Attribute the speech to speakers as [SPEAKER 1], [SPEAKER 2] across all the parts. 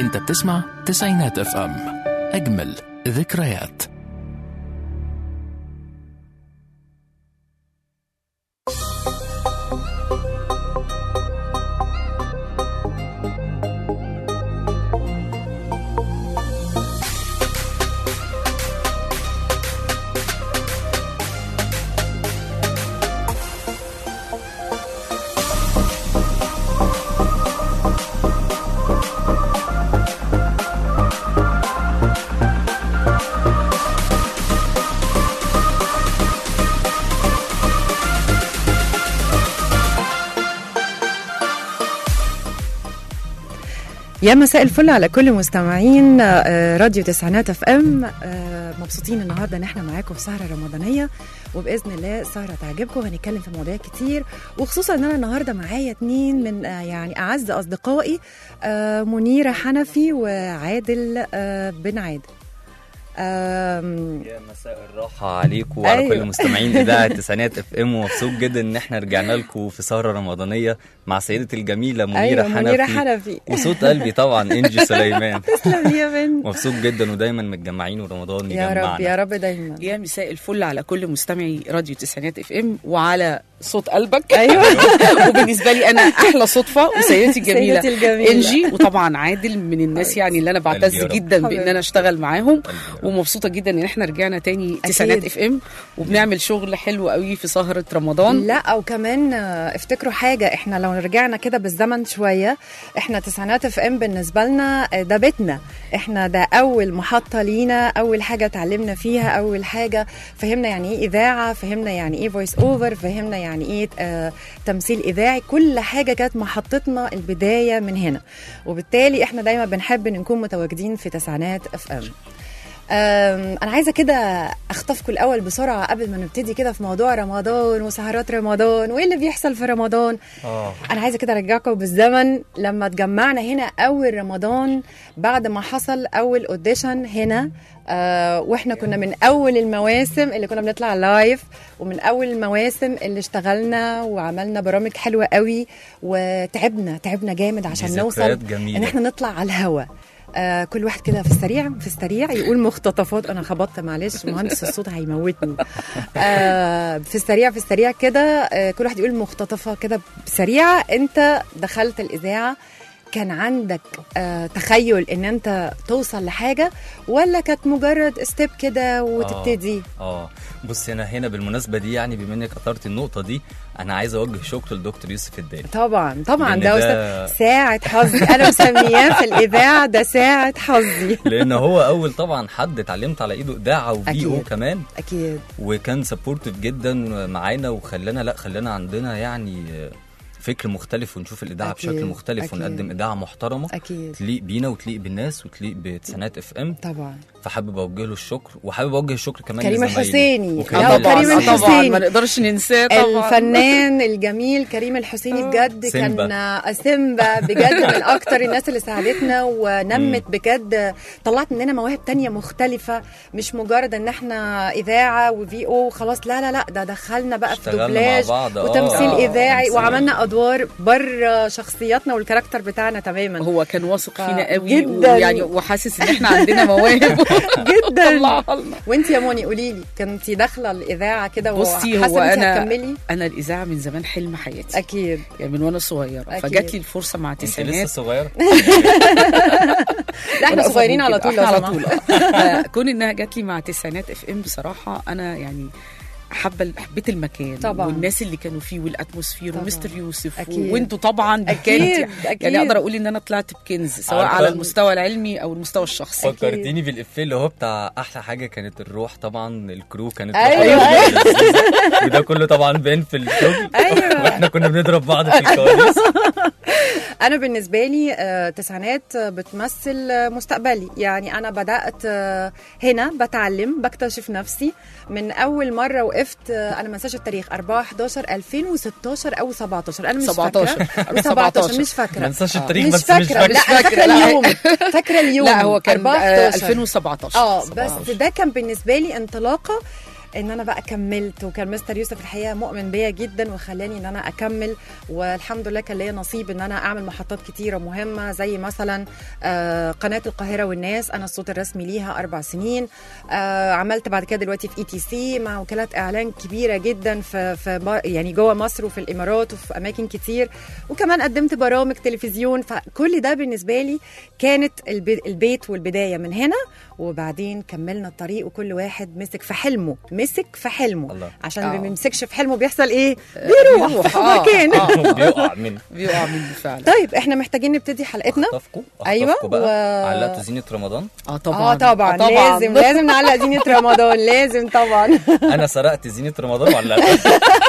[SPEAKER 1] انت بتسمع تسعينات اف ام اجمل ذكريات
[SPEAKER 2] يا مساء الفل على كل مستمعين آه، راديو تسعينات اف ام آه، مبسوطين النهارده ان احنا معاكم في سهره رمضانيه وباذن الله سهره تعجبكم وهنتكلم في مواضيع كتير وخصوصا ان انا النهارده معايا اتنين من آه، يعني اعز اصدقائي آه، منيره حنفي وعادل آه، بن عادل آم،
[SPEAKER 3] يا مساء الراحة عليكم وعلى
[SPEAKER 2] أيوة.
[SPEAKER 3] كل مستمعين إذاعة تسعينات اف ام ومبسوط جدا إن احنا رجعنا لكم في سهرة رمضانية مع سيدتي الجميلة منيرة
[SPEAKER 2] ايوه
[SPEAKER 3] حنفي
[SPEAKER 2] منيره حنفي
[SPEAKER 3] وصوت قلبي طبعا إنجي سليمان
[SPEAKER 2] تسلم لي يا بنت
[SPEAKER 3] مبسوط جدا ودايما متجمعين ورمضان
[SPEAKER 2] يا
[SPEAKER 3] يجمعنا
[SPEAKER 2] رب يا رب دايما
[SPEAKER 4] يا مساء الفل على كل مستمعي راديو تسعينات اف ام وعلى صوت قلبك
[SPEAKER 2] ايوه
[SPEAKER 4] وبالنسبه لي انا احلى صدفه وسيدتي الجميله
[SPEAKER 2] سيدتي الجميلة.
[SPEAKER 4] انجي وطبعا عادل من الناس يعني اللي انا بعتز
[SPEAKER 3] قلبي يا رب.
[SPEAKER 4] جدا بان
[SPEAKER 2] حبيبي.
[SPEAKER 4] انا اشتغل معاهم
[SPEAKER 3] قلبي يا رب.
[SPEAKER 4] ومبسوطه جدا ان احنا رجعنا تاني تسعينات اف ام وبنعمل شغل حلو قوي في سهره رمضان
[SPEAKER 2] لا وكمان آه، افتكروا حاجه احنا لو رجعنا كده بالزمن شويه احنا تسعينات اف ام بالنسبه لنا آه، ده بيتنا احنا ده اول محطه لينا اول حاجه اتعلمنا فيها اول حاجه فهمنا يعني ايه اذاعه فهمنا يعني ايه فويس اوفر فهمنا يعني ايه آه تمثيل اذاعي كل حاجه كانت محطتنا البدايه من هنا وبالتالي احنا دايما بنحب ان نكون متواجدين في تسعينات اف ام أم، انا عايزه كده اخطفكم الاول بسرعه قبل ما نبتدي كده في موضوع رمضان وسهرات رمضان وايه اللي بيحصل في رمضان
[SPEAKER 3] آه
[SPEAKER 2] انا عايزه كده ارجعكم بالزمن لما اتجمعنا هنا اول رمضان بعد ما حصل اول اوديشن هنا آه واحنا كنا من اول المواسم اللي كنا بنطلع لايف ومن اول المواسم اللي اشتغلنا وعملنا برامج حلوه قوي وتعبنا تعبنا جامد عشان
[SPEAKER 3] دي
[SPEAKER 2] نوصل
[SPEAKER 3] ذكريات جميلة.
[SPEAKER 2] ان احنا نطلع على الهوا آه كل واحد كده في السريع في السريع يقول مخططفات انا خبطت معلش مهندس الصوت هيموتني آه في السريع في السريع كده آه كل واحد يقول مختطفه كده سريعه انت دخلت الاذاعه كان عندك آه تخيل ان انت توصل لحاجه ولا كانت مجرد ستيب كده وتبتدي
[SPEAKER 3] اه بصي أنا هنا بالمناسبة دي يعني بما إنك اثرت النقطة دي أنا عايز أوجه شكر لدكتور يوسف الدالي
[SPEAKER 2] طبعا طبعا
[SPEAKER 3] لأن
[SPEAKER 2] ده,
[SPEAKER 3] ده-
[SPEAKER 2] أستاذ- ساعه حظي انا مسمياه في الاذاعه ده ساعه حظي
[SPEAKER 3] لأن هو أول طبعا حد اتعلمت على إيده إذاعة وفي
[SPEAKER 2] أكيد.
[SPEAKER 3] أو كمان
[SPEAKER 2] اكيد
[SPEAKER 3] وكان سبورتيف جدا معانا وخلانا لا خلانا عندنا يعني فكر مختلف ونشوف الاذاعه
[SPEAKER 2] أكيد،
[SPEAKER 3] بشكل مختلف
[SPEAKER 2] أكيد.
[SPEAKER 3] ونقدم اذاعه محترمه
[SPEAKER 2] اكيد
[SPEAKER 3] تليق بينا وتليق بالناس وتليق بتسعينات اف ام
[SPEAKER 2] طبعا
[SPEAKER 3] فحابب اوجه له الشكر وحابب اوجه الشكر كمان
[SPEAKER 2] كريم
[SPEAKER 3] لزمايلي.
[SPEAKER 2] الحسيني.
[SPEAKER 3] وكريم
[SPEAKER 2] لا،
[SPEAKER 4] آه طبعا
[SPEAKER 2] كريم
[SPEAKER 4] آه طبعا
[SPEAKER 2] الحسيني.
[SPEAKER 4] ما نقدرش ننساه طبعا
[SPEAKER 2] الفنان الجميل كريم الحسيني بجد
[SPEAKER 3] سيمبا.
[SPEAKER 2] كان آه، سيمبا بجد من اكتر الناس اللي ساعدتنا ونمت بجد طلعت مننا مواهب تانية مختلفة مش مجرد ان احنا اذاعة وفي او خلاص لا لا لا ده دخلنا بقى في
[SPEAKER 3] اشتغلنا مع
[SPEAKER 2] دوبلاج
[SPEAKER 3] بعض، آه.
[SPEAKER 2] وتمثيل
[SPEAKER 3] آه،
[SPEAKER 2] اذاعي
[SPEAKER 3] تمثيل.
[SPEAKER 2] وعملنا ادوار بره شخصياتنا والكاركتر بتاعنا تماما
[SPEAKER 4] هو كان واثق
[SPEAKER 2] آه،
[SPEAKER 4] فينا قوي
[SPEAKER 2] جداً.
[SPEAKER 4] ويعني وحاسس ان احنا عندنا مواهب
[SPEAKER 2] جدا
[SPEAKER 4] طلعها لنا
[SPEAKER 2] وانت يا موني قولي لي كنتي داخله الاذاعه كده
[SPEAKER 4] بصي
[SPEAKER 2] وحاسه
[SPEAKER 4] هو
[SPEAKER 2] إن انت
[SPEAKER 4] انا
[SPEAKER 2] هتكملي
[SPEAKER 4] انا الاذاعه من زمان حلم حياتي
[SPEAKER 2] اكيد
[SPEAKER 4] يعني من وانا صغيره
[SPEAKER 2] أكيد.
[SPEAKER 4] فجات لي الفرصه مع
[SPEAKER 3] انت لسه
[SPEAKER 4] التسعينات
[SPEAKER 3] صغيره
[SPEAKER 2] لا احنا
[SPEAKER 4] وأنا
[SPEAKER 2] صغيرين
[SPEAKER 4] أصغر
[SPEAKER 2] على
[SPEAKER 4] من
[SPEAKER 2] طول
[SPEAKER 4] كده.
[SPEAKER 2] لو
[SPEAKER 4] على
[SPEAKER 2] سمحت.
[SPEAKER 4] طول آه. كون انها جات لي مع تسعينات اف ام بصراحه انا يعني حابه حبيت المكان
[SPEAKER 2] طبعاً.
[SPEAKER 4] والناس اللي كانوا فيه والاتموسفير
[SPEAKER 2] طبعاً.
[SPEAKER 4] ومستر يوسف
[SPEAKER 2] أكيد.
[SPEAKER 4] وانتوا طبعا
[SPEAKER 2] أكيد،
[SPEAKER 4] كانت
[SPEAKER 2] أكيد.
[SPEAKER 4] يعني اقدر اقول ان انا طلعت بكنز سواء
[SPEAKER 3] عارفة؟
[SPEAKER 4] على المستوى العلمي او المستوى الشخصي
[SPEAKER 3] فكرتيني بالافيه اللي هو بتاع احلى حاجه كانت الروح طبعا الكرو كانت
[SPEAKER 2] أيوة،
[SPEAKER 3] روح لذيذة. وده كله طبعا بان في الشغل
[SPEAKER 2] أيوة.
[SPEAKER 3] واحنا كنا بنضرب بعض في الكواليس
[SPEAKER 2] انا بالنسبه لي آه، تسعينات آه، بتمثل آه، مستقبلي يعني انا بدات آه، هنا بتعلم بكتشف نفسي من اول مره وقفت آه، انا ما انساش التاريخ 4 11 2016 او 17 انا مش
[SPEAKER 4] 17.
[SPEAKER 2] فاكره 17 مش
[SPEAKER 3] ما
[SPEAKER 2] فاكره
[SPEAKER 3] ننساش
[SPEAKER 4] آه.
[SPEAKER 3] التاريخ
[SPEAKER 2] مش
[SPEAKER 3] بس
[SPEAKER 2] فاكره
[SPEAKER 3] مش
[SPEAKER 2] لا
[SPEAKER 3] فاكر
[SPEAKER 2] انا
[SPEAKER 4] فاكرة،
[SPEAKER 2] فاكره
[SPEAKER 4] لا.
[SPEAKER 2] اليوم فاكره اليوم
[SPEAKER 4] لا هو كان
[SPEAKER 2] 4
[SPEAKER 4] آه،
[SPEAKER 2] 11
[SPEAKER 4] 2017
[SPEAKER 2] اه بس
[SPEAKER 4] 17.
[SPEAKER 2] ده كان بالنسبه لي انطلاقه ان انا بقى كملت وكان مستر يوسف الحقيقه مؤمن بيا جدا وخلاني ان انا اكمل والحمد لله كان ليا نصيب ان انا اعمل محطات كتيره مهمه زي مثلا آه، قناه القاهره والناس انا الصوت الرسمي ليها اربع سنين آه، عملت بعد كده دلوقتي في اي تي سي مع وكالات اعلان كبيره جدا في في ب- يعني جوه مصر وفي الامارات وفي اماكن كتير وكمان قدمت برامج تلفزيون فكل ده بالنسبه لي كانت البي- البيت والبدايه من هنا وبعدين كملنا الطريق وكل واحد مسك في حلمه مسك في حلمه
[SPEAKER 3] الله.
[SPEAKER 2] عشان
[SPEAKER 4] آه.
[SPEAKER 2] اللي ما بيمسكش في حلمه بيحصل ايه بيروح
[SPEAKER 4] بيروح،
[SPEAKER 2] في
[SPEAKER 4] آه،
[SPEAKER 2] مكان
[SPEAKER 4] آه.
[SPEAKER 3] بيقع منه
[SPEAKER 4] بيقع مني فعلا
[SPEAKER 2] طيب احنا محتاجين نبتدي حلقتنا
[SPEAKER 3] اخطفكم
[SPEAKER 2] أيوة،
[SPEAKER 3] اخطفكم بقى
[SPEAKER 2] و-
[SPEAKER 3] علقتوا زينة رمضان
[SPEAKER 4] اه طبعا
[SPEAKER 2] اه طبعا,
[SPEAKER 4] آه
[SPEAKER 2] لازم لازم نعلق زينة رمضان لازم طبعا
[SPEAKER 3] انا سرقت زينة رمضان وعلقتها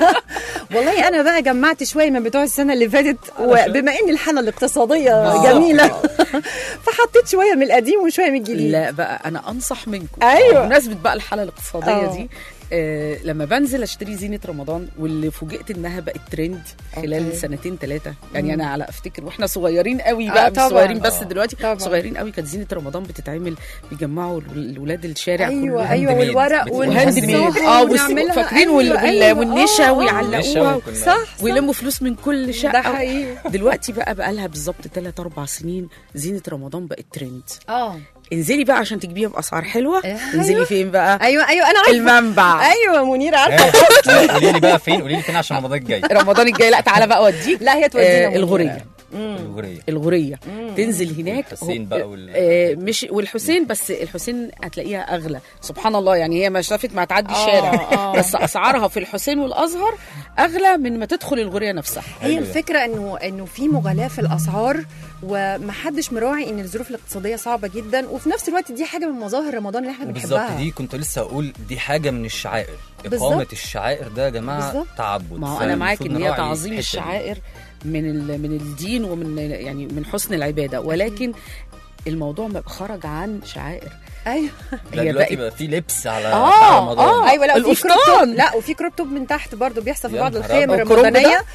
[SPEAKER 2] والله انا بقى جمعت شويه من بتوع السنه اللي فاتت وبما ان الحاله الاقتصاديه
[SPEAKER 4] آه.
[SPEAKER 2] جميله فحطيت شويه من القديم وشويه من الجديد
[SPEAKER 4] لا بقى انا انصح منكم
[SPEAKER 2] أيوة.
[SPEAKER 4] بمناسبه بقى الحاله الاقتصاديه
[SPEAKER 2] آه.
[SPEAKER 4] دي آه لما بنزل اشتري زينه رمضان واللي فوجئت انها بقت ترند خلال
[SPEAKER 2] أوكي.
[SPEAKER 4] سنتين ثلاثه يعني انا على افتكر واحنا صغيرين قوي
[SPEAKER 2] آه،
[SPEAKER 4] بقى مش
[SPEAKER 2] طبعاً.
[SPEAKER 4] صغيرين بس
[SPEAKER 3] آه.
[SPEAKER 4] دلوقتي
[SPEAKER 2] طبعاً.
[SPEAKER 4] صغيرين قوي كانت زينه رمضان بتتعمل بيجمعوا الولاد الشارع
[SPEAKER 2] ايوه
[SPEAKER 4] كلهم
[SPEAKER 2] ايوه
[SPEAKER 3] هاند ميد.
[SPEAKER 2] والورق
[SPEAKER 3] بتبقى
[SPEAKER 4] وهاند ميد
[SPEAKER 2] ونقصها
[SPEAKER 4] اه والس-
[SPEAKER 2] ونعملها.
[SPEAKER 4] فاكرين وال-
[SPEAKER 2] أيوة،
[SPEAKER 4] وال-
[SPEAKER 2] أيوة.
[SPEAKER 4] والنشا
[SPEAKER 2] آه، آه.
[SPEAKER 4] ويعلقوها
[SPEAKER 3] وكنا-
[SPEAKER 2] صح صح.
[SPEAKER 4] ويلموا فلوس من كل شقه
[SPEAKER 2] ده حقيقي
[SPEAKER 4] دلوقتي بقى بقى لها بالظبط 3 4 سنين زينه رمضان بقت ترند
[SPEAKER 2] اه
[SPEAKER 4] انزلي بقى عشان تجيبيها باسعار حلوه
[SPEAKER 2] أيوة.
[SPEAKER 4] انزلي فين بقى
[SPEAKER 2] ايوه ايوه انا عارفه
[SPEAKER 4] المنبع
[SPEAKER 2] ايوه منير عارفه
[SPEAKER 3] ها، قولي لي بقى فين قولي لي فين عشان رمضان الجاي
[SPEAKER 4] رمضان الجاي لا تعالى بقى اوديك
[SPEAKER 2] لا هي تودينا
[SPEAKER 4] آه
[SPEAKER 2] منير.
[SPEAKER 4] الغوريه
[SPEAKER 3] الغورية
[SPEAKER 4] الغوريه تنزل هناك
[SPEAKER 3] والحسين
[SPEAKER 4] هو-
[SPEAKER 3] بقى وال-
[SPEAKER 4] آه مش والحسين بس الحسين هتلاقيها اغلى سبحان الله يعني هي مسافه ما تعدي
[SPEAKER 2] آه،
[SPEAKER 4] الشارع
[SPEAKER 2] آه.
[SPEAKER 4] بس اسعارها في الحسين والازهر اغلى من ما تدخل الغوريه نفسها
[SPEAKER 2] هي
[SPEAKER 3] أيوة.
[SPEAKER 2] الفكره انه انه في مغالاه في الاسعار ومحدش مراعي ان الظروف الاقتصاديه صعبه جدا وفي نفس الوقت دي حاجه من مظاهر رمضان اللي احنا
[SPEAKER 3] بالظبط
[SPEAKER 2] بنحبها
[SPEAKER 3] دي كنت لسه اقول دي حاجه من الشعائر
[SPEAKER 2] بالظبط.
[SPEAKER 3] اقامه الشعائر ده يا جماعه
[SPEAKER 2] بالظبط.
[SPEAKER 3] تعبد
[SPEAKER 4] ما هو انا معاك
[SPEAKER 3] فالمفروض
[SPEAKER 4] ان هي
[SPEAKER 3] نراعي
[SPEAKER 4] تعظيم
[SPEAKER 3] الحتة دي.
[SPEAKER 4] الشعائر من ال- من الدين ومن يعني من حسن العباده ولكن الموضوع ما خرج عن شعائر
[SPEAKER 2] ايوه
[SPEAKER 3] ده
[SPEAKER 4] هي
[SPEAKER 3] دلوقتي
[SPEAKER 4] بقت-
[SPEAKER 3] بقى في لبس على
[SPEAKER 4] آه،
[SPEAKER 3] بتاع رمضان
[SPEAKER 4] آه.
[SPEAKER 2] ايوه لا وفي
[SPEAKER 4] القفطان.
[SPEAKER 2] كروب توب لا وفي كروب توب من تحت برضه بيحصل في
[SPEAKER 3] يا
[SPEAKER 2] بعض
[SPEAKER 3] نهار
[SPEAKER 2] الخيم
[SPEAKER 3] أبيض.
[SPEAKER 4] الكروب ده؟
[SPEAKER 2] الرمضانيه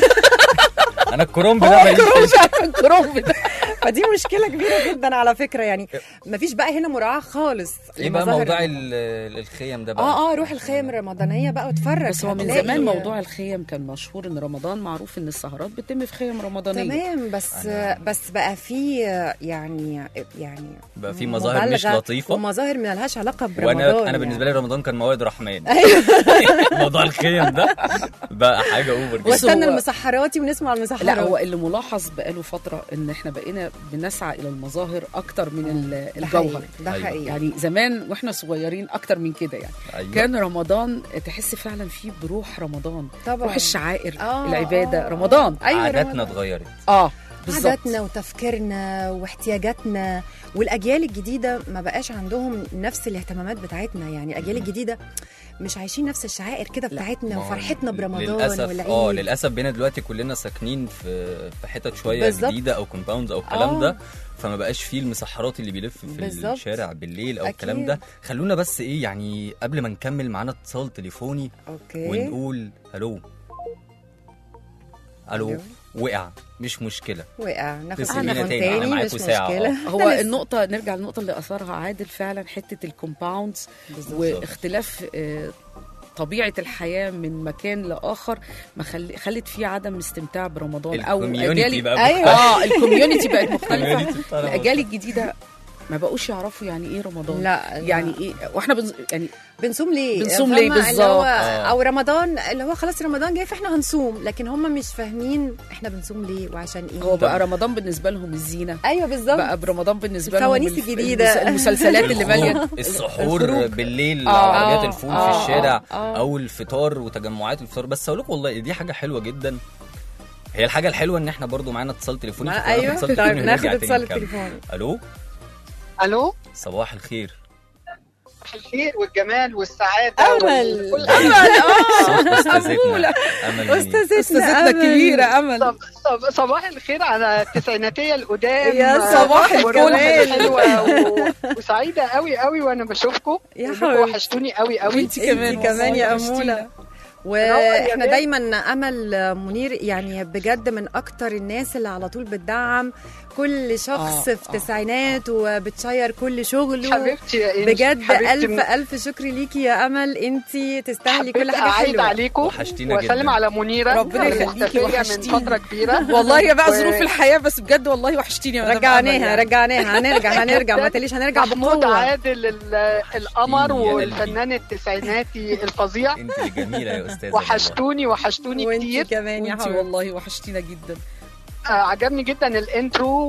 [SPEAKER 3] انا الكرومب ده ماليش
[SPEAKER 4] مش عارفه الكروب ده
[SPEAKER 2] فدي مشكله كبيره جدا على فكره يعني مفيش بقى هنا مراعاه خالص
[SPEAKER 3] ايه بقى
[SPEAKER 2] لمظاهر
[SPEAKER 3] موضوع
[SPEAKER 2] رمضان.
[SPEAKER 3] ال- الخيم ده بقى
[SPEAKER 2] اه اه روح الخيم الرمضانيه بقى واتفرج
[SPEAKER 4] بس هو من
[SPEAKER 2] هتلاقي-
[SPEAKER 4] زمان موضوع الخيم كان مشهور ان رمضان معروف ان السهرات بتتم في خيم رمضانيه
[SPEAKER 2] تمام بس
[SPEAKER 3] أنا-
[SPEAKER 2] بس بقى في يعني يعني
[SPEAKER 3] بقى في مظاهر مش
[SPEAKER 2] مبالغة
[SPEAKER 3] لطيفة.
[SPEAKER 2] ومظاهر ما لهاش علاقه برمضان
[SPEAKER 3] وانا انا بالنسبه لي رمضان كان مواد رحمن موضوع الخيم ده بقى حاجه اوفر جدا
[SPEAKER 4] بس
[SPEAKER 2] واستنى
[SPEAKER 4] هو-
[SPEAKER 2] المسحراتي ونسمع المسحرات
[SPEAKER 4] لا هو اللي ملاحظ بقاله فتره ان احنا بقينا بنسعى الى المظاهر اكتر من ال-
[SPEAKER 2] ده حقيقي
[SPEAKER 4] الجوهر
[SPEAKER 2] ده
[SPEAKER 3] أيوة.
[SPEAKER 2] حقيقي
[SPEAKER 4] يعني زمان واحنا صغيرين اكتر من كده يعني
[SPEAKER 3] أيوة.
[SPEAKER 4] كان رمضان تحس فعلا فيه بروح رمضان
[SPEAKER 2] طبعا
[SPEAKER 4] روح الشعائر
[SPEAKER 2] آه،
[SPEAKER 4] العباده
[SPEAKER 2] آه.
[SPEAKER 4] رمضان
[SPEAKER 2] ايوه
[SPEAKER 3] عاداتنا
[SPEAKER 2] رمضان.
[SPEAKER 3] اتغيرت
[SPEAKER 4] اه بالظبط
[SPEAKER 2] عاداتنا وتفكيرنا واحتياجاتنا والاجيال الجديده ما بقاش عندهم نفس الاهتمامات بتاعتنا يعني الاجيال الجديده مش عايشين نفس الشعائر كده بتاعتنا
[SPEAKER 3] ما هو
[SPEAKER 2] وفرحتنا برمضان
[SPEAKER 3] للاسف
[SPEAKER 2] والعيد
[SPEAKER 3] اه للاسف بقينا دلوقتي كلنا ساكنين في في حتت شويه
[SPEAKER 2] بالظبط.
[SPEAKER 3] جديده او كومباوندز او الكلام
[SPEAKER 2] آه.
[SPEAKER 3] ده فما بقاش فيه المسحرات اللي بيلف في
[SPEAKER 2] بالظبط.
[SPEAKER 3] الشارع بالليل او
[SPEAKER 2] أكيد.
[SPEAKER 3] الكلام ده خلونا بس ايه يعني قبل ما نكمل معانا اتصال تليفوني
[SPEAKER 2] اوكي
[SPEAKER 3] ونقول الو الو
[SPEAKER 2] ألو.
[SPEAKER 3] وقع مش مشكله
[SPEAKER 2] وقع ناخد
[SPEAKER 3] اتصل
[SPEAKER 4] بينا
[SPEAKER 2] تليفون
[SPEAKER 3] تاني، أنا
[SPEAKER 2] تاني
[SPEAKER 3] معاكوا
[SPEAKER 2] مش
[SPEAKER 3] ساعة.
[SPEAKER 2] مشكله
[SPEAKER 4] هو
[SPEAKER 2] ده لسه.
[SPEAKER 4] النقطة نرجع للنقطة اللي أثارها عادل فعلا حتة الكومباوندز واختلاف آه، طبيعة الحياة من مكان لآخر ما خل... خلت فيه عدم استمتاع برمضان أو
[SPEAKER 3] الكوميونتي بقى
[SPEAKER 2] أيوة.
[SPEAKER 3] مختلف.
[SPEAKER 4] اه الكوميونتي بقت مختلفة
[SPEAKER 3] الكوميونتي بتاع رمضان.
[SPEAKER 4] الأجيال الجديدة ما بقوش يعرفوا يعني ايه رمضان
[SPEAKER 2] لا، لا.
[SPEAKER 4] يعني ايه واحنا بنز... يعني
[SPEAKER 2] بنصوم ليه
[SPEAKER 4] بنصوم ليه
[SPEAKER 2] فاهمة؟ اللي
[SPEAKER 4] بالظبط.
[SPEAKER 2] هو
[SPEAKER 3] آه.
[SPEAKER 2] او رمضان اللي هو خلاص رمضان جاي فاحنا هنصوم لكن هم مش فاهمين احنا بنصوم ليه وعشان ايه
[SPEAKER 4] هو بقى رمضان بالنسبة لهم الزينة
[SPEAKER 2] ايوه بالظبط
[SPEAKER 4] بقى برمضان بالنسبة لهم
[SPEAKER 2] الفوانيس
[SPEAKER 4] الف-
[SPEAKER 2] الجديدة.
[SPEAKER 4] المس- المسلسلات اللي مالية
[SPEAKER 3] الخروج، السحور
[SPEAKER 4] الخروج.
[SPEAKER 3] بالليل
[SPEAKER 4] آه،
[SPEAKER 3] عربيات
[SPEAKER 2] آه،
[SPEAKER 3] الفول
[SPEAKER 2] آه،
[SPEAKER 3] في الشارع
[SPEAKER 2] آه.
[SPEAKER 3] او الفطار وتجمعات الفطار بس اقول لكم والله دي حاجه حلوه جدا هي الحاجه الحلوه ان احنا برضو معانا اتصال تليفوني
[SPEAKER 2] ما-
[SPEAKER 3] فكنا ناخد
[SPEAKER 2] ايوه
[SPEAKER 3] اتصال
[SPEAKER 2] طيب
[SPEAKER 3] تليفوني
[SPEAKER 2] ناخد
[SPEAKER 3] ونرجع تاني
[SPEAKER 2] اتصال
[SPEAKER 3] نكمل.
[SPEAKER 2] التليفون
[SPEAKER 3] الو
[SPEAKER 5] الو
[SPEAKER 3] صباح الخير
[SPEAKER 5] صباح الخير والجمال والسعاده
[SPEAKER 2] امل
[SPEAKER 5] وكل
[SPEAKER 2] امل
[SPEAKER 3] صوت
[SPEAKER 2] اه
[SPEAKER 3] استاذتنا امل منير.
[SPEAKER 2] استاذتنا
[SPEAKER 4] استاذتنا
[SPEAKER 2] أمل.
[SPEAKER 4] كبيرة أمل
[SPEAKER 5] صب... صب... صباح الخير على التسعيناتيه القدام
[SPEAKER 2] يا صباح
[SPEAKER 5] وروح
[SPEAKER 2] الجمال.
[SPEAKER 5] حلوه و... وسعيده قوي قوي وانا بشوفكم
[SPEAKER 2] يا
[SPEAKER 5] إنكم
[SPEAKER 2] حبيبتي.
[SPEAKER 5] وحشتوني قوي قوي
[SPEAKER 4] وانت كمان
[SPEAKER 2] انت كمان يا
[SPEAKER 4] والله
[SPEAKER 2] اموله
[SPEAKER 4] وحشتينا.
[SPEAKER 2] واحنا
[SPEAKER 5] بيه.
[SPEAKER 2] دايما امل منير يعني بجد من اكتر الناس اللي على طول بتدعم كل شخص
[SPEAKER 4] آه،
[SPEAKER 2] في
[SPEAKER 4] آه.
[SPEAKER 2] تسعينات وبتشير كل شغله
[SPEAKER 5] حبيبتي يا إنجي
[SPEAKER 2] بجد
[SPEAKER 5] حبيبتي
[SPEAKER 2] الف
[SPEAKER 5] من-
[SPEAKER 2] الف شكر ليكي يا امل انت تستاهلي كل
[SPEAKER 5] حبيت
[SPEAKER 2] حاجه
[SPEAKER 5] اعيد
[SPEAKER 2] حلوه
[SPEAKER 5] عليكم
[SPEAKER 3] وحشتينا
[SPEAKER 5] واسلم
[SPEAKER 3] جدا.
[SPEAKER 5] على منيره
[SPEAKER 4] ربنا يخليكي،
[SPEAKER 5] مختفية من
[SPEAKER 4] وحشتيني.
[SPEAKER 5] فتره كبيره
[SPEAKER 4] والله يا بقى
[SPEAKER 5] و-
[SPEAKER 4] ظروف الحياه بس بجد والله وحشتيني يا مدام أمل
[SPEAKER 2] رجعناها
[SPEAKER 4] يعني.
[SPEAKER 2] رجعناها هنرجع هنرجع ما تقوليش هنرجع
[SPEAKER 5] محمود
[SPEAKER 2] بقوه
[SPEAKER 5] عادل ال- القمر
[SPEAKER 3] وحشتيني يا
[SPEAKER 5] والفنان التسعيناتي الفظيع
[SPEAKER 3] انت اللي جميله يا استاذه والله.
[SPEAKER 5] وحشتوني وحشتوني
[SPEAKER 2] وانت
[SPEAKER 5] كتير
[SPEAKER 2] كمان يا
[SPEAKER 4] وانتي
[SPEAKER 2] حبيبتي
[SPEAKER 4] والله وحشتينا جدا
[SPEAKER 5] آه، عجبني جدا الانترو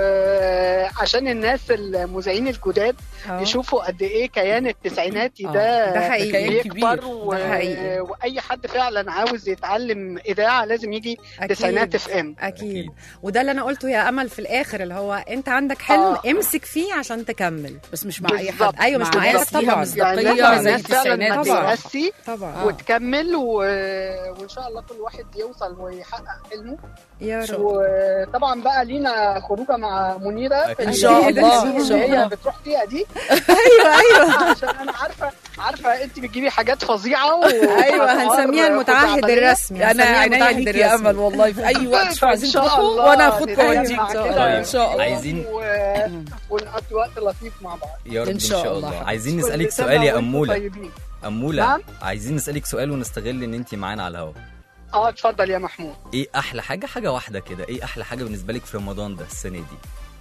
[SPEAKER 5] وعشان الناس المذيعين الجداد
[SPEAKER 2] أهو.
[SPEAKER 5] يشوفوا قد ايه كيان التسعيناتي
[SPEAKER 4] آه،
[SPEAKER 5] ده
[SPEAKER 2] ده حقيقي.
[SPEAKER 4] كيان كبير.
[SPEAKER 5] بيكبر و...
[SPEAKER 2] ده حقيقي.
[SPEAKER 5] واي حد فعلا عاوز يتعلم اذاعه لازم يجي تسعينات اف ام
[SPEAKER 2] اكيد
[SPEAKER 3] أكيد.
[SPEAKER 2] وده اللي انا قلته يا امل في الاخر اللي هو انت عندك حلم
[SPEAKER 5] آه.
[SPEAKER 2] امسك فيه عشان تكمل
[SPEAKER 4] بس مش مع اي حد
[SPEAKER 5] بالظبط.
[SPEAKER 2] أيوة، مش مع أي
[SPEAKER 4] ناس
[SPEAKER 2] حد
[SPEAKER 4] فيها
[SPEAKER 2] طبعاً.
[SPEAKER 5] يعني
[SPEAKER 4] مصداقيه
[SPEAKER 5] لازم
[SPEAKER 4] زي
[SPEAKER 5] الناس فعلا ما
[SPEAKER 4] التسعينات
[SPEAKER 2] طبعاً.
[SPEAKER 5] تيأسي
[SPEAKER 2] طبعا
[SPEAKER 5] وتكمل و... وان شاء الله كل واحد يوصل ويحقق حلمه
[SPEAKER 2] يا
[SPEAKER 4] إن شاء
[SPEAKER 2] رب
[SPEAKER 5] وطبعا بقى لينا خروجه مع منيره
[SPEAKER 3] أكيد.
[SPEAKER 5] في
[SPEAKER 3] إن
[SPEAKER 4] شاء الله،
[SPEAKER 5] اللي
[SPEAKER 4] إن شاء
[SPEAKER 5] هي
[SPEAKER 4] الله.
[SPEAKER 5] بتروح فيها دي
[SPEAKER 2] ايوه ايوه
[SPEAKER 5] عشان انا عارفه عارفه انت بتجيبي حاجات فظيعه و...
[SPEAKER 2] ايوه هنسميها المتعهد
[SPEAKER 5] خزعبلية.
[SPEAKER 2] الرسمي
[SPEAKER 4] انا
[SPEAKER 2] هنسميها
[SPEAKER 4] عينيا
[SPEAKER 2] المتعهد
[SPEAKER 4] ليك يا
[SPEAKER 2] الرسمي.
[SPEAKER 4] امل والله في اي وقت شوفوا عايزين
[SPEAKER 5] إن شاء
[SPEAKER 4] تروحوا
[SPEAKER 5] الله
[SPEAKER 4] وانا هاخدكم
[SPEAKER 5] نتجمع
[SPEAKER 4] واوديك
[SPEAKER 5] كده
[SPEAKER 3] طيب.
[SPEAKER 4] ان شاء الله
[SPEAKER 3] عايزين-
[SPEAKER 5] و... ونقضي وقت لطيف مع بعض
[SPEAKER 3] يا رب
[SPEAKER 4] إن
[SPEAKER 3] ان
[SPEAKER 4] شاء
[SPEAKER 3] شاء
[SPEAKER 4] الله
[SPEAKER 3] الله
[SPEAKER 4] حبيبتي.
[SPEAKER 3] عايزين
[SPEAKER 5] كل
[SPEAKER 3] نسالك
[SPEAKER 5] سنة
[SPEAKER 3] سؤال يا
[SPEAKER 5] وأنتم
[SPEAKER 3] اموله
[SPEAKER 5] طيبين.
[SPEAKER 3] اموله
[SPEAKER 5] نعم؟
[SPEAKER 3] عايزين نسالك سؤال ونستغل ان انت معانا على الهواء
[SPEAKER 5] اه اتفضل يا محمود
[SPEAKER 3] ايه احلى حاجه حاجه واحده كده ايه احلى حاجه بالنسبه لك في رمضان ده السنه دي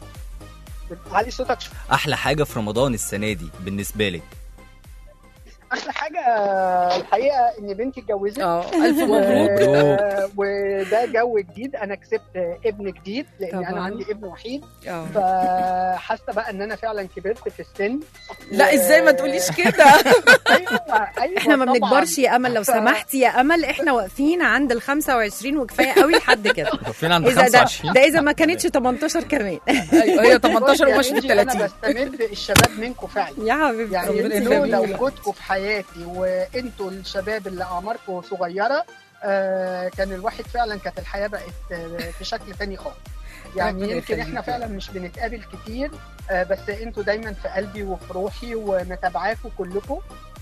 [SPEAKER 5] علي صوتك شوية.
[SPEAKER 3] احلى حاجه في رمضان السنه دي بالنسبه لك
[SPEAKER 5] احلى حاجه الحقيقه ان بنتي اتجوزت
[SPEAKER 4] اه الف
[SPEAKER 5] و-
[SPEAKER 4] مبروك
[SPEAKER 3] مبروك.
[SPEAKER 5] وده جو جديد انا كسبت ابن جديد لان
[SPEAKER 2] طبعاً.
[SPEAKER 5] انا عندي ابن وحيد
[SPEAKER 4] آه.
[SPEAKER 5] فحاسه بقى ان انا فعلا كبرت في السن
[SPEAKER 4] لا ازاي ما تقوليش كده
[SPEAKER 5] ايوه ايوه
[SPEAKER 2] احنا ما
[SPEAKER 5] طبعاً.
[SPEAKER 2] بنكبرش يا امل لو
[SPEAKER 5] ف-
[SPEAKER 2] سمحتي يا امل احنا واقفين عند ال 25 وكفايه قوي لحد كده
[SPEAKER 3] واقفين عند
[SPEAKER 2] اذا ده
[SPEAKER 3] 25
[SPEAKER 2] ده اذا ما كانتش 18 كمان
[SPEAKER 4] ايوه هي 18
[SPEAKER 5] يا
[SPEAKER 4] وماشي في
[SPEAKER 5] إنجي،
[SPEAKER 4] ال 30
[SPEAKER 5] انا بستمد الشباب منكم فعلا
[SPEAKER 2] يا حبيبتي
[SPEAKER 5] يعني
[SPEAKER 4] ربنا
[SPEAKER 5] انتوا
[SPEAKER 4] يخليك.
[SPEAKER 5] لو وجودكم في حياتي وانتوا الشباب اللي اعماركم صغيره آه كان الواحد فعلا كانت الحياه بقت آه في شكل تاني خالص يعني
[SPEAKER 4] ربنا
[SPEAKER 5] يمكن
[SPEAKER 4] يخليك.
[SPEAKER 5] احنا فعلا مش بنتقابل كتير آه بس انتوا دايما في قلبي وفي روحي ومتابعاكم كلكم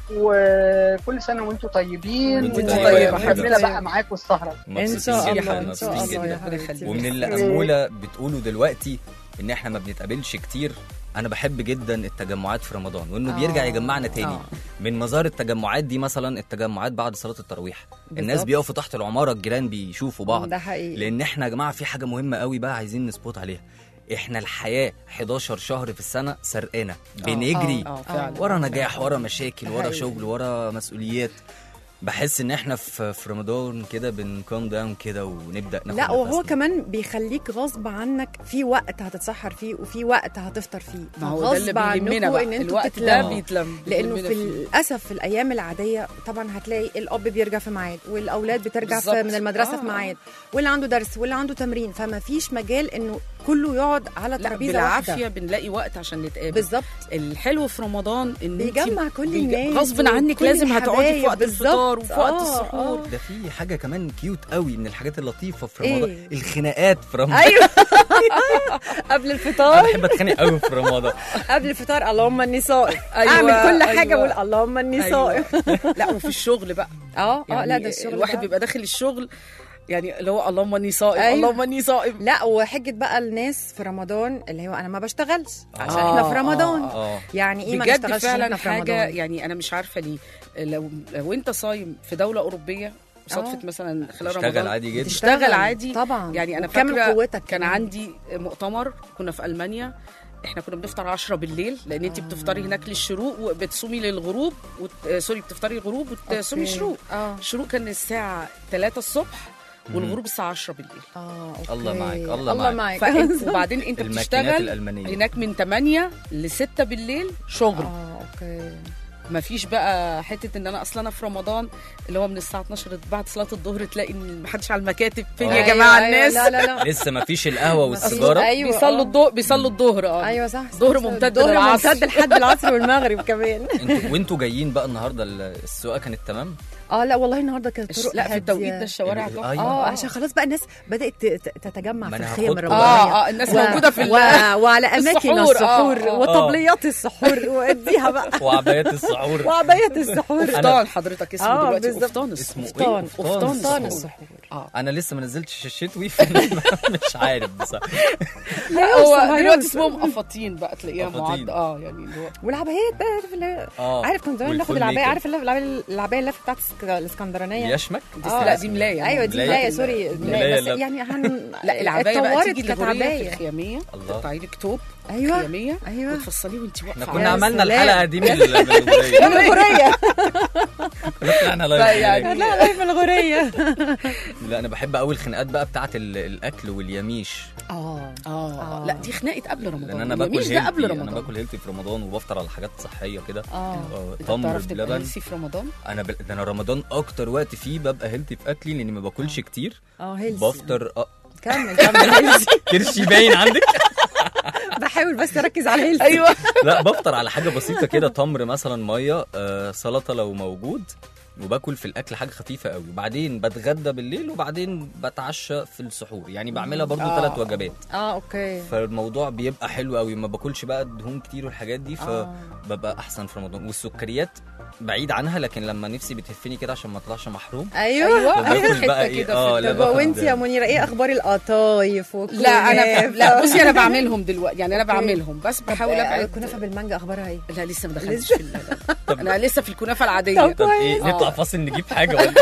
[SPEAKER 5] وكل سنه وانتوا طيبين
[SPEAKER 3] وانتوا
[SPEAKER 2] طيبة
[SPEAKER 5] ومكمله
[SPEAKER 2] يا حبيبتي.
[SPEAKER 5] بقى معاكم السهره
[SPEAKER 2] ان شاء
[SPEAKER 3] مبسوطين
[SPEAKER 2] الله
[SPEAKER 3] جدا
[SPEAKER 2] ان شاء
[SPEAKER 3] مبسوطين
[SPEAKER 2] الله يا
[SPEAKER 3] جدا
[SPEAKER 4] ربنا
[SPEAKER 2] حبيبتي
[SPEAKER 4] يخليك.
[SPEAKER 3] ومن اللي اموله بتقوله دلوقتي ان احنا ما بنتقابلش كتير انا بحب جدا التجمعات في رمضان وانه
[SPEAKER 2] آه.
[SPEAKER 3] بيرجع يجمعنا تاني
[SPEAKER 2] آه.
[SPEAKER 3] من مظاهر التجمعات دي مثلا التجمعات بعد صلاه التراويح الناس
[SPEAKER 2] بالظبط.
[SPEAKER 3] بيقفوا تحت العماره الجيران بيشوفوا بعض
[SPEAKER 2] ده حقيقي
[SPEAKER 3] لان احنا يا جماعه في حاجه مهمه قوي بقى عايزين نسبوت عليها احنا الحياه 11 شهر في السنه سرقانه بنجري
[SPEAKER 4] اه فعلا
[SPEAKER 3] ورا نجاح ورا مشاكل ورا
[SPEAKER 2] حقيقي.
[SPEAKER 3] شغل ورا مسؤوليات بحس ان احنا في في رمضان كده بنكام داون كده ونبدا ناخد
[SPEAKER 2] لا وهو
[SPEAKER 3] نفسنا.
[SPEAKER 2] كمان بيخليك غصب عنك في وقت هتتسحر فيه وفي وقت هتفطر فيه
[SPEAKER 4] ما هو ده اللي
[SPEAKER 2] فغصب
[SPEAKER 4] بيهمنا
[SPEAKER 2] عنكوا
[SPEAKER 4] بقى
[SPEAKER 2] ان انتوا
[SPEAKER 4] الوقت ده
[SPEAKER 2] تتلموا.
[SPEAKER 4] بيتلم
[SPEAKER 2] لانه
[SPEAKER 4] بيهمنا
[SPEAKER 2] في
[SPEAKER 4] فيه.
[SPEAKER 2] للاسف في الايام العاديه طبعا هتلاقي الاب بيرجع في ميعاد والاولاد بترجع في
[SPEAKER 4] بالظبط.
[SPEAKER 2] من المدرسه
[SPEAKER 4] آه،
[SPEAKER 2] في
[SPEAKER 4] آه.
[SPEAKER 2] ميعاد واللي عنده درس واللي عنده تمرين فما فيش مجال انه كله يقعد على
[SPEAKER 4] لا
[SPEAKER 2] ترابيزه
[SPEAKER 4] بالعافيه
[SPEAKER 2] واحده
[SPEAKER 4] بنلاقي وقت عشان نتقابل
[SPEAKER 2] بالظبط
[SPEAKER 4] الحلو في رمضان ان انت
[SPEAKER 2] بيجمع كل
[SPEAKER 4] بيج-
[SPEAKER 2] الناس
[SPEAKER 4] غصب عنك
[SPEAKER 2] وكل
[SPEAKER 4] لازم هتقعدي في
[SPEAKER 2] الحبايب.
[SPEAKER 4] وقت الفطار
[SPEAKER 2] بالظبط.
[SPEAKER 4] وفي وقت
[SPEAKER 2] آه،
[SPEAKER 4] السحور
[SPEAKER 2] آه.
[SPEAKER 3] ده في حاجه كمان كيوت قوي من الحاجات اللطيفه في رمضان
[SPEAKER 2] إيه؟
[SPEAKER 3] الخناقات في رمضان
[SPEAKER 2] ايوه قبل
[SPEAKER 3] انا
[SPEAKER 2] الفطار
[SPEAKER 3] بحب اتخانق قوي في رمضان
[SPEAKER 2] قبل الفطار اللهم اني صائم
[SPEAKER 4] أيوة،
[SPEAKER 2] اعمل كل حاجه
[SPEAKER 4] أيوة.
[SPEAKER 2] اقول اللهم اني صائم
[SPEAKER 4] أيوة. لا وفي الشغل بقى
[SPEAKER 2] اه اه
[SPEAKER 4] يعني
[SPEAKER 2] لا ده الشغل
[SPEAKER 4] الواحد
[SPEAKER 2] ده.
[SPEAKER 4] بيبقى داخل الشغل يعني اللي هو اللهم اني صائم
[SPEAKER 2] أيوة.
[SPEAKER 4] اللهم اني صائم
[SPEAKER 2] لا وحجه بقى الناس في رمضان اللي هو انا ما بشتغلش عشان
[SPEAKER 4] آه،
[SPEAKER 2] احنا في رمضان
[SPEAKER 3] اه
[SPEAKER 2] يعني ايه ما
[SPEAKER 4] بجد
[SPEAKER 2] نشتغلش عشان
[SPEAKER 4] فعلا
[SPEAKER 2] احنا في
[SPEAKER 4] حاجه
[SPEAKER 2] رمضان
[SPEAKER 4] يعني انا مش عارفه ليه لو لو انت صايم في دوله اوروبيه صدفه
[SPEAKER 2] آه.
[SPEAKER 4] مثلا خلال
[SPEAKER 3] تشتغل
[SPEAKER 4] رمضان
[SPEAKER 3] عادي جدا.
[SPEAKER 4] تشتغل عادي
[SPEAKER 2] طبعا
[SPEAKER 4] يعني انا
[SPEAKER 2] وكمل
[SPEAKER 4] فاكره
[SPEAKER 2] قوتك
[SPEAKER 4] كان
[SPEAKER 2] كمان.
[SPEAKER 4] عندي مؤتمر كنا في المانيا احنا كنا بنفطر 10 بالليل لان انت بتفطري هناك للشروق وبتصومي للغروب وت... آه، سوري بتفطري الغروب وتصومي
[SPEAKER 2] أوكي.
[SPEAKER 4] الشروق
[SPEAKER 2] اه
[SPEAKER 4] الشروق كان الساعه 3 الصبح والغروب الساعه 10 بالليل
[SPEAKER 2] اه أوكي.
[SPEAKER 3] الله معاك، الله
[SPEAKER 2] الله
[SPEAKER 3] معاك.
[SPEAKER 2] معاك
[SPEAKER 4] فانت وبعدين انت
[SPEAKER 3] الماكينات
[SPEAKER 4] بتشتغل
[SPEAKER 3] الالمانيه
[SPEAKER 4] هناك من 8 ل 6 بالليل شغل
[SPEAKER 2] اه اوكي
[SPEAKER 4] مفيش بقى حته ان انا اصلا انا في رمضان اللي هو من الساعه 12 بعد صلاه الظهر تلاقي ان محدش على المكاتب فين يا
[SPEAKER 3] أيوة،
[SPEAKER 4] جماعه
[SPEAKER 2] أيوة،
[SPEAKER 4] الناس
[SPEAKER 2] لا لا لا
[SPEAKER 3] لسه ما فيش القهوه
[SPEAKER 2] مفيش.
[SPEAKER 3] والسيجاره
[SPEAKER 2] أيوة،
[SPEAKER 4] بيصلوا
[SPEAKER 2] آه.
[SPEAKER 4] الظهر بيصلوا الظهر اه
[SPEAKER 2] ايوه صح صح،
[SPEAKER 4] ظهر
[SPEAKER 2] صح.
[SPEAKER 4] ممتد
[SPEAKER 2] ظهر
[SPEAKER 4] للعصر.
[SPEAKER 2] ممتد لحد العصر والمغرب كمان
[SPEAKER 3] انتوا وانتوا جايين بقى النهارده السواقه كانت تمام
[SPEAKER 2] اه لا والله النهارده كانت
[SPEAKER 4] الش-
[SPEAKER 2] طرق
[SPEAKER 4] لا في التوقيت ده
[SPEAKER 2] هادية.
[SPEAKER 4] الشوارع
[SPEAKER 3] ال-
[SPEAKER 4] تحفه
[SPEAKER 3] أيوة.
[SPEAKER 2] اه عشان خلاص بقى الناس بدات ت- ت- تتجمع
[SPEAKER 3] ما
[SPEAKER 2] في
[SPEAKER 3] أنا
[SPEAKER 2] الخيم
[SPEAKER 3] هاخدكم.
[SPEAKER 2] الرمضانيه
[SPEAKER 4] اه اه الناس موجوده في
[SPEAKER 2] و...
[SPEAKER 4] ال-
[SPEAKER 2] وعلى اماكن
[SPEAKER 4] السحور، آه،
[SPEAKER 2] السحور
[SPEAKER 4] آه.
[SPEAKER 2] وطبليات السحور واديها بقى
[SPEAKER 3] وعبايات السحور السحور
[SPEAKER 2] وعبايه السحور
[SPEAKER 4] قفطان حضرتك اسمه
[SPEAKER 2] آه،
[SPEAKER 4] دلوقتي
[SPEAKER 2] بالظبط.
[SPEAKER 4] قفطان
[SPEAKER 3] اسمه
[SPEAKER 4] السحور
[SPEAKER 3] ايه
[SPEAKER 2] قفطان.
[SPEAKER 3] قفطان
[SPEAKER 2] قفطان
[SPEAKER 3] السحور.
[SPEAKER 2] السحور
[SPEAKER 4] اه
[SPEAKER 3] انا لسه ما نزلتش الشتوي فأنا مش عارف بصراحه
[SPEAKER 4] لا هو
[SPEAKER 2] صغير
[SPEAKER 4] دلوقتي
[SPEAKER 2] بس.
[SPEAKER 4] اسمهم قفاطين بقى تلاقيها
[SPEAKER 3] قفاطين.
[SPEAKER 4] معد اه يعني اللي هو
[SPEAKER 2] والعبايات بقى عارف اللي
[SPEAKER 3] اه
[SPEAKER 2] عارف كنت زمان ناخد
[SPEAKER 3] والفول
[SPEAKER 2] العبايه
[SPEAKER 3] ميكر.
[SPEAKER 2] عارف اللف- العبايه العبايه اللفه بتاعت السك- الاسكندرانيه
[SPEAKER 3] يشمك
[SPEAKER 4] دي لا دي ملايه
[SPEAKER 2] ايوه دي
[SPEAKER 3] ملاية.
[SPEAKER 2] ملايه سوري
[SPEAKER 3] ملاية
[SPEAKER 2] ملاية بس
[SPEAKER 3] اللف.
[SPEAKER 2] يعني هن
[SPEAKER 4] لا العبايه بقى
[SPEAKER 2] اتطورت
[SPEAKER 4] تيجي
[SPEAKER 2] كانت
[SPEAKER 4] لغوريه في
[SPEAKER 2] عبايه
[SPEAKER 4] الخياميه
[SPEAKER 3] الله
[SPEAKER 4] تقطعي لك توب
[SPEAKER 2] ايوه
[SPEAKER 4] خياميه
[SPEAKER 2] ايوه
[SPEAKER 4] وتفصليه وانت واقفه
[SPEAKER 3] احنا
[SPEAKER 4] على-
[SPEAKER 3] كنا
[SPEAKER 2] يا
[SPEAKER 3] عملنا
[SPEAKER 2] سلام.
[SPEAKER 3] الحلقه دي من ال- من الغورية.
[SPEAKER 2] من الغوريه
[SPEAKER 3] طلعنا لايف
[SPEAKER 4] فيعني-
[SPEAKER 3] هناك.
[SPEAKER 2] لا لا من الغوريه
[SPEAKER 3] لا انا بحب قوي الخناقات بقى بتاعت ال- الاكل واليميش
[SPEAKER 2] اه
[SPEAKER 4] اه لا دي خناقه قبل رمضان
[SPEAKER 3] لان انا باكل
[SPEAKER 4] اليميش ده قبل
[SPEAKER 3] هيلثي انا
[SPEAKER 4] رمضان
[SPEAKER 3] باكل هيلثي في رمضان وبفطر على حاجات صحيه كده
[SPEAKER 2] اه
[SPEAKER 3] آه،
[SPEAKER 4] انت
[SPEAKER 3] تمر
[SPEAKER 4] بتعرف تبقى
[SPEAKER 3] بلبن
[SPEAKER 4] هيلثي في رمضان
[SPEAKER 3] انا ب... ده انا رمضان اكتر وقت فيه ببقى هيلثي في اكلي لاني ما باكلش كتير
[SPEAKER 2] اه هيلثي
[SPEAKER 3] بفطر أ...
[SPEAKER 2] كمل كمل هيلثي
[SPEAKER 3] كرشي باين عندك
[SPEAKER 2] بحاول بس اركز على هيلثي
[SPEAKER 4] ايوه
[SPEAKER 3] لا بفطر على حاجه بسيطه كده تمر مثلا ميه آه، سلطه لو موجود وباكل في الاكل حاجه خفيفه قوي وبعدين بتغدى بالليل وبعدين بتعشى في السحور يعني بعملها برضو
[SPEAKER 4] آه.
[SPEAKER 3] ثلاث وجبات
[SPEAKER 2] اه اوكي
[SPEAKER 3] فالموضوع بيبقى حلو قوي ما باكلش بقى دهون كتير والحاجات دي
[SPEAKER 2] آه.
[SPEAKER 3] فببقى احسن في رمضان والسكريات بعيد عنها لكن لما نفسي بتهفني كده عشان ما اطلعش محروم
[SPEAKER 2] ايوه
[SPEAKER 4] ايوه
[SPEAKER 3] باكل
[SPEAKER 4] حته
[SPEAKER 3] بقى ايه
[SPEAKER 4] كده
[SPEAKER 3] اه
[SPEAKER 4] في
[SPEAKER 3] لا
[SPEAKER 2] طب
[SPEAKER 3] باخد-
[SPEAKER 2] وانت يا منيره ايه اخبار القطايف
[SPEAKER 4] لا انا
[SPEAKER 2] والكنافة؟
[SPEAKER 4] لا بصي انا بعملهم دلوقتي يعني انا
[SPEAKER 2] أوكي.
[SPEAKER 4] بعملهم بس بحاول
[SPEAKER 2] آه،
[SPEAKER 4] ابعد
[SPEAKER 2] الكنافه بالمانجا اخبارها ايه
[SPEAKER 4] لا لسه ما دخلتش
[SPEAKER 2] لسه؟
[SPEAKER 4] في ال- انا لسه في الكنافه العاديه
[SPEAKER 2] طب
[SPEAKER 3] طب ايه
[SPEAKER 4] آه.
[SPEAKER 3] نطلع فاصل نجيب حاجه ولا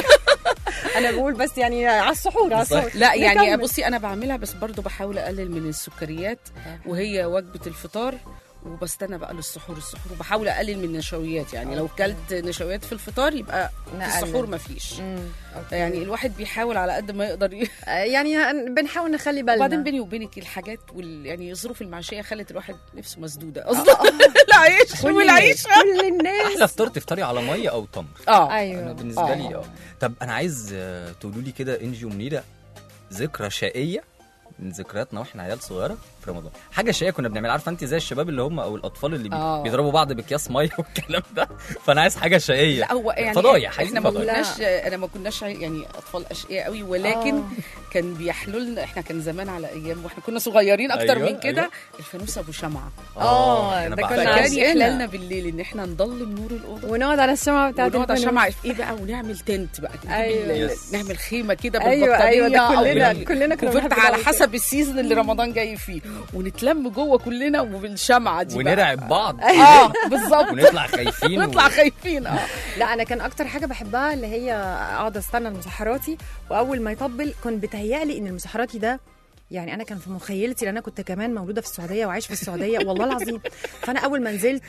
[SPEAKER 2] انا بقول بس يعني على السحور على السحور
[SPEAKER 4] لا يعني
[SPEAKER 2] نكمل.
[SPEAKER 4] بصي انا بعملها بس برضو بحاول اقلل من السكريات وهي وجبه الفطار وبستنى بقى للسحور السحور وبحاول اقلل من النشويات يعني لو كلت نشويات في الفطار يبقى في
[SPEAKER 2] نقلل.
[SPEAKER 4] السحور ما فيش
[SPEAKER 2] مم، أوكي.
[SPEAKER 4] يعني الواحد بيحاول على قد ما يقدر ي-
[SPEAKER 2] آه، يعني هن- بنحاول نخلي بالنا
[SPEAKER 4] وبعدين بيني وبينك الحاجات وال... يعني الظروف المعيشيه خلت الواحد نفسه مسدوده اصلا العيش
[SPEAKER 2] كل
[SPEAKER 4] والعيش
[SPEAKER 2] الناس كل الناس
[SPEAKER 3] احلى فطار تفطري على ميه او تمر
[SPEAKER 4] اه
[SPEAKER 3] انا
[SPEAKER 2] ايوه
[SPEAKER 3] بالنسبه
[SPEAKER 4] آه.
[SPEAKER 3] لي اه طب انا عايز آه، تقولوا لي كده انجي ومنيره ذكرى شقيه من ذكرياتنا واحنا عيال صغيره في رمضان حاجه شقيه كنا بنعملها عارفه انت زي الشباب اللي هم او الاطفال اللي بي...
[SPEAKER 4] آه.
[SPEAKER 3] بيضربوا بعض باكياس ميه والكلام ده فانا عايز حاجه شقيه
[SPEAKER 4] لا هو يعني
[SPEAKER 3] فضايح
[SPEAKER 4] احنا
[SPEAKER 3] عايزين
[SPEAKER 4] ما
[SPEAKER 3] فضايح
[SPEAKER 4] كناش انا ما كناش يعني اطفال اشقياء قوي ولكن
[SPEAKER 2] آه.
[SPEAKER 4] كان بيحلوا لنا احنا كان زمان على ايام واحنا كنا صغيرين اكتر
[SPEAKER 3] أيوة،
[SPEAKER 4] من كده
[SPEAKER 3] أيوة.
[SPEAKER 4] الفانوس ابو شمعه
[SPEAKER 2] آه،
[SPEAKER 3] أنا
[SPEAKER 2] ده
[SPEAKER 3] بعشقها.
[SPEAKER 2] كنا
[SPEAKER 4] فكان
[SPEAKER 2] عايزينها.
[SPEAKER 4] يحلى لنا بالليل ان احنا نضلم نور الاوضه
[SPEAKER 2] ونقعد على الشمعة بتاعت
[SPEAKER 4] ونقعد على
[SPEAKER 2] الفانوس.
[SPEAKER 4] الشمعة في ايه بقى ونعمل تنت بقى نجيب
[SPEAKER 2] أيوة.
[SPEAKER 4] ال-
[SPEAKER 3] يس.
[SPEAKER 4] نعمل خيمه كده
[SPEAKER 2] أيوة،
[SPEAKER 4] بالبطانيه
[SPEAKER 2] أيوة، ده
[SPEAKER 4] أو
[SPEAKER 2] كلنا-
[SPEAKER 4] بال-
[SPEAKER 2] كلنا كنا
[SPEAKER 4] كوفرت
[SPEAKER 2] بنحب
[SPEAKER 4] على
[SPEAKER 2] نعمل
[SPEAKER 4] حسب السيزون اللي رمضان جاي فيه ونتلم جوه كلنا وبالشمعه دي بقى.
[SPEAKER 3] ونرعب بعض
[SPEAKER 4] اه بالظبط
[SPEAKER 3] ونطلع خايفين
[SPEAKER 4] نطلع خايفين اه
[SPEAKER 2] لا انا كان اكتر حاجه بحبها اللي هي اقعد استنى المسحراتي واول ما يطبل كنت بتهيألي ان المسحراتي ده يعني انا كان في مخيلتي لان انا كنت كمان مولوده في السعوديه وعايش في السعوديه والله العظيم فانا اول ما نزلت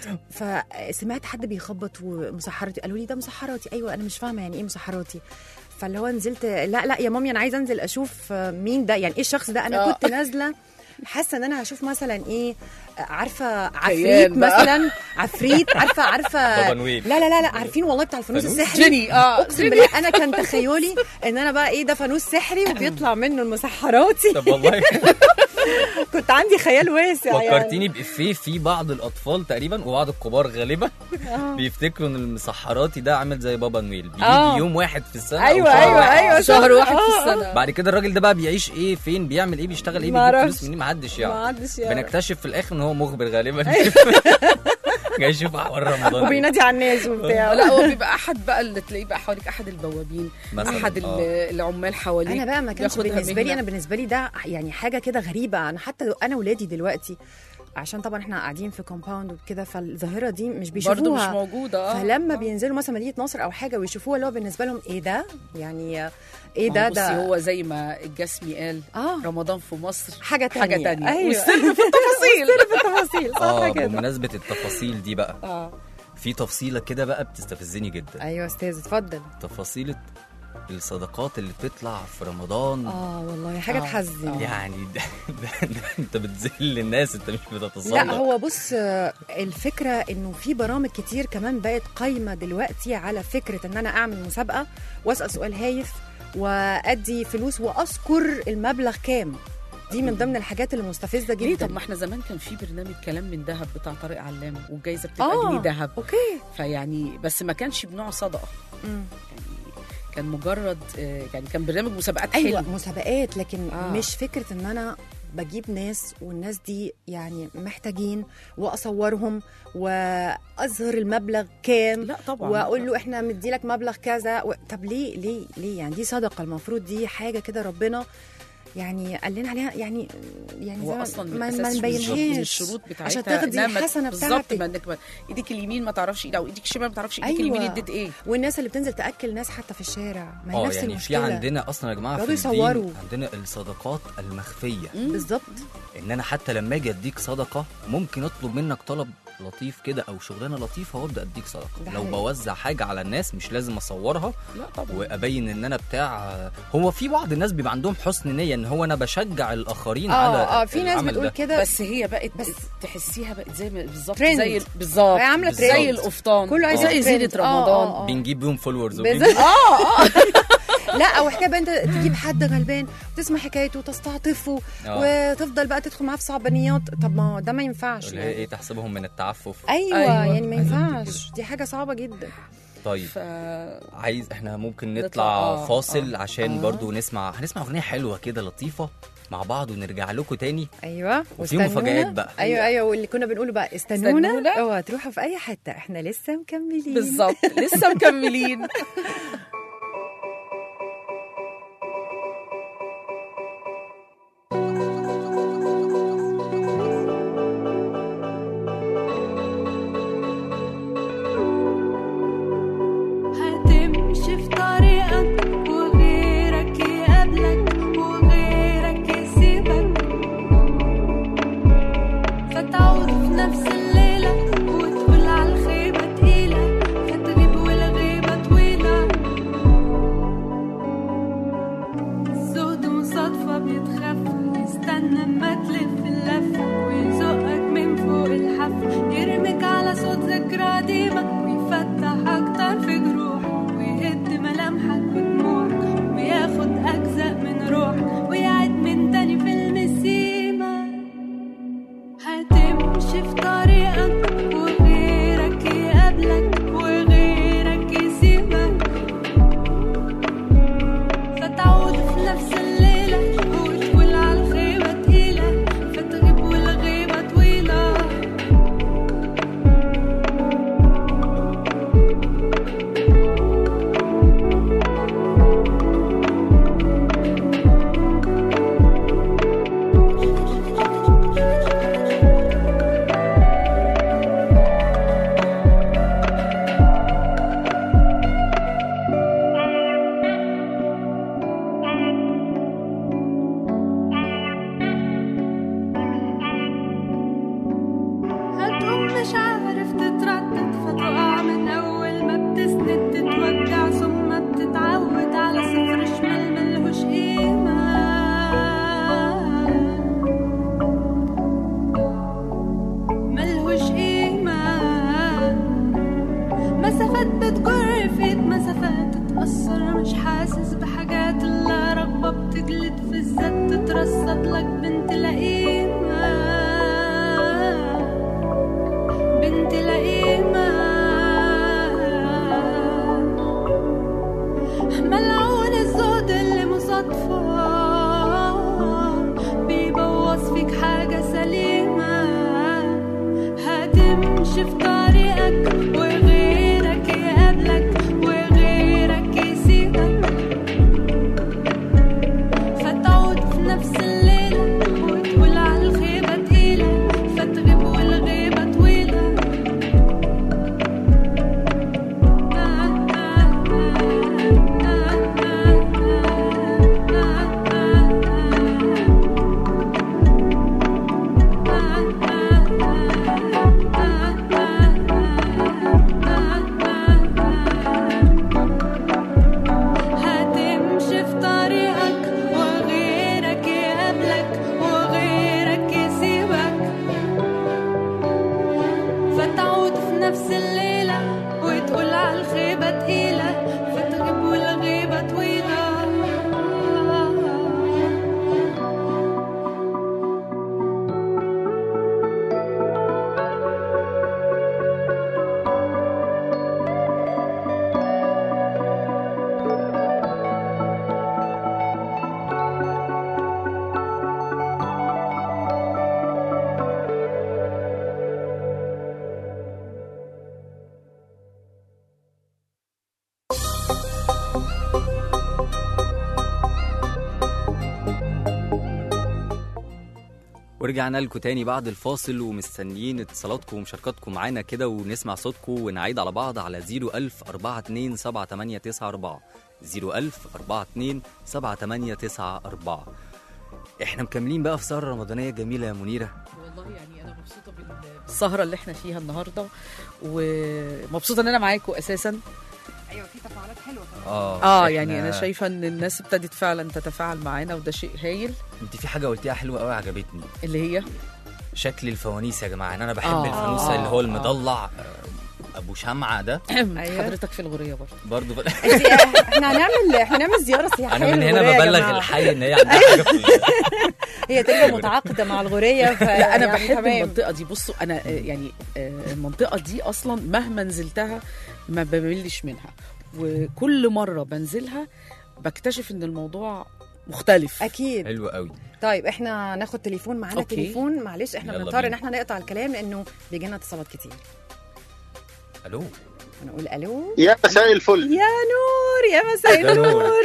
[SPEAKER 2] فسمعت حد بيخبط ومسحراتي قالوا لي ده مسحراتي ايوه انا مش فاهمه يعني ايه مسحراتي فاللي هو نزلت لا لا يا مامي انا عايزه انزل اشوف مين ده يعني ايه الشخص ده انا
[SPEAKER 4] آه.
[SPEAKER 2] كنت نازله حاسه ان انا هشوف مثلا ايه عارفه عفريت
[SPEAKER 4] كيان بقى.
[SPEAKER 2] مثلا عفريت عارفه عارفه
[SPEAKER 3] بابا نويل.
[SPEAKER 2] لا لا لا لا عارفين والله بتاع الفانوس
[SPEAKER 3] فانوس؟
[SPEAKER 2] السحري
[SPEAKER 4] جيني اه
[SPEAKER 2] اقسم بالله انا كان تخيلي ان انا بقى ايه ده فانوس سحري وبيطلع منه المسحراتي
[SPEAKER 3] طب والله
[SPEAKER 2] كنت عندي خيال واسع يعني
[SPEAKER 3] فكرتيني بافيه في بعض الاطفال تقريبا وبعض الكبار غالبا بيفتكروا ان المسحراتي ده عامل زي بابا نويل بيجي
[SPEAKER 2] آه.
[SPEAKER 3] يوم واحد في السنه أو
[SPEAKER 2] ايوه
[SPEAKER 3] شهر
[SPEAKER 2] ايوه
[SPEAKER 3] واحد.
[SPEAKER 2] ايوه
[SPEAKER 4] شهر واحد في
[SPEAKER 2] آه، آه.
[SPEAKER 4] السنه
[SPEAKER 3] بعد كده الراجل ده بقى بيعيش ايه فين بيعمل ايه بيشتغل ايه
[SPEAKER 2] ما
[SPEAKER 3] بيجيب
[SPEAKER 2] أعرفش.
[SPEAKER 3] فلوس منين محدش
[SPEAKER 2] ما
[SPEAKER 3] يعرف
[SPEAKER 2] عادش يعني
[SPEAKER 3] بنكتشف في الاخر ان هو مخبر غالبا جاي يشوف احوال رمضان
[SPEAKER 2] وبينادي على الناس وبتاع
[SPEAKER 4] لا هو بيبقى احد بقى اللي تلاقيه بقى حواليك احد البوابين
[SPEAKER 3] مثلاً،
[SPEAKER 4] احد ال-
[SPEAKER 3] آه.
[SPEAKER 4] العمال حواليك
[SPEAKER 2] انا بقى ما كانش
[SPEAKER 4] بياخدها
[SPEAKER 2] بالنسبه لي
[SPEAKER 4] مهنة.
[SPEAKER 2] انا بالنسبه لي ده يعني حاجه كده غريبه انا حتى انا ولادي دلوقتي عشان طبعا احنا قاعدين في كومباوند وكده فالظاهره دي مش بيشوفوها
[SPEAKER 4] برضه مش موجوده اه
[SPEAKER 2] فلما
[SPEAKER 4] آه.
[SPEAKER 2] بينزلوا مثلا مدينه نصر او حاجه ويشوفوها اللي هو بالنسبه لهم ايه ده يعني ايه
[SPEAKER 4] ما
[SPEAKER 2] ده
[SPEAKER 4] هو بصي
[SPEAKER 2] ده
[SPEAKER 4] هو زي ما الجسمي قال
[SPEAKER 2] اه
[SPEAKER 4] رمضان في مصر
[SPEAKER 2] حاجه تانية
[SPEAKER 4] حاجه تانية
[SPEAKER 2] ايوه
[SPEAKER 4] والسر في التفاصيل
[SPEAKER 2] السر في التفاصيل صح
[SPEAKER 3] اه
[SPEAKER 2] كده
[SPEAKER 3] بمناسبه التفاصيل دي بقى
[SPEAKER 4] اه
[SPEAKER 3] في تفصيله كده بقى بتستفزني جدا
[SPEAKER 2] ايوه استاذ اتفضل
[SPEAKER 3] تفاصيله الصدقات اللي بتطلع في رمضان
[SPEAKER 2] اه والله حاجه
[SPEAKER 4] آه،
[SPEAKER 2] تحزن
[SPEAKER 4] آه.
[SPEAKER 3] يعني ده, ده, ده انت بتذل الناس انت مش بتتصدق
[SPEAKER 2] لا هو بص آه، الفكره انه في برامج كتير كمان بقت قايمه دلوقتي على فكره ان انا اعمل مسابقه واسال سؤال هايف وادي فلوس واذكر المبلغ كام دي من ضمن الحاجات اللي مستفزه
[SPEAKER 4] ليه
[SPEAKER 2] جدا
[SPEAKER 4] طب ما احنا زمان كان في برنامج كلام من ذهب بتاع طارق علام والجايزه بتبقى
[SPEAKER 2] آه.
[SPEAKER 4] جنيه ذهب
[SPEAKER 2] اوكي
[SPEAKER 4] فيعني بس ما كانش بنوع صدقه
[SPEAKER 2] مم.
[SPEAKER 4] يعني كان مجرد آه، يعني كان برنامج مسابقات
[SPEAKER 2] ايوه
[SPEAKER 4] حلو
[SPEAKER 2] مسابقات لكن
[SPEAKER 4] آه.
[SPEAKER 2] مش فكره ان انا بجيب ناس والناس دي يعني محتاجين واصورهم واظهر المبلغ كام
[SPEAKER 4] لا طبعا
[SPEAKER 2] واقول له احنا مدي لك مبلغ كذا و... طب ليه ليه ليه يعني دي صدقه المفروض دي حاجه كده ربنا يعني قال لنا عليها يعني يعني
[SPEAKER 4] هو
[SPEAKER 2] زي
[SPEAKER 4] اصلا من
[SPEAKER 2] ما, ما
[SPEAKER 4] الأساس من
[SPEAKER 2] نبينهاش
[SPEAKER 4] الشروط بتاعتها
[SPEAKER 2] عشان تاخدي
[SPEAKER 4] إنها ما-
[SPEAKER 2] الحسنه
[SPEAKER 4] بالظبط
[SPEAKER 2] بتاعتك
[SPEAKER 4] ما انك ما- ايديك اليمين ما تعرفش ايه او ايديك الشمال ما تعرفش ايديك
[SPEAKER 2] أيوة.
[SPEAKER 4] اليمين اديت ايه
[SPEAKER 2] والناس اللي بتنزل تاكل ناس حتى في الشارع ما هي
[SPEAKER 3] اه
[SPEAKER 2] نفس
[SPEAKER 3] يعني في
[SPEAKER 2] المشكله
[SPEAKER 3] عندنا اصلا يا جماعه في
[SPEAKER 2] يقعدوا
[SPEAKER 3] الدين
[SPEAKER 2] يصوروا.
[SPEAKER 3] عندنا الصدقات المخفيه
[SPEAKER 2] بالظبط
[SPEAKER 3] ان انا حتى لما اجي اديك صدقه ممكن اطلب منك طلب لطيف كده او شغلانه لطيفه وابدا اديك صدقه
[SPEAKER 2] ده
[SPEAKER 3] لو
[SPEAKER 2] حقيقي.
[SPEAKER 3] بوزع حاجه على الناس مش لازم اصورها
[SPEAKER 4] لا طبعا
[SPEAKER 3] وابين ان انا بتاع هو في بعض الناس بيبقى عندهم حسن نيه ان هو انا بشجع الاخرين على
[SPEAKER 2] اه اه في ناس
[SPEAKER 3] العمل
[SPEAKER 2] بتقول
[SPEAKER 3] ده.
[SPEAKER 2] كده
[SPEAKER 4] بس هي بقت
[SPEAKER 2] بس-
[SPEAKER 4] بس تحسيها بقت زي ما بالظبط
[SPEAKER 2] ترند.
[SPEAKER 4] زي ال- بالظبط
[SPEAKER 2] هي عامله
[SPEAKER 3] بالظبط.
[SPEAKER 4] زي
[SPEAKER 2] ترند
[SPEAKER 4] القفطان
[SPEAKER 2] كله عايز
[SPEAKER 4] زي
[SPEAKER 2] يعمل
[SPEAKER 4] زينة
[SPEAKER 2] ترند. آه،
[SPEAKER 4] رمضان
[SPEAKER 2] آه، آه.
[SPEAKER 3] بنجيب بيهم فولورز
[SPEAKER 2] بالظبط لا او حكايه بقى انت تجيب حد غلبان وتسمع حكايته وتستعطفه
[SPEAKER 3] آه.
[SPEAKER 2] وتفضل بقى تدخل معاه في صعبانيات طب ما هو ده ما ينفعش
[SPEAKER 3] اللي هي
[SPEAKER 2] يعني.
[SPEAKER 3] ايه تحسبهم من التعفف
[SPEAKER 2] ايوه,
[SPEAKER 4] أيوة.
[SPEAKER 2] يعني ما
[SPEAKER 3] عايزة
[SPEAKER 2] ينفعش دي حاجه صعبه جدا
[SPEAKER 3] طيب
[SPEAKER 4] ف
[SPEAKER 3] عايز احنا ممكن
[SPEAKER 4] نطلع،
[SPEAKER 3] نطلع
[SPEAKER 4] آه،
[SPEAKER 3] فاصل
[SPEAKER 4] آه.
[SPEAKER 3] عشان
[SPEAKER 2] آه.
[SPEAKER 3] برضو نسمع هنسمع اغنيه حلوه كده لطيفه مع بعض ونرجع لكم تاني
[SPEAKER 2] ايوه
[SPEAKER 3] وفي
[SPEAKER 2] واستنونا.
[SPEAKER 3] مفاجآت بقى.
[SPEAKER 2] ايوه ايوه واللي كنا بنقوله بقى استنونا
[SPEAKER 4] استنونا.
[SPEAKER 2] اوعى تروحوا في اي حته احنا لسه مكملين
[SPEAKER 4] بالظبط لسه مكملين
[SPEAKER 6] هتمشي في طريقك وغيرك يقابلك وغيرك يسيبك فتعود في نفس الليلة وتقول عالخيبة تقيلة فتغيب والغيبة طويلة الزهد مصادفة بيتخف يستنى اما تلف اللفة ويزقك من فوق الحفل يرميك على صوت ذكرى قديمة ويفتح أكتر في جروحك ويهد ملامحك ودموعك وياخد أجزاء من روحك ويعيد من تاني فيلم السيما هتمشي في طريقك وغيرك يقابلك وغيرك يسيبك فتعود في نفس الليلة وتقول عالخيبة تقيلة فتغيب والغيبة طويلة هتقوم مش عارف تتردد فتقع من أول ما بتسند تتوجع ثم بتتعود على صفر شمال ملهوش قيمة ملهوش قيمة مسافات بتجر في ايد مسافات تتأثر مش حاسس بحاجات إلا رغبة بتجلد في الذات تترصد لك بنت لئيمة بنت لئيمة ملعون الزهد اللي مصادفة بيبوظ فيك حاجة سليمة هتمشي في طريقك وغيرك يقابلك وغيرك يسيبك فتعود في نفس الليلة وتقول
[SPEAKER 3] ورجعنا لكم تاني بعد الفاصل ومستنيين اتصالاتكم ومشاركاتكم معانا كده ونسمع صوتكم ونعيد على بعض على 01000 42 7894 01000 42 7894 احنا مكملين بقى في سهرة رمضانية جميلة يا منيرة
[SPEAKER 4] والله يعني انا مبسوطه بال- بالسهره اللي احنا فيها النهارده ومبسوطه ان انا معاكم اساسا
[SPEAKER 2] ايوه في تفاعلات حلوه كمان
[SPEAKER 3] اه
[SPEAKER 4] اه
[SPEAKER 3] إحنا-
[SPEAKER 4] يعني انا شايفه ان الناس ابتدت فعلا تتفاعل معانا وده شيء هايل
[SPEAKER 3] انت في حاجة قلتيها حلوة قوي عجبتني
[SPEAKER 4] اللي هي
[SPEAKER 3] شكل الفوانيس يا جماعة يعني انا بحب
[SPEAKER 4] آه.
[SPEAKER 3] الفانوس
[SPEAKER 4] آه.
[SPEAKER 3] اللي هو
[SPEAKER 4] آه.
[SPEAKER 3] المضلع آه، ابو شمعة ده
[SPEAKER 2] أيوة.
[SPEAKER 4] حضرتك في الغوريه برضه
[SPEAKER 3] برضو ب...
[SPEAKER 2] انت احنا هنعمل احنا هنعمل زياره سياحيه
[SPEAKER 3] انا من هنا
[SPEAKER 2] للغورية يا
[SPEAKER 3] ببلغ
[SPEAKER 2] جماعة.
[SPEAKER 3] الحي ان هي عندها حاجة في ال-
[SPEAKER 2] هي تبقى متعاقده مع الغوريه ف
[SPEAKER 4] لا انا
[SPEAKER 2] يعني
[SPEAKER 4] بحب
[SPEAKER 2] تمام.
[SPEAKER 4] المنطقه دي بصوا انا آه، يعني آه، المنطقه دي اصلا مهما نزلتها ما بملش منها وكل مره بنزلها بكتشف ان الموضوع مختلف
[SPEAKER 2] اكيد
[SPEAKER 3] حلو قوي
[SPEAKER 2] طيب احنا ناخد تليفون معانا
[SPEAKER 4] أوكي.
[SPEAKER 2] تليفون معلش احنا
[SPEAKER 3] يلا
[SPEAKER 2] بنضطر ان
[SPEAKER 3] بينا.
[SPEAKER 2] احنا نقطع الكلام لانه بيجي لنا اتصالات كتير
[SPEAKER 3] الو
[SPEAKER 2] نقول الو
[SPEAKER 7] يا مساء الفل
[SPEAKER 2] يا نور يا مساء
[SPEAKER 3] يا نور.
[SPEAKER 2] النور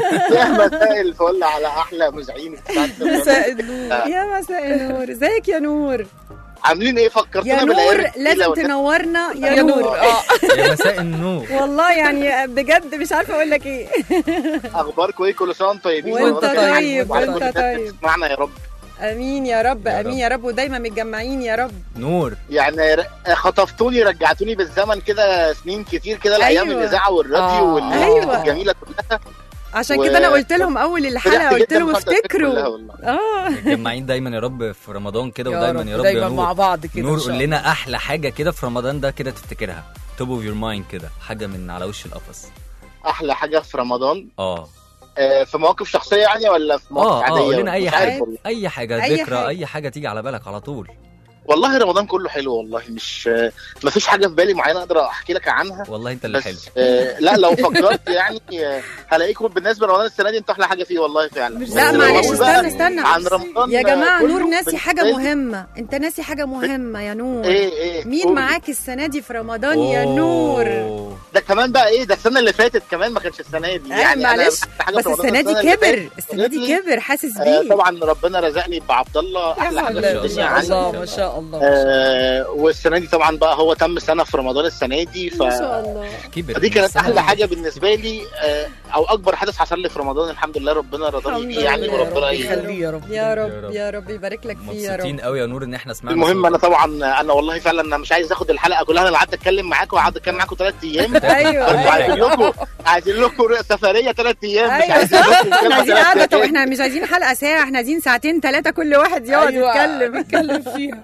[SPEAKER 7] يا مساء الفل على احلى مذيعين
[SPEAKER 4] مساء النور
[SPEAKER 2] يا مساء النور ازيك يا نور
[SPEAKER 7] عاملين ايه فكرتونا
[SPEAKER 2] يا
[SPEAKER 7] بالأيام
[SPEAKER 2] نور
[SPEAKER 7] الجميلة
[SPEAKER 2] لازم
[SPEAKER 7] والناس-
[SPEAKER 2] تنورنا يا,
[SPEAKER 4] يا
[SPEAKER 2] نور,
[SPEAKER 4] نور اه
[SPEAKER 3] يا مساء النور
[SPEAKER 2] والله يعني بجد مش عارفه اقول لك ايه
[SPEAKER 7] اخباركم ايه كل سنه وانتم طيبين
[SPEAKER 2] وانت
[SPEAKER 7] وربنا يجعل
[SPEAKER 2] طيب،
[SPEAKER 7] وعلى
[SPEAKER 2] وانت
[SPEAKER 7] كل الناس
[SPEAKER 2] طيب.
[SPEAKER 7] تسمعنا يا رب
[SPEAKER 2] امين يا رب
[SPEAKER 3] يا
[SPEAKER 2] امين
[SPEAKER 3] رب.
[SPEAKER 2] يا رب ودايما متجمعين يا رب
[SPEAKER 3] نور
[SPEAKER 7] يعني ر- خطفتوني رجعتوني بالزمن كده سنين كتير كده لايام
[SPEAKER 2] أيوة.
[SPEAKER 7] الاذاعه والراديو
[SPEAKER 4] آه.
[SPEAKER 7] والحاجات
[SPEAKER 2] أيوة.
[SPEAKER 7] الجميله كلها
[SPEAKER 2] عشان
[SPEAKER 7] و-
[SPEAKER 2] كده انا قلت لهم اول الحلقه
[SPEAKER 7] فرحت
[SPEAKER 2] قلت
[SPEAKER 7] جداً
[SPEAKER 2] لهم
[SPEAKER 7] بفترة كلها
[SPEAKER 2] افتكروا
[SPEAKER 7] والله.
[SPEAKER 2] اه
[SPEAKER 3] متجمعين دايما يا رب في رمضان كده
[SPEAKER 4] يا
[SPEAKER 3] ودايما
[SPEAKER 4] رب
[SPEAKER 3] يا رب
[SPEAKER 4] دايما
[SPEAKER 3] يا
[SPEAKER 4] مع
[SPEAKER 3] نور
[SPEAKER 4] بعض كده
[SPEAKER 3] نور
[SPEAKER 4] إن شاء
[SPEAKER 3] قول
[SPEAKER 4] الله.
[SPEAKER 3] لنا احلى حاجه كده في رمضان ده كده تفتكرها توب اوف يور مايند كده حاجه من على وش القفص
[SPEAKER 7] احلى حاجه في رمضان
[SPEAKER 3] اه
[SPEAKER 7] آه، في مواقف شخصيه يعني ولا في مواقف
[SPEAKER 3] اه اه
[SPEAKER 7] عاديه
[SPEAKER 3] قول لنا اي
[SPEAKER 7] مش عارف
[SPEAKER 3] حاجه
[SPEAKER 7] والله.
[SPEAKER 3] اي حاجه
[SPEAKER 2] أي
[SPEAKER 3] ذكرى
[SPEAKER 2] حاجة.
[SPEAKER 3] اي حاجه تيجي على بالك على طول
[SPEAKER 7] والله رمضان كله حلو والله مش ما فيش حاجه في بالي معينه اقدر احكي لك عنها
[SPEAKER 3] والله انت اللي حلو
[SPEAKER 7] بس آه لا لو فكرت يعني آه هلاقيكم بالنسبه لرمضان السنه دي انتوا احلى حاجه فيه والله فعلا
[SPEAKER 4] مش-
[SPEAKER 7] بس
[SPEAKER 2] لا
[SPEAKER 7] لو
[SPEAKER 2] معلش
[SPEAKER 7] أقول بقى
[SPEAKER 2] استنى استنى
[SPEAKER 7] عن رمضان
[SPEAKER 2] يا جماعه
[SPEAKER 7] كله
[SPEAKER 2] نور ناسي
[SPEAKER 7] بالنسبة
[SPEAKER 2] حاجه
[SPEAKER 7] لي-
[SPEAKER 2] مهمه انت ناسي حاجه مهمه يا نور
[SPEAKER 7] ايه ايه
[SPEAKER 2] مين
[SPEAKER 7] قولي.
[SPEAKER 2] معاك السنه دي في رمضان يا
[SPEAKER 3] أوه.
[SPEAKER 2] نور
[SPEAKER 7] ده كمان بقى ايه ده السنه اللي فاتت كمان ما كانش السنه دي
[SPEAKER 2] أيوة
[SPEAKER 7] يعني أنا
[SPEAKER 2] معلش
[SPEAKER 7] أحلى حاجة
[SPEAKER 2] بس
[SPEAKER 7] في رمضان
[SPEAKER 2] السنه دي
[SPEAKER 7] اللي
[SPEAKER 2] كبر
[SPEAKER 7] فاتت
[SPEAKER 2] السنه دي
[SPEAKER 7] قالت لي،
[SPEAKER 2] كبر حاسس
[SPEAKER 7] آه
[SPEAKER 2] بيه
[SPEAKER 7] طبعا ربنا رزقني بعبد الله احلى حاجه في
[SPEAKER 3] الله،
[SPEAKER 7] الدنيا
[SPEAKER 4] ما
[SPEAKER 7] عندي
[SPEAKER 4] شاء الله
[SPEAKER 3] عندي.
[SPEAKER 4] ما شاء الله ما شاء الله.
[SPEAKER 7] آه والسنه دي طبعا بقى هو تم سنه في رمضان السنه دي ف
[SPEAKER 2] ما شاء الله
[SPEAKER 3] كبر
[SPEAKER 7] فدي كانت
[SPEAKER 3] السنة
[SPEAKER 7] احلى
[SPEAKER 3] دي.
[SPEAKER 7] حاجه بالنسبه لي آه، او اكبر حدث حصل لي في رمضان الحمد لله ربنا رضاني
[SPEAKER 2] الحمد
[SPEAKER 7] بيه يعني
[SPEAKER 2] لله.
[SPEAKER 7] وربنا
[SPEAKER 4] يا رب
[SPEAKER 7] ي-
[SPEAKER 4] يخليه يا رب
[SPEAKER 2] يا
[SPEAKER 3] يا
[SPEAKER 2] رب
[SPEAKER 3] رب.
[SPEAKER 2] يا رب يبارك لك فيه يا
[SPEAKER 3] مبسوطين
[SPEAKER 2] رب
[SPEAKER 3] قوي يا نور ان احنا سمعنا
[SPEAKER 7] المهم انا
[SPEAKER 3] صوتك.
[SPEAKER 7] طبعا انا والله فعلا انا مش عايز اخد الحلقه كلها انا قعدت اتكلم معاكم وقعدت اتكلم معاكم ثلاث ايام
[SPEAKER 2] ايوه
[SPEAKER 7] انتوا عايزين
[SPEAKER 2] ايوه
[SPEAKER 7] لكم عايزين لكم سفريه ثلاث ايام مش
[SPEAKER 2] ايوه
[SPEAKER 7] عايزين
[SPEAKER 2] صح
[SPEAKER 7] لكم
[SPEAKER 2] احنا
[SPEAKER 7] كلمة
[SPEAKER 2] عايزين
[SPEAKER 7] ثلاث
[SPEAKER 2] قاعده طب
[SPEAKER 7] أيام.
[SPEAKER 2] احنا مش عايزين حلقه ساعه احنا عايزين ساعتين ثلاثه كل واحد يقعد
[SPEAKER 4] أيوة،
[SPEAKER 2] يتكلم
[SPEAKER 4] نتكلم فيها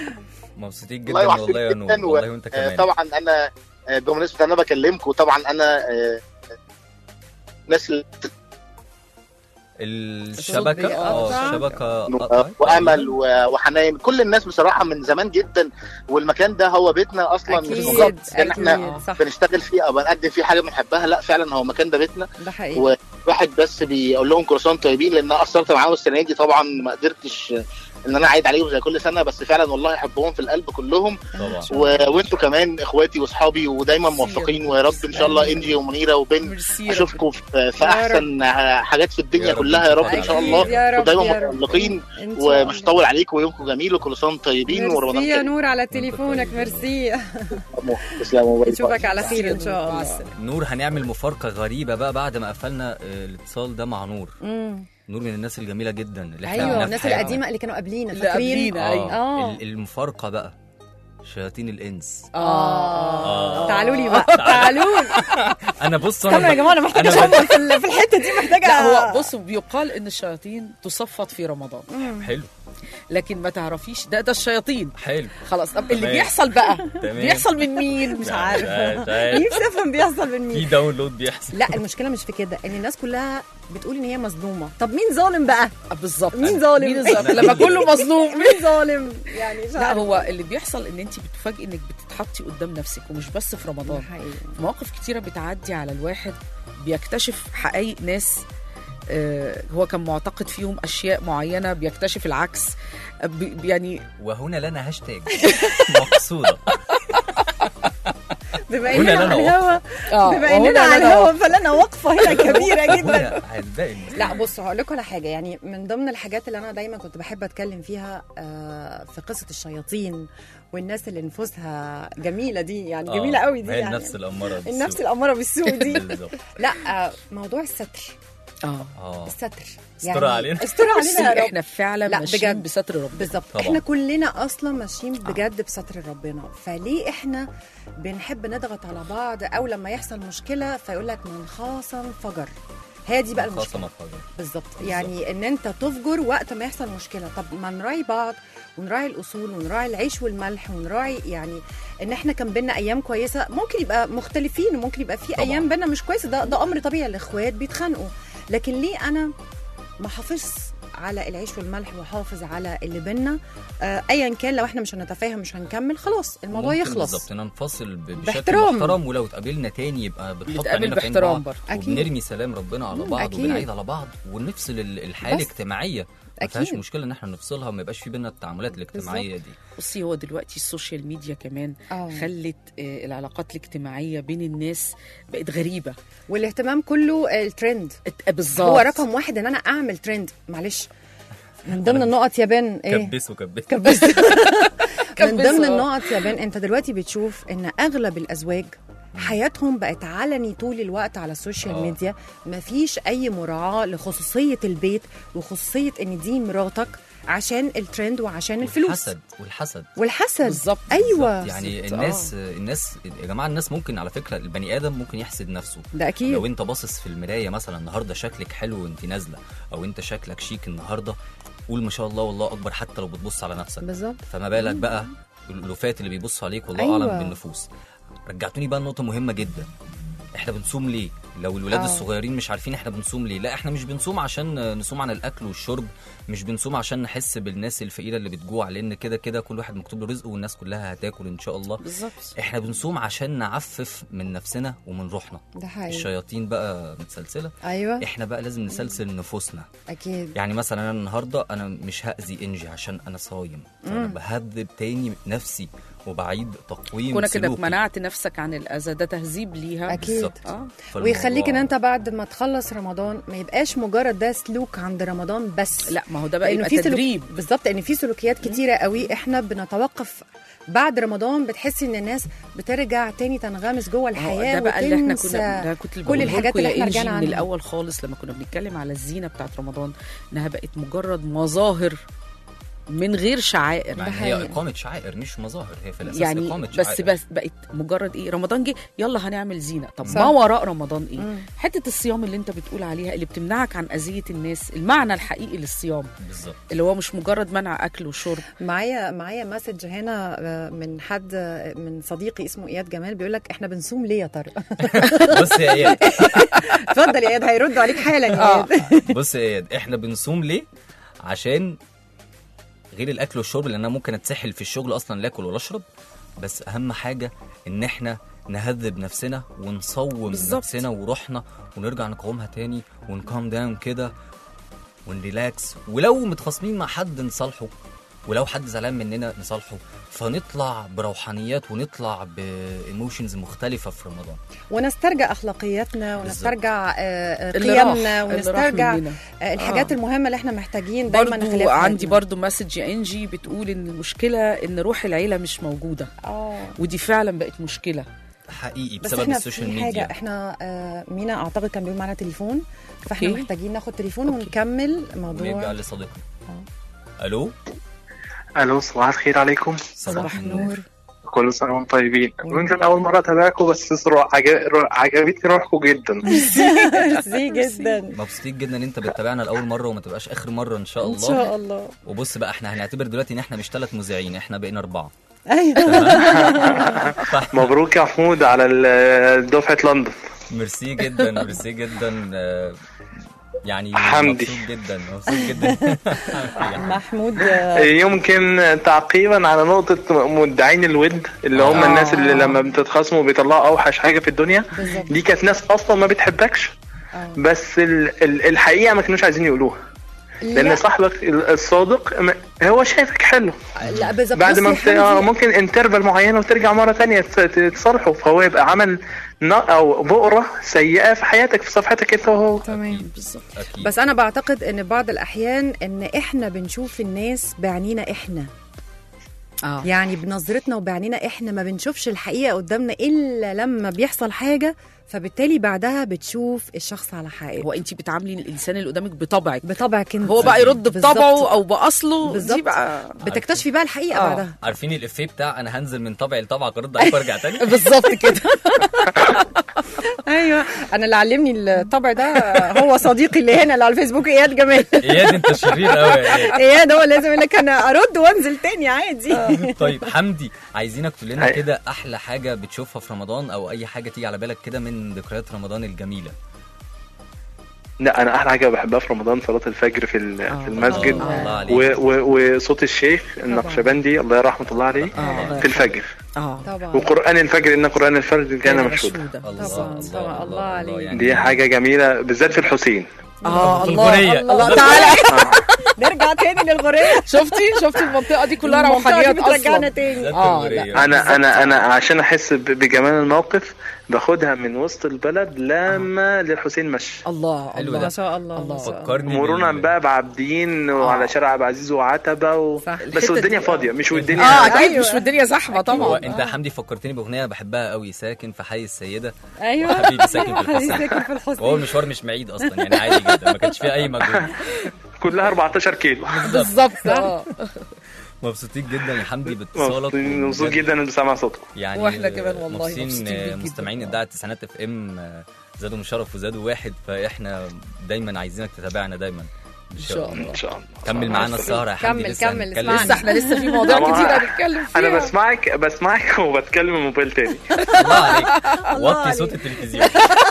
[SPEAKER 3] مبسوطين
[SPEAKER 7] والله
[SPEAKER 3] جدا
[SPEAKER 7] وحشتني
[SPEAKER 3] والله يا نور
[SPEAKER 7] جداً و-
[SPEAKER 3] والله وانت
[SPEAKER 7] آه،
[SPEAKER 3] كمان
[SPEAKER 7] طبعا انا آه، بمناسبه انا بكلمكم طبعا انا آه، ناس اللي
[SPEAKER 3] الشبكه
[SPEAKER 4] بيقطع.
[SPEAKER 3] اه الشبكه
[SPEAKER 7] آه،
[SPEAKER 3] قطعت.
[SPEAKER 7] وامل و- وحنان كل الناس بصراحه من زمان جدا والمكان ده هو بيتنا اصلا مش
[SPEAKER 2] اكيد
[SPEAKER 7] بالظبط ان احنا
[SPEAKER 2] اكيد صح
[SPEAKER 7] بنشتغل فيه او بنقدم فيه حاجه بنحبها لا فعلا هو المكان ده بيتنا
[SPEAKER 2] ده حقيقي
[SPEAKER 7] وواحد بس بيقول لهم كل سنه وانتم طيبين لان انا قصرت معاهم السنه دي طبعا ما قدرتش ان انا اعيد عليهم زي كل سنه بس فعلا والله احبهم في القلب كلهم
[SPEAKER 3] طبعا
[SPEAKER 7] و... وانتوا كمان اخواتي واصحابي ودايما موفقين ويا رب ان شاء الله انجي ومنيره وبن
[SPEAKER 4] ميرسي يا رب.
[SPEAKER 7] اشوفكم في, في
[SPEAKER 2] يا
[SPEAKER 7] احسن حاجات في الدنيا
[SPEAKER 3] يا رب
[SPEAKER 7] كلها يا رب ان
[SPEAKER 3] أكيد
[SPEAKER 7] شاء الله
[SPEAKER 2] يا رب
[SPEAKER 7] ودايما
[SPEAKER 2] يا رب.
[SPEAKER 7] متألقين
[SPEAKER 2] إن شاء الله.
[SPEAKER 7] ومش هطول عليكم ويومكم جميل وكل سنه وانتم طيبين ورمضان
[SPEAKER 2] ميرسي يا
[SPEAKER 7] كريم
[SPEAKER 2] نور على تليفونك
[SPEAKER 3] طيب.
[SPEAKER 2] ميرسي
[SPEAKER 7] تسلموا باي باي.
[SPEAKER 2] نشوفك على خير ان شاء
[SPEAKER 4] مع
[SPEAKER 2] الله
[SPEAKER 4] السلامة.
[SPEAKER 3] نور هنعمل مفارقه غريبه بقى بعد ما قفلنا آه، الاتصال ده مع نور
[SPEAKER 2] مم.
[SPEAKER 3] نور من الناس الجميله جدا اللي احنا
[SPEAKER 2] ايوه
[SPEAKER 3] قابلناها في
[SPEAKER 2] الناس
[SPEAKER 3] حياتنا.
[SPEAKER 2] القديمه اللي كانوا قبلينا
[SPEAKER 4] اللي
[SPEAKER 2] فاكرين
[SPEAKER 4] قبلينا، أيوة.
[SPEAKER 2] اه
[SPEAKER 3] اه ال- المفارقه بقى شياطين الانس
[SPEAKER 2] اه
[SPEAKER 3] آه.
[SPEAKER 2] تعالوا لي بقى تعالوا لي
[SPEAKER 3] انا بص
[SPEAKER 2] استنوا يا جماعه انا محتاجه
[SPEAKER 3] أنا
[SPEAKER 2] اشمر في ال- في الحته دي محتاجه
[SPEAKER 4] لا هو بص بيقال ان الشياطين تصفد في رمضان
[SPEAKER 3] حلو
[SPEAKER 4] لكن ما تعرفيش ده ده الشياطين
[SPEAKER 3] حلو
[SPEAKER 4] خلاص طب اللي
[SPEAKER 3] تمام.
[SPEAKER 4] بيحصل بقى
[SPEAKER 3] تمام.
[SPEAKER 4] بيحصل من مين
[SPEAKER 2] مش عارفه
[SPEAKER 3] مش عارف.
[SPEAKER 2] نفسي افهم بيحصل من
[SPEAKER 3] في
[SPEAKER 2] مين
[SPEAKER 3] داونلود بيحصل
[SPEAKER 2] لا المشكله مش في كده ان الناس كلها بتقول ان هي مظلومه طب مين ظالم بقى
[SPEAKER 4] آه، بالظبط
[SPEAKER 2] مين ظالم؟
[SPEAKER 4] مين الظالم لما كله مظلوم
[SPEAKER 2] مين ظالم يعني مش
[SPEAKER 4] لا
[SPEAKER 2] عارفة.
[SPEAKER 4] هو اللي بيحصل ان انت بتفاجئي انك بتتحطي قدام نفسك ومش بس في
[SPEAKER 2] ده
[SPEAKER 4] رمضان
[SPEAKER 2] حقيقي
[SPEAKER 4] في مواقف كتيره بتعدي على الواحد بيكتشف حقائق ناس آه، هو كان معتقد فيهم اشياء معينه بيكتشف العكس آه، بي- يعني
[SPEAKER 3] وهنا لنا هاشتاج مقصوده
[SPEAKER 2] بما
[SPEAKER 3] هنا
[SPEAKER 2] اننا
[SPEAKER 3] لنا
[SPEAKER 2] على الهوا
[SPEAKER 4] اه
[SPEAKER 2] بما
[SPEAKER 4] وهنا
[SPEAKER 2] اننا على
[SPEAKER 4] أنا
[SPEAKER 2] الهوا فلنا وقفه هنا كبيره جدا
[SPEAKER 3] هنا هتبقى
[SPEAKER 2] لا بص هقول لكم على حاجه يعني من ضمن الحاجات اللي انا دايما كنت بحب اتكلم فيها آه، في قصه الشياطين والناس اللي نفوسها جميله دي يعني جميله قوي دي
[SPEAKER 3] هي
[SPEAKER 2] يعني
[SPEAKER 3] النفس الاماره بالسوء.
[SPEAKER 2] النفس الاماره بالسوء دي
[SPEAKER 3] بالظبط
[SPEAKER 2] لا آه، موضوع الستر
[SPEAKER 4] اه
[SPEAKER 3] اه
[SPEAKER 2] الستر
[SPEAKER 3] استر علينا.
[SPEAKER 2] استر علينا يا
[SPEAKER 4] بصي
[SPEAKER 2] رب
[SPEAKER 4] احنا فعلا
[SPEAKER 2] لا،
[SPEAKER 4] ماشيين
[SPEAKER 2] بجد.
[SPEAKER 4] بستر ربنا
[SPEAKER 2] بالظبط
[SPEAKER 3] طبعاً.
[SPEAKER 2] احنا كلنا اصلا ماشيين بجد بستر ربنا فليه احنا بنحب نضغط على بعض او لما يحصل مشكله فيقول لك من خاصم فجر هي دي بقى المشكله
[SPEAKER 3] خاصه مفاجاه
[SPEAKER 2] بالظبط يعني ان انت تفجر وقت ما يحصل مشكله طب ما نراعي بعض ونراعي الاصول ونراعي العيش والملح ونراعي يعني ان احنا كان بينا ايام كويسه ممكن يبقى مختلفين وممكن يبقى في
[SPEAKER 3] طبعاً.
[SPEAKER 2] ايام بينا مش كويسه ده ده امر طبيعي الاخوات بيتخانقوا لكن ليه انا ما حافظش على العيش والملح وحافظ على اللي بينا آه ايا كان لو احنا مش هنتفاهم مش هنكمل خلاص الموضوع
[SPEAKER 3] ممكن
[SPEAKER 2] يخلص
[SPEAKER 3] بالظبط ننفصل ب- بشكل
[SPEAKER 2] باحترام.
[SPEAKER 3] محترم ولو اتقابلنا تاني يبقى بنحط
[SPEAKER 4] نتقابل
[SPEAKER 3] عينينا في عين
[SPEAKER 4] باحترام
[SPEAKER 3] بعض
[SPEAKER 4] برضه.
[SPEAKER 2] أكيد.
[SPEAKER 3] وبنرمي سلام ربنا على
[SPEAKER 2] مم،
[SPEAKER 3] بعض
[SPEAKER 2] أكيد.
[SPEAKER 3] وبنعيد على بعض ونفصل ال- الحياه
[SPEAKER 2] بس.
[SPEAKER 3] الاجتماعيه ما فيهاش
[SPEAKER 2] أكيد.
[SPEAKER 3] مشكله ان احنا نفصلها وما يبقاش في بينا التعاملات الاجتماعيه دي
[SPEAKER 4] بصي هو دلوقتي السوشيال ميديا كمان
[SPEAKER 2] آه.
[SPEAKER 4] خلت آه، العلاقات الاجتماعيه بين الناس بقت غريبه
[SPEAKER 2] والاهتمام كله آه، الترند
[SPEAKER 4] ات- بالظبط
[SPEAKER 2] هو رقم واحد ان انا اعمل ترند معلش من ضمن النقط يا بن ايه
[SPEAKER 3] كبس وكبس
[SPEAKER 2] كبس من
[SPEAKER 4] كبس،
[SPEAKER 2] ضمن
[SPEAKER 4] آه.
[SPEAKER 2] النقط يا بن انت دلوقتي بتشوف ان اغلب الازواج حياتهم بقت علني طول الوقت على السوشيال
[SPEAKER 3] آه.
[SPEAKER 2] ميديا مفيش اي مراعاه لخصوصيه البيت وخصوصيه ان دي مراتك عشان الترند وعشان الفلوس
[SPEAKER 3] والحسد والحسد
[SPEAKER 2] والحسد
[SPEAKER 4] بالظبط
[SPEAKER 2] ايوه
[SPEAKER 3] يعني
[SPEAKER 4] بالظبط.
[SPEAKER 3] الناس الناس يا جماعه الناس ممكن على فكره البني ادم ممكن يحسد نفسه
[SPEAKER 2] ده اكيد
[SPEAKER 3] لو انت باصص في المرايه مثلا النهارده شكلك حلو وانت نازله او انت شكلك شيك النهارده قول ما شاء الله والله اكبر حتى لو بتبص على نفسك
[SPEAKER 2] بالظبط
[SPEAKER 3] فما بالك بقى الالوفات اللي بيبصوا عليك والله
[SPEAKER 2] أيوة.
[SPEAKER 3] اعلم بالنفوس رجعتوني بقى لنقطه مهمه جدا احنا بنصوم ليه لو الولاد
[SPEAKER 2] آه.
[SPEAKER 3] الصغيرين مش عارفين احنا بنصوم ليه لا احنا مش بنصوم عشان نصوم عن الاكل والشرب مش بنصوم عشان نحس بالناس الفقيره اللي بتجوع لان كده كده كل واحد مكتوب له رزقه والناس كلها هتاكل ان شاء الله
[SPEAKER 4] بالظبط
[SPEAKER 3] احنا بنصوم عشان نعفف من نفسنا ومن روحنا
[SPEAKER 2] ده حقيقي
[SPEAKER 3] الشياطين بقى متسلسله
[SPEAKER 2] ايوه
[SPEAKER 3] احنا بقى لازم نسلسل نفوسنا
[SPEAKER 2] اكيد
[SPEAKER 3] يعني مثلا انا النهارده انا مش هاذي انجي عشان انا صايم فانا بهذب تاني نفسي وبعيد تقويم
[SPEAKER 4] كونك انك
[SPEAKER 3] سلوكي.
[SPEAKER 4] منعت نفسك عن الاذى ده تهذيب ليها
[SPEAKER 2] أكيد.
[SPEAKER 3] بالظبط.
[SPEAKER 4] اه
[SPEAKER 2] ويخليك ان
[SPEAKER 3] فالموضوع-
[SPEAKER 2] انت بعد ما تخلص رمضان ما يبقاش مجرد ده سلوك عند رمضان بس
[SPEAKER 4] لا ما هو ده بقى
[SPEAKER 2] لانه
[SPEAKER 4] يبقى
[SPEAKER 2] في سلوك
[SPEAKER 4] تدريب
[SPEAKER 2] بالظبط ان في سلوكيات كتيره قوي احنا بنتوقف بعد رمضان بتحسي ان الناس بترجع تاني تنغمس جوه
[SPEAKER 4] ما هو
[SPEAKER 2] الحياه
[SPEAKER 4] ده بقى اللي احنا
[SPEAKER 2] وتنسى
[SPEAKER 4] كنا ده كنت اللي
[SPEAKER 2] كل
[SPEAKER 4] بقوله
[SPEAKER 2] الحاجات
[SPEAKER 4] لكم
[SPEAKER 2] اللي
[SPEAKER 4] يا
[SPEAKER 2] احنا
[SPEAKER 4] إنجي
[SPEAKER 2] رجعنا
[SPEAKER 4] من
[SPEAKER 2] عنها.
[SPEAKER 4] الاول خالص لما كنا بنتكلم على الزينه بتاعت رمضان انها بقت مجرد مظاهر من غير شعائر
[SPEAKER 3] يعني
[SPEAKER 2] ده
[SPEAKER 3] هي
[SPEAKER 2] حقيقي.
[SPEAKER 3] اقامه شعائر مش مظاهر هي في الاساس
[SPEAKER 4] يعني
[SPEAKER 3] اقامه
[SPEAKER 4] بس
[SPEAKER 3] شعائر
[SPEAKER 4] بس بقت مجرد ايه رمضان جه يلا هنعمل زينه طب
[SPEAKER 2] صح.
[SPEAKER 4] ما وراء رمضان ايه
[SPEAKER 2] مم.
[SPEAKER 4] حته الصيام اللي انت بتقول عليها اللي بتمنعك عن اذيه الناس المعنى الحقيقي للصيام
[SPEAKER 3] بالظبط
[SPEAKER 4] اللي هو مش مجرد منع اكل وشرب
[SPEAKER 2] معايا معايا مسج هنا آه، من حد آه، من صديقي اسمه اياد جمال بيقول لك احنا بنصوم ليه يا طارق
[SPEAKER 3] بص يا اياد
[SPEAKER 2] اتفضل يا اياد هيردوا عليك حالا يا
[SPEAKER 4] آه.
[SPEAKER 2] اياد
[SPEAKER 3] بص يا اياد احنا بنصوم ليه عشان غير الاكل والشرب لان انا ممكن اتسحل في الشغل اصلا لا اكل ولا اشرب بس اهم حاجه ان احنا نهذب نفسنا ونصوم
[SPEAKER 4] بالظبط.
[SPEAKER 3] نفسنا وروحنا ونرجع نقاومها تاني ونكام داون كده ونريلاكس ولو متخاصمين مع حد نصالحه ولو حد زعلان مننا نصالحه فنطلع بروحانيات ونطلع بايموشنز مختلفه في رمضان
[SPEAKER 2] ونسترجع اخلاقياتنا ونسترجع آه، آه،
[SPEAKER 4] اللي راح-
[SPEAKER 2] قيمنا
[SPEAKER 4] اللي راح
[SPEAKER 2] ونسترجع
[SPEAKER 4] مننا.
[SPEAKER 2] آه، الحاجات
[SPEAKER 4] آه.
[SPEAKER 2] المهمه اللي احنا محتاجين دايما
[SPEAKER 4] برضو
[SPEAKER 2] نخليها في
[SPEAKER 4] عندي
[SPEAKER 2] حياتنا.
[SPEAKER 4] برضو مسج يا انجي بتقول ان المشكله ان روح العيله مش موجوده
[SPEAKER 2] اه
[SPEAKER 4] ودي فعلا بقت مشكله
[SPEAKER 3] حقيقي
[SPEAKER 2] بس
[SPEAKER 3] بسبب
[SPEAKER 2] احنا
[SPEAKER 3] السوشيال
[SPEAKER 2] في
[SPEAKER 3] ميديا
[SPEAKER 2] حاجه احنا آه مينا اعتقد كان بيقول معانا تليفون فاحنا
[SPEAKER 4] أوكي.
[SPEAKER 2] محتاجين ناخد تليفون
[SPEAKER 4] أوكي.
[SPEAKER 2] ونكمل
[SPEAKER 3] ونرجع
[SPEAKER 2] موضوع
[SPEAKER 3] لصديقنا الو
[SPEAKER 8] الو صباح الخير عليكم
[SPEAKER 2] صباح النور
[SPEAKER 8] كل سنه وانتم طيبين يمكن اول مره اتابعكم بس رو- عجب- رو- عجبتني روحكم جدا
[SPEAKER 2] ميرسي جدا
[SPEAKER 3] مبسوطين جدا ان انت بتتابعنا لاول مره وما تبقاش اخر مره ان شاء
[SPEAKER 2] ان
[SPEAKER 3] الله
[SPEAKER 2] شاء الله
[SPEAKER 3] وبص بقى احنا هنعتبر دلوقتي ان احنا مش ثلاث مذيعين احنا بقينا اربعه
[SPEAKER 2] ايوه
[SPEAKER 8] مبروك يا محمود على ال- دفعه لندن
[SPEAKER 3] ميرسي جدا ميرسي جدا آه، يعني
[SPEAKER 8] حمدي.
[SPEAKER 3] مبسوط جدا مبسوط جدا
[SPEAKER 2] محمود آه،
[SPEAKER 8] يمكن تعقيبا على نقطه مدعين الود اللي هم
[SPEAKER 2] آه.
[SPEAKER 8] الناس اللي لما بتتخاصموا بيطلعوا اوحش حاجه في الدنيا
[SPEAKER 2] بالظبط
[SPEAKER 8] دي كانت ناس اصلا ما بتحبكش
[SPEAKER 2] آه.
[SPEAKER 8] بس ال- ال- الحقيقه ما كانوش عايزين يقولوها
[SPEAKER 2] لا.
[SPEAKER 8] لان صاحبك الصادق م- هو شايفك حلو
[SPEAKER 2] لا بالظبط
[SPEAKER 8] بعد
[SPEAKER 2] بصي
[SPEAKER 8] ما
[SPEAKER 2] يا
[SPEAKER 8] بت... آه،
[SPEAKER 2] حمدي،
[SPEAKER 8] ممكن انترفال معينه وترجع مره تانية ت- تتصالحوا فهو يبقى عمل ن... او بؤره سيئه في حياتك في صفحتك انت وهو
[SPEAKER 2] تمام
[SPEAKER 4] بالظبط
[SPEAKER 3] اكيد
[SPEAKER 2] بس انا بعتقد ان بعض الاحيان ان احنا بنشوف الناس بعينينا احنا
[SPEAKER 4] اه
[SPEAKER 2] يعني بنظرتنا وبعينينا احنا ما بنشوفش الحقيقه قدامنا الا لما بيحصل حاجه فبالتالي بعدها بتشوف الشخص على حقيقته
[SPEAKER 4] هو انت بتعاملي الانسان اللي قدامك بطبعك
[SPEAKER 2] بطبعك انت
[SPEAKER 4] هو بقى يرد
[SPEAKER 2] بالظبط.
[SPEAKER 4] بطبعه او باصله دي
[SPEAKER 2] بالظبط.
[SPEAKER 4] بقى
[SPEAKER 2] بتكتشفي بقى الحقيقه
[SPEAKER 4] آه.
[SPEAKER 2] بعدها
[SPEAKER 3] عارفين الافيه بتاع انا هنزل من طبعي لطبعك ارد عليك وارجع تاني
[SPEAKER 4] بالظبط كده
[SPEAKER 2] ايوه انا اللي علمني الطبع ده هو صديقي اللي هنا اللي على الفيسبوك اياد جمال
[SPEAKER 3] اياد انت شرير قوي يا إياد.
[SPEAKER 2] اياد هو لازم يقول لك انا ارد وانزل تاني عادي
[SPEAKER 3] طيب حمدي عايزينك تقول لنا
[SPEAKER 8] أي.
[SPEAKER 3] كده احلى حاجه بتشوفها في رمضان او اي حاجه تيجي على بالك كده من ذكريات رمضان الجميله
[SPEAKER 8] لا انا احلى حاجه بحبها في رمضان صلاه الفجر في ال-
[SPEAKER 4] آه.
[SPEAKER 8] في المسجد
[SPEAKER 3] الله الله عليك
[SPEAKER 8] و... و... وصوت الشيخ النقشبندي الله رحمه الله عليه
[SPEAKER 4] آه.
[SPEAKER 8] في الفجر
[SPEAKER 4] اه
[SPEAKER 2] طبعا
[SPEAKER 8] وقران الفجر ان قران الفجر كان مشهودا
[SPEAKER 4] مشهودة.
[SPEAKER 3] الله
[SPEAKER 2] طبعاً،
[SPEAKER 3] الله
[SPEAKER 2] طبعاً، الله عليك.
[SPEAKER 3] يعني
[SPEAKER 8] دي حاجه جميله بالذات في الحسين
[SPEAKER 4] اه
[SPEAKER 3] في
[SPEAKER 4] الله
[SPEAKER 3] الغنية.
[SPEAKER 4] الله تعالى
[SPEAKER 2] نرجع تاني للغوريه
[SPEAKER 4] شفتي شفتي المنطقه دي كلها
[SPEAKER 2] المنطقة
[SPEAKER 4] روحانيات
[SPEAKER 2] دي بترجعنا
[SPEAKER 4] اصلا
[SPEAKER 2] تاني
[SPEAKER 3] ذات
[SPEAKER 4] آه،
[SPEAKER 3] الغرية.
[SPEAKER 8] انا انا انا عشان احس ب- بجمال الموقف باخدها من وسط البلد لما للحسين مشي
[SPEAKER 4] الله
[SPEAKER 3] حلو
[SPEAKER 4] الله
[SPEAKER 3] ده.
[SPEAKER 2] ما شاء الله
[SPEAKER 4] الله.
[SPEAKER 2] ما شاء الله.
[SPEAKER 3] فكرني
[SPEAKER 8] مرورا
[SPEAKER 3] بال-
[SPEAKER 8] بقى بعابدين وعلى شارع عبد العزيز وعتبه و...
[SPEAKER 2] صح.
[SPEAKER 8] بس
[SPEAKER 4] الحتة
[SPEAKER 8] والدنيا
[SPEAKER 4] دي-
[SPEAKER 8] فاضيه مش والدنيا
[SPEAKER 4] اه اكيد
[SPEAKER 2] أيوة.
[SPEAKER 4] مش والدنيا زحمه
[SPEAKER 3] هو
[SPEAKER 4] طبعا
[SPEAKER 3] انت يا حمدي فكرتني باغنيه بحبها قوي ساكن في حي السيده
[SPEAKER 2] ايوه
[SPEAKER 3] وحبيبي ساكن في
[SPEAKER 2] حبيبي
[SPEAKER 3] الحسين
[SPEAKER 2] ساكن في الحسين
[SPEAKER 3] وهو المشوار مش بعيد اصلا يعني عادي جدا ما كانش فيه اي مجهود
[SPEAKER 8] كلها 14 كيلو
[SPEAKER 4] بالظبط اه
[SPEAKER 3] مبسوطين جدا يا حمدي باتصالك
[SPEAKER 8] مبسوط
[SPEAKER 3] وبجد
[SPEAKER 8] جدا بسمع صوتكم
[SPEAKER 3] يعني
[SPEAKER 4] وإحنا كمان والله
[SPEAKER 3] مبسوطين
[SPEAKER 4] مبسوطين بيك جداً.
[SPEAKER 3] مستمعين اذاعه تسعينات اف ام زادوا من شرف وزادوا واحد فاحنا دايما عايزينك تتابعنا دايما
[SPEAKER 4] ان شاء الله
[SPEAKER 8] ان شاء الله
[SPEAKER 3] كمل معانا السهره يا حمدي
[SPEAKER 2] كمل،
[SPEAKER 3] لسه
[SPEAKER 2] كمل،
[SPEAKER 3] هنتكلم.
[SPEAKER 2] اسمعنا.
[SPEAKER 4] لسه احنا لسه في مواضيع
[SPEAKER 8] طبعاً.
[SPEAKER 4] كتير هنتكلم فيها
[SPEAKER 8] انا بسمعك بسمعك وبتكلم الموبايل تاني
[SPEAKER 3] الله عليك وطي صوت التلفزيون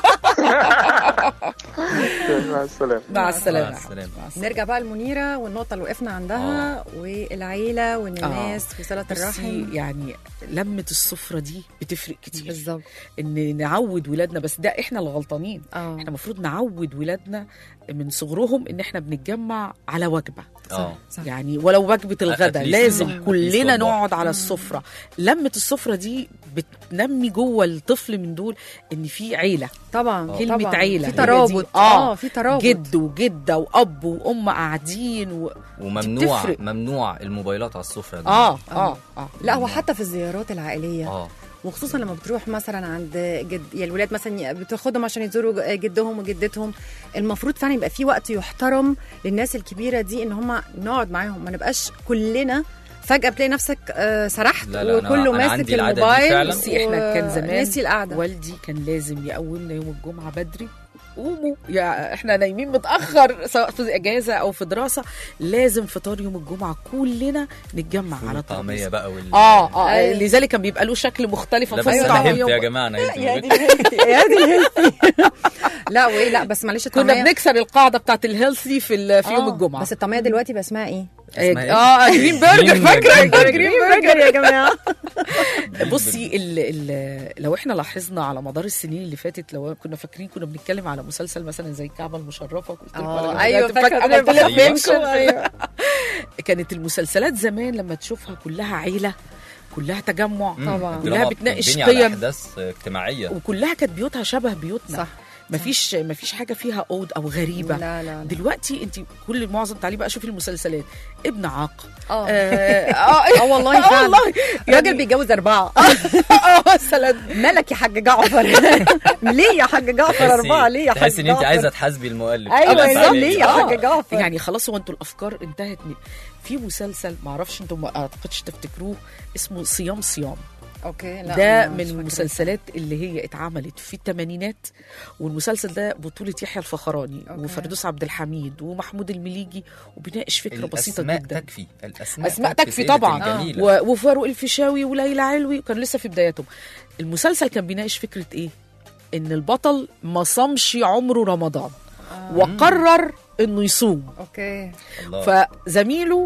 [SPEAKER 8] مع السلامه
[SPEAKER 4] مع
[SPEAKER 3] مع
[SPEAKER 4] السلامه
[SPEAKER 3] السلامه
[SPEAKER 2] نرجع بقى لمنيره والنقطه اللي وقفنا عندها والعيله وان الناس وصله الرحم
[SPEAKER 4] بصي يعني لمة السفرة دي بتفرق كتير
[SPEAKER 2] بالظبط
[SPEAKER 4] ان نعود ولادنا بس ده احنا اللي غلطانين
[SPEAKER 2] اه
[SPEAKER 4] احنا المفروض نعود ولادنا من صغرهم ان احنا بنتجمع على وجبه
[SPEAKER 3] اه
[SPEAKER 2] صح
[SPEAKER 4] يعني ولو وجبه الغداء
[SPEAKER 3] At least.
[SPEAKER 4] لازم
[SPEAKER 3] صح.
[SPEAKER 4] كلنا
[SPEAKER 3] At least
[SPEAKER 4] نقعد على السفره لمه السفره دي بتنمي جوه الطفل من دول ان في عيله
[SPEAKER 2] طبعا
[SPEAKER 4] كلمه
[SPEAKER 2] طبعا.
[SPEAKER 4] عيله
[SPEAKER 2] في
[SPEAKER 4] هي
[SPEAKER 2] ترابط
[SPEAKER 4] دي. اه
[SPEAKER 2] في ترابط
[SPEAKER 4] جد وجده واب وام قاعدين و...
[SPEAKER 3] وممنوع
[SPEAKER 4] بتفرق.
[SPEAKER 3] ممنوع الموبايلات على السفره يا
[SPEAKER 4] اه
[SPEAKER 3] جماعة.
[SPEAKER 4] اه اه
[SPEAKER 2] لا هو حتى في الزيارات العائليه
[SPEAKER 3] اه
[SPEAKER 2] وخصوصا لما بتروح مثلا عند جد يعني الولاد مثلا بتاخدهم عشان يزوروا جدهم وجدتهم المفروض فعلا يبقى في وقت يحترم للناس الكبيره دي ان هم نقعد معاهم ما نبقاش كلنا فجاه بتلاقي نفسك آه، سرحت
[SPEAKER 3] لا، لا، أنا-
[SPEAKER 2] وكله
[SPEAKER 3] أنا
[SPEAKER 2] ماسك
[SPEAKER 3] عندي العادة دي
[SPEAKER 2] الموبايل
[SPEAKER 3] فعلا.
[SPEAKER 4] بصي احنا كان زمان
[SPEAKER 2] نسي القعده
[SPEAKER 4] والدي كان لازم يقومنا يوم الجمعه بدري قوموا يا احنا نايمين متاخر سواء في اجازه او في دراسه لازم فطار يوم الجمعه كلنا نتجمع
[SPEAKER 3] فول
[SPEAKER 4] على
[SPEAKER 3] الطعميه
[SPEAKER 4] الطعميه
[SPEAKER 3] بقى وال
[SPEAKER 4] اه اه
[SPEAKER 2] أيوة.
[SPEAKER 4] لذلك كان بيبقى له شكل مختلف
[SPEAKER 3] لا بس
[SPEAKER 4] فول
[SPEAKER 3] انا
[SPEAKER 4] الطعمية
[SPEAKER 3] هلت
[SPEAKER 4] يوم-
[SPEAKER 3] يا جماعه انا هلت
[SPEAKER 2] يا دي الهيلثي يا دي الهيلثي لا وايه لا بس معلش
[SPEAKER 4] كنا
[SPEAKER 2] الطعمية-
[SPEAKER 4] بنكسر القاعده بتاعت الهيلثي في ال- في يوم
[SPEAKER 2] آه،
[SPEAKER 4] الجمعه
[SPEAKER 2] بس الطعميه دلوقتي بقى اسمها ايه؟
[SPEAKER 3] اسمها إيه؟
[SPEAKER 4] اه جرين برجر
[SPEAKER 3] جرين
[SPEAKER 4] فاكره
[SPEAKER 3] برجر.
[SPEAKER 4] جرين
[SPEAKER 2] برجر يا جماعه
[SPEAKER 4] بصي ال ال لو احنا لاحظنا على مدار السنين اللي فاتت لو كنا فاكرين كنا بنتكلم على مسلسل مثلا زي الكعبه المشرفه قلت لكم
[SPEAKER 2] اه
[SPEAKER 4] أنا
[SPEAKER 2] ايوه
[SPEAKER 4] بدأت
[SPEAKER 2] فاكره
[SPEAKER 4] عملت لك
[SPEAKER 3] أيوة.
[SPEAKER 4] منشن.
[SPEAKER 2] ايوه
[SPEAKER 4] كانت المسلسلات زمان لما تشوفها كلها عيله كلها تجمع
[SPEAKER 3] مم.
[SPEAKER 2] طبعاً.
[SPEAKER 3] دراما
[SPEAKER 4] كلها بتناقش
[SPEAKER 3] بتبني على
[SPEAKER 4] قيم.
[SPEAKER 3] احداث اجتماعيه
[SPEAKER 4] وكلها كانت بيوتها شبه بيوتنا
[SPEAKER 2] صح
[SPEAKER 4] مفيش مفيش حاجه فيها عود او غريبه
[SPEAKER 2] لا لا لا
[SPEAKER 4] دلوقتي انت كل معظم تعالي بقى شوفي المسلسلات ابن عاق
[SPEAKER 2] اه
[SPEAKER 4] اه اه
[SPEAKER 2] اه والله
[SPEAKER 4] آه
[SPEAKER 2] فعلا
[SPEAKER 4] والله
[SPEAKER 2] راجل
[SPEAKER 4] يعني
[SPEAKER 2] بيتجوز اربعه
[SPEAKER 4] اه مثلا
[SPEAKER 2] مالك يا حاج جعفر ليه يا حاج جعفر
[SPEAKER 3] تحسي-
[SPEAKER 2] اربعه ليه يا حاج
[SPEAKER 3] تحسي ان انت
[SPEAKER 2] جعفر؟
[SPEAKER 3] عايزه تحاسبي المؤلف
[SPEAKER 2] ايوه
[SPEAKER 3] بس
[SPEAKER 2] ليه,
[SPEAKER 3] عليكي.
[SPEAKER 2] ليه يا
[SPEAKER 4] آه.
[SPEAKER 2] حاج جعفر
[SPEAKER 4] يعني خلاص هو انتوا الافكار انتهت من في مسلسل معرفش انتوا ما اعتقدش تفتكروه اسمه صيام صيام
[SPEAKER 2] اوكي لا
[SPEAKER 4] ده
[SPEAKER 2] أنا مش
[SPEAKER 4] من
[SPEAKER 2] فاكرة.
[SPEAKER 4] المسلسلات اللي هي اتعملت في الثمانينات والمسلسل ده بطولة يحيى الفخراني
[SPEAKER 2] أوكي.
[SPEAKER 4] وفردوس عبد الحميد ومحمود المليجي وبيناقش فكرة بسيطة
[SPEAKER 3] الأسماء
[SPEAKER 4] جدا
[SPEAKER 3] تكفي الاسماء
[SPEAKER 4] اسماء تكفي
[SPEAKER 3] سيدتي
[SPEAKER 4] طبعا
[SPEAKER 3] الجميلة.
[SPEAKER 4] و- وفاروق الفيشاوي وليلى علوي كانوا لسه في بداياتهم المسلسل كان بيناقش فكرة ايه ان البطل ما صامش عمره رمضان وقرر انه يصوم
[SPEAKER 2] اوكي
[SPEAKER 3] الله.
[SPEAKER 4] فزميله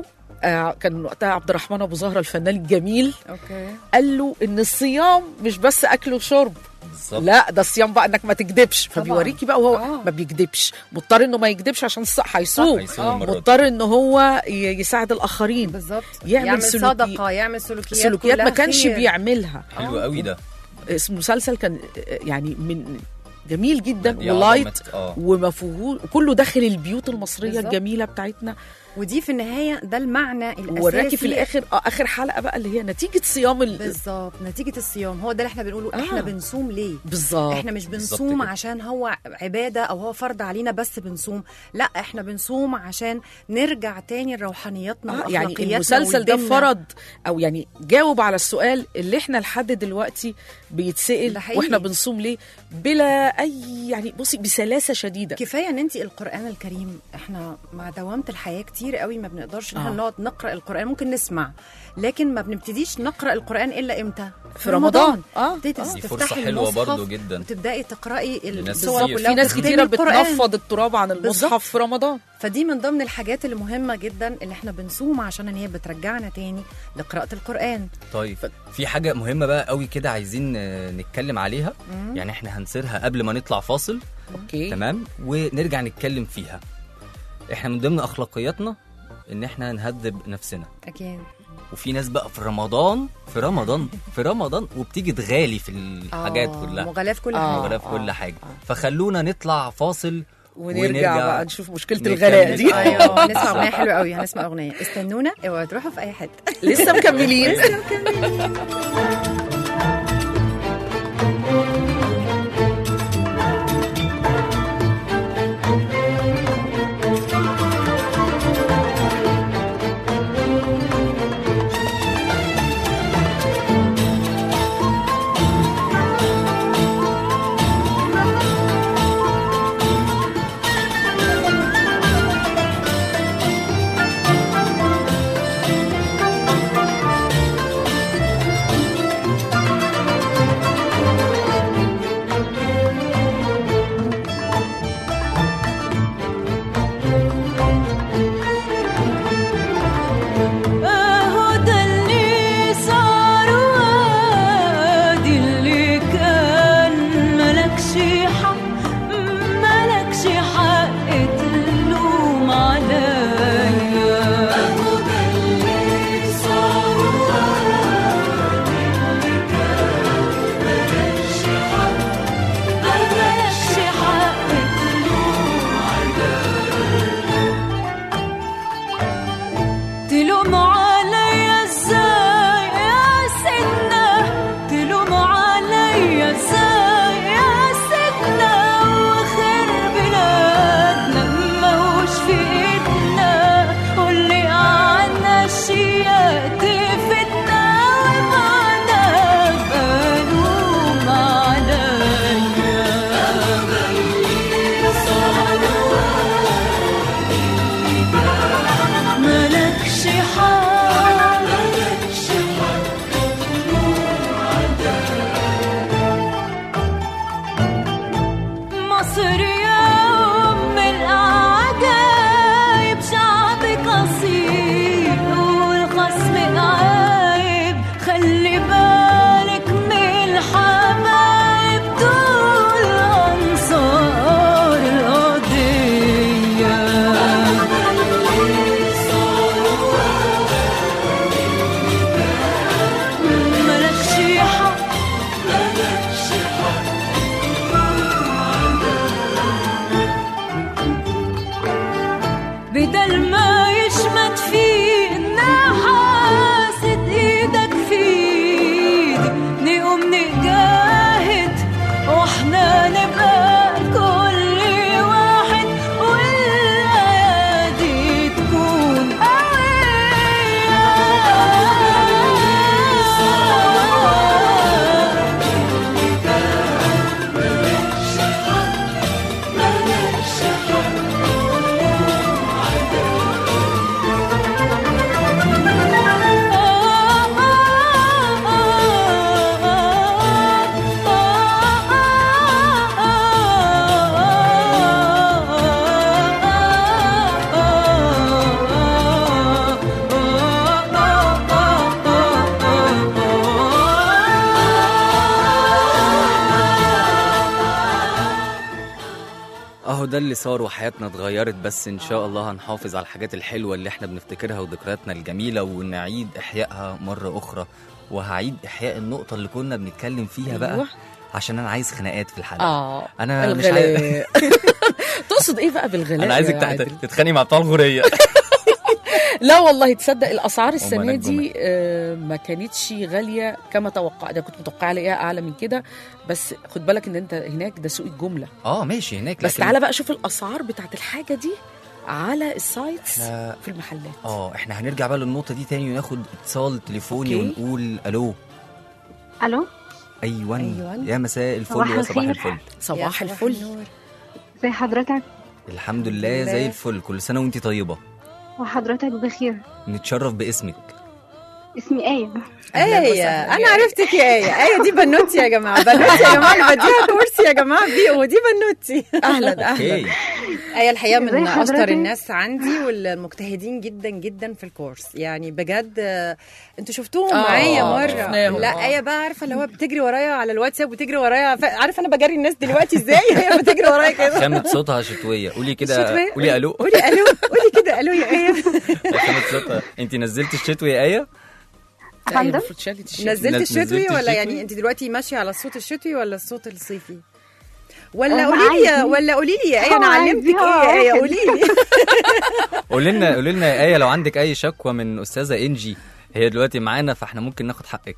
[SPEAKER 4] آه، كان وقتها عبد الرحمن ابو زهره الفنان الجميل
[SPEAKER 2] اوكي
[SPEAKER 4] قال له ان الصيام مش بس اكل وشرب
[SPEAKER 3] بالظبط
[SPEAKER 4] لا ده الصيام بقى انك ما تكذبش
[SPEAKER 2] طبعاً.
[SPEAKER 4] فبيوريكي بقى وهو
[SPEAKER 2] آه.
[SPEAKER 4] ما بيكذبش مضطر انه ما يكذبش عشان الصح هيصوم
[SPEAKER 3] هيصوم المرة دي.
[SPEAKER 4] مضطر ان هو ي- يساعد الاخرين
[SPEAKER 2] بالظبط
[SPEAKER 4] يعمل
[SPEAKER 2] يعمل
[SPEAKER 4] سلوكي-
[SPEAKER 2] صدقه يعمل سلوكيات
[SPEAKER 4] سلوكيات ما
[SPEAKER 2] كلها
[SPEAKER 4] كانش
[SPEAKER 2] خير.
[SPEAKER 4] بيعملها
[SPEAKER 3] حلو قوي ده
[SPEAKER 4] اسم مسلسل كان آه، يعني من جميل جدا
[SPEAKER 3] دي
[SPEAKER 4] ولايت
[SPEAKER 3] عظمة- اه
[SPEAKER 4] وما فيهوش كله داخل البيوت المصريه
[SPEAKER 2] بالظبط.
[SPEAKER 4] الجميله بتاعتنا
[SPEAKER 2] ودي في النهايه ده المعنى الاساسي
[SPEAKER 4] وراكي في الاخر اه اخر حلقه بقى اللي هي نتيجه صيام ال...
[SPEAKER 2] بالظبط نتيجه الصيام هو ده اللي احنا بنقوله
[SPEAKER 4] آه.
[SPEAKER 2] احنا بنصوم ليه
[SPEAKER 4] بالظبط
[SPEAKER 2] احنا مش
[SPEAKER 3] بالظبط
[SPEAKER 2] بنصوم
[SPEAKER 3] كده.
[SPEAKER 2] عشان هو عباده او هو فرض علينا بس بنصوم لا احنا بنصوم عشان نرجع تاني لروحانياتنا
[SPEAKER 4] آه يعني
[SPEAKER 2] واخلاقياتنا
[SPEAKER 4] المسلسل ده
[SPEAKER 2] وديننا.
[SPEAKER 4] فرض او يعني جاوب على السؤال اللي احنا لحد دلوقتي بيتسال
[SPEAKER 2] ده حقيقي.
[SPEAKER 4] واحنا بنصوم ليه بلا اي يعني بصي بسلاسه شديده
[SPEAKER 2] كفايه ان انت القران الكريم احنا مع دوامه الحياه كتير قوي ما بنقدرش ان احنا
[SPEAKER 4] آه.
[SPEAKER 2] نقعد نقرا القران ممكن نسمع لكن ما بنبتديش نقرا القران الا امتى
[SPEAKER 4] في رمضان. آه،
[SPEAKER 2] تبتدي
[SPEAKER 4] آه.
[SPEAKER 3] دي
[SPEAKER 2] تفتحي
[SPEAKER 3] فرصة حلوة
[SPEAKER 2] المصحف
[SPEAKER 3] برضو جدا.
[SPEAKER 2] وتبداي تقراي
[SPEAKER 3] لناس
[SPEAKER 2] الصور
[SPEAKER 3] كتير.
[SPEAKER 2] كلها
[SPEAKER 4] في ناس
[SPEAKER 2] وتختمي
[SPEAKER 4] كتيره
[SPEAKER 2] القرآن.
[SPEAKER 4] بتنفض التراب عن المصحف
[SPEAKER 2] بالظبط.
[SPEAKER 4] في رمضان
[SPEAKER 2] فدي من ضمن الحاجات اللي مهمه جدا اللي احنا بنصوم عشان ان هي بترجعنا تاني لقراءه القران
[SPEAKER 3] طيب في حاجة مهمة بقى قوي كده عايزين آه، نتكلم عليها يعني احنا هنسيرها قبل ما نطلع فاصل
[SPEAKER 4] اوكي
[SPEAKER 3] تمام ونرجع نتكلم فيها احنا من ضمن اخلاقياتنا ان احنا نهذب نفسنا
[SPEAKER 2] اكيد
[SPEAKER 3] وفي ناس بقى في رمضان في رمضان في رمضان وبتيجي تغالي في الحاجات
[SPEAKER 2] آه،
[SPEAKER 3] كلها
[SPEAKER 2] مغالاة في كل
[SPEAKER 4] آه.
[SPEAKER 2] حاجه
[SPEAKER 3] ولا في كل
[SPEAKER 4] آه،
[SPEAKER 3] حاجة فخلونا نطلع فاصل
[SPEAKER 4] ونرجع, بقى نشوف مشكله
[SPEAKER 3] نكمل.
[SPEAKER 4] الغلاء دي
[SPEAKER 3] آه.
[SPEAKER 2] ايوه هنسمع اغنيه حلوه قوي هنسمع اغنيه استنونا اوعوا تروحوا في اي حته
[SPEAKER 4] لسه مكملين
[SPEAKER 6] اهو ده اللي صار وادي اللي كان ملكش حق ملكش حق تلوم عليا اهو ده اللي صار وادي اللي كان ملكش حق ملكش حق تلوم تلوم عليا ازاي يا سيدنا تلوم عليا ازاي يا سيدنا وخير بلادنا ماهوش في ايدنا قولي عنا اشياء تفتنا ومعنى بلوم عليا ملكش حق
[SPEAKER 3] ده اللي صار وحياتنا اتغيرت بس ان شاء الله هنحافظ على الحاجات الحلوه اللي احنا بنفتكرها وذكرياتنا الجميله ونعيد احيائها مره اخرى وهعيد احياء النقطه اللي كنا بنتكلم فيها بقى
[SPEAKER 4] أيوة.
[SPEAKER 3] عشان انا عايز خناقات في الحلقه
[SPEAKER 4] اه
[SPEAKER 3] انا مش عايز
[SPEAKER 4] الغلاء تقصد ايه بقى بالغلاء
[SPEAKER 3] انا عايزك
[SPEAKER 4] يا
[SPEAKER 3] تحت-
[SPEAKER 4] عادل؟
[SPEAKER 3] تتخانقي مع بتوع الغوريه
[SPEAKER 4] لا والله تصدق الاسعار
[SPEAKER 3] أمال
[SPEAKER 4] السنه
[SPEAKER 3] الجمل.
[SPEAKER 4] دي آه، ما كانتش غاليه كما توقعت انا كنت متوقعه الاقيها اعلى من كده بس خد بالك ان انت هناك ده سوق الجمله
[SPEAKER 3] اه ماشي هناك
[SPEAKER 4] بس
[SPEAKER 3] لكن
[SPEAKER 4] تعالى بقى شوف الاسعار بتاعت الحاجه دي على السايتس
[SPEAKER 3] احنا
[SPEAKER 4] في المحلات
[SPEAKER 3] اه احنا هنرجع بقى للنقطه دي تاني وناخد اتصال تليفوني
[SPEAKER 4] أوكي.
[SPEAKER 3] ونقول الو
[SPEAKER 9] الو
[SPEAKER 3] ايوه
[SPEAKER 2] أيوان.
[SPEAKER 3] يا مساء الفل
[SPEAKER 9] صباح
[SPEAKER 3] يا صباح
[SPEAKER 9] الخير.
[SPEAKER 3] الفل
[SPEAKER 4] صباح
[SPEAKER 2] يا
[SPEAKER 4] الفل
[SPEAKER 2] النور.
[SPEAKER 9] ازي حضرتك
[SPEAKER 3] الحمد لله
[SPEAKER 2] لله.
[SPEAKER 3] زي الفل كل سنه وانت طيبه
[SPEAKER 9] وحضرتك بخير
[SPEAKER 3] نتشرف باسمك
[SPEAKER 9] اسمي آية
[SPEAKER 4] أهلاً
[SPEAKER 2] ايه
[SPEAKER 4] وسهلاً
[SPEAKER 2] انا
[SPEAKER 4] يا آية.
[SPEAKER 2] عرفتك يا ايه ايه دي بنوتي يا جماعه بنوتي يا جماعه اللي بديها كورس يا جماعه بي ودي بنوتي
[SPEAKER 4] اهلا اهلا
[SPEAKER 3] اوكي
[SPEAKER 2] ايه الحقيقه من
[SPEAKER 9] ازي حضرتك؟
[SPEAKER 2] اشطر الناس عندي والمجتهدين جدا جدا في الكورس يعني بجد آه، انتوا شفتوهم
[SPEAKER 4] آه،
[SPEAKER 2] معايا مره
[SPEAKER 4] شفناهم،
[SPEAKER 2] لا
[SPEAKER 4] آه.
[SPEAKER 2] ايه بقى عارفه اللي هو بتجري ورايا على الواتساب وتجري ورايا ف- عارفه انا بجري الناس دلوقتي ازاي هي بتجري ورايا كده
[SPEAKER 3] خامة صوتها شتويه قولي كده
[SPEAKER 2] شتوية؟
[SPEAKER 3] قولي الو
[SPEAKER 2] قولي الو قولي كده الو يا ايه
[SPEAKER 3] خامة صوتها انت نزلت الشتوي يا ايه
[SPEAKER 4] لا، هي
[SPEAKER 9] فندم؟
[SPEAKER 4] المفروض شالت الشيء.
[SPEAKER 2] نزلت
[SPEAKER 3] نزلت
[SPEAKER 2] الشتوي ولا
[SPEAKER 3] الشتوي؟
[SPEAKER 2] يعني انت دلوقتي ماشيه على الصوت الشتوي ولا الصوت الصيفي ولا
[SPEAKER 9] أه،
[SPEAKER 2] قولي لي
[SPEAKER 9] عادي.
[SPEAKER 2] ولا قولي لي يا ايه
[SPEAKER 9] أه،
[SPEAKER 2] انا
[SPEAKER 9] عادي،
[SPEAKER 2] علمتك
[SPEAKER 9] أه،
[SPEAKER 2] ايه يا ايه
[SPEAKER 9] واحد.
[SPEAKER 2] قولي لي
[SPEAKER 3] قولي لنا قولي لنا يا ايه لو عندك اي شكوى من استاذه انجي هي دلوقتي معانا فاحنا ممكن ناخد حقك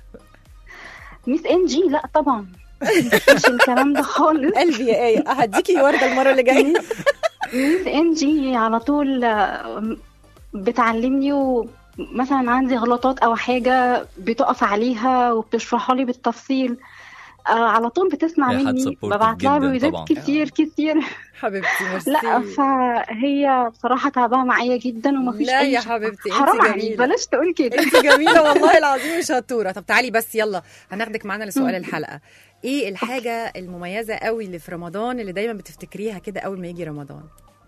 [SPEAKER 9] ميس انجي لا طبعا مش الكلام ده خالص
[SPEAKER 2] قلبي يا ايه هديكي ورده المره اللي جايه
[SPEAKER 9] ميس انجي على طول آه، بتعلمني ومثلا عندي غلطات او حاجه بتقف عليها وبتشرحها لي بالتفصيل آه على طول بتسمع
[SPEAKER 3] هي حد
[SPEAKER 9] مني
[SPEAKER 3] supportive
[SPEAKER 9] ببعت لها
[SPEAKER 3] جداً
[SPEAKER 9] فيديوهات
[SPEAKER 3] طبعاً.
[SPEAKER 9] كتير كتير
[SPEAKER 2] حبيبتي ميرسي
[SPEAKER 9] لا فهي بصراحه تعبانه معايا جدا ومفيش
[SPEAKER 2] لا
[SPEAKER 9] اي
[SPEAKER 2] يا
[SPEAKER 9] شك-
[SPEAKER 2] حبيبتي انت
[SPEAKER 9] حرام عليك
[SPEAKER 2] جميله
[SPEAKER 9] بلاش تقول كده
[SPEAKER 2] انت جميله والله العظيم وشطوره طب تعالي بس يلا هناخدك معانا لسؤال الحلقه ايه الحاجه المميزه قوي اللي في رمضان اللي دايما بتفتكريها كده اول ما يجي رمضان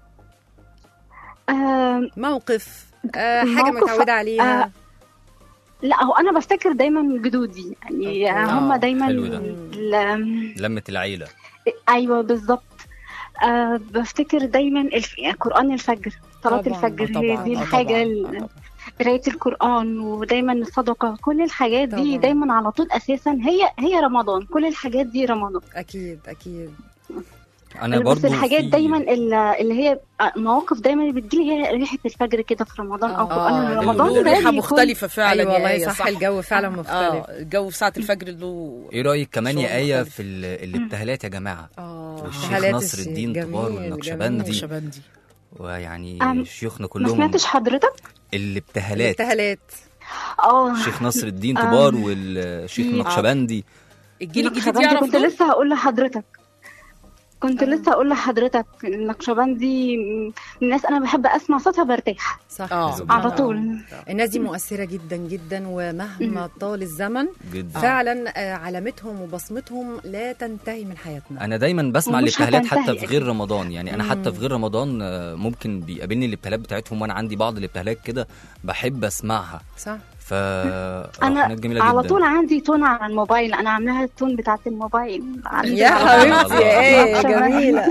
[SPEAKER 9] آه
[SPEAKER 2] موقف آه حاجه
[SPEAKER 9] موقف،
[SPEAKER 2] متعوده عليها
[SPEAKER 9] آه، لا هو انا بفتكر دايما جدودي يعني
[SPEAKER 2] أوكي.
[SPEAKER 9] هم
[SPEAKER 3] آه،
[SPEAKER 9] دايما
[SPEAKER 3] حلو ده.
[SPEAKER 9] ال-
[SPEAKER 3] لمة العيله
[SPEAKER 9] ايوه بالظبط آه بفتكر دايما الف... يعني قران الفجر صلاه
[SPEAKER 2] طبعاً،
[SPEAKER 9] الفجر
[SPEAKER 4] آه،
[SPEAKER 9] هي
[SPEAKER 4] طبعاً،
[SPEAKER 9] دي
[SPEAKER 4] آه،
[SPEAKER 9] الحاجه
[SPEAKER 4] طبعاً،
[SPEAKER 9] ال-
[SPEAKER 4] آه، طبعاً.
[SPEAKER 9] قرايه القران ودايما الصدقه كل الحاجات دي
[SPEAKER 2] طبعاً.
[SPEAKER 9] دايما على طول اساسا هي هي رمضان كل الحاجات دي رمضان
[SPEAKER 2] اكيد اكيد
[SPEAKER 3] انا
[SPEAKER 9] بس
[SPEAKER 3] برضو
[SPEAKER 9] الحاجات
[SPEAKER 3] في-
[SPEAKER 9] دايما ال- اللي هي مواقف دايما اللي بتجيلي هي ريحه الفجر كده في رمضان او
[SPEAKER 2] آه،
[SPEAKER 9] قران
[SPEAKER 4] اه
[SPEAKER 9] رمضان ده
[SPEAKER 4] الريحه
[SPEAKER 9] بيكون-
[SPEAKER 4] مختلفه فعلا
[SPEAKER 2] ايوه
[SPEAKER 4] يا
[SPEAKER 2] والله
[SPEAKER 4] آية،
[SPEAKER 2] صح الجو فعلا مختلف
[SPEAKER 4] اه الجو في ساعه الفجر له
[SPEAKER 3] ايه رايك كمان يا
[SPEAKER 4] شغل
[SPEAKER 3] ايه
[SPEAKER 4] مختلف.
[SPEAKER 3] في ال- الابتهالات يا جماعه
[SPEAKER 2] اه
[SPEAKER 3] والشيخ
[SPEAKER 2] حالات
[SPEAKER 3] نصر
[SPEAKER 2] الشيخ.
[SPEAKER 3] الدين طبار
[SPEAKER 2] جميل،
[SPEAKER 3] والنقشبندي.
[SPEAKER 2] جميل.
[SPEAKER 4] شبندي
[SPEAKER 3] ويعني
[SPEAKER 9] أم،
[SPEAKER 3] شيوخنا
[SPEAKER 9] ما
[SPEAKER 3] كلهم
[SPEAKER 9] سمعتش حضرتك
[SPEAKER 3] الابتهالات
[SPEAKER 2] الابتهالات
[SPEAKER 9] اه
[SPEAKER 3] الشيخ نصر الدين طبار والشيخ
[SPEAKER 9] في-
[SPEAKER 3] النقشبندي
[SPEAKER 4] الجيل الجديد
[SPEAKER 9] النقشبندي
[SPEAKER 4] يعرف
[SPEAKER 9] كنت
[SPEAKER 4] دول
[SPEAKER 9] لسه هقول لحضرتك كنت لسه هقول لحضرتك النقشبندي من الناس انا بحب اسمع صوتها برتاح
[SPEAKER 2] صح
[SPEAKER 4] اه
[SPEAKER 9] على
[SPEAKER 4] آه.
[SPEAKER 9] طول
[SPEAKER 2] الناس دي مؤثره جدا جدا ومهما طال الزمن
[SPEAKER 3] جدا
[SPEAKER 2] فعلا آه، علامتهم وبصمتهم لا تنتهي من حياتنا
[SPEAKER 3] انا دايما بسمع
[SPEAKER 9] ومش
[SPEAKER 3] الابتهالات حتى
[SPEAKER 9] هتنتهي
[SPEAKER 3] في غير
[SPEAKER 9] أكيد.
[SPEAKER 3] رمضان يعني انا حتى في غير رمضان آه، ممكن بيقابلني الابتهالات بتاعتهم وانا عندي بعض الابتهالات كده بحب اسمعها
[SPEAKER 2] صح
[SPEAKER 3] ف
[SPEAKER 9] انا
[SPEAKER 3] حاجات جميله
[SPEAKER 9] على
[SPEAKER 3] جدا
[SPEAKER 9] طول عندي تون على الموبايل انا عاملاها التون بتاعت الموبايل عندي
[SPEAKER 2] يا
[SPEAKER 9] على طول.
[SPEAKER 2] حبيبتي يا ايه
[SPEAKER 9] نقشبندي.
[SPEAKER 2] جميله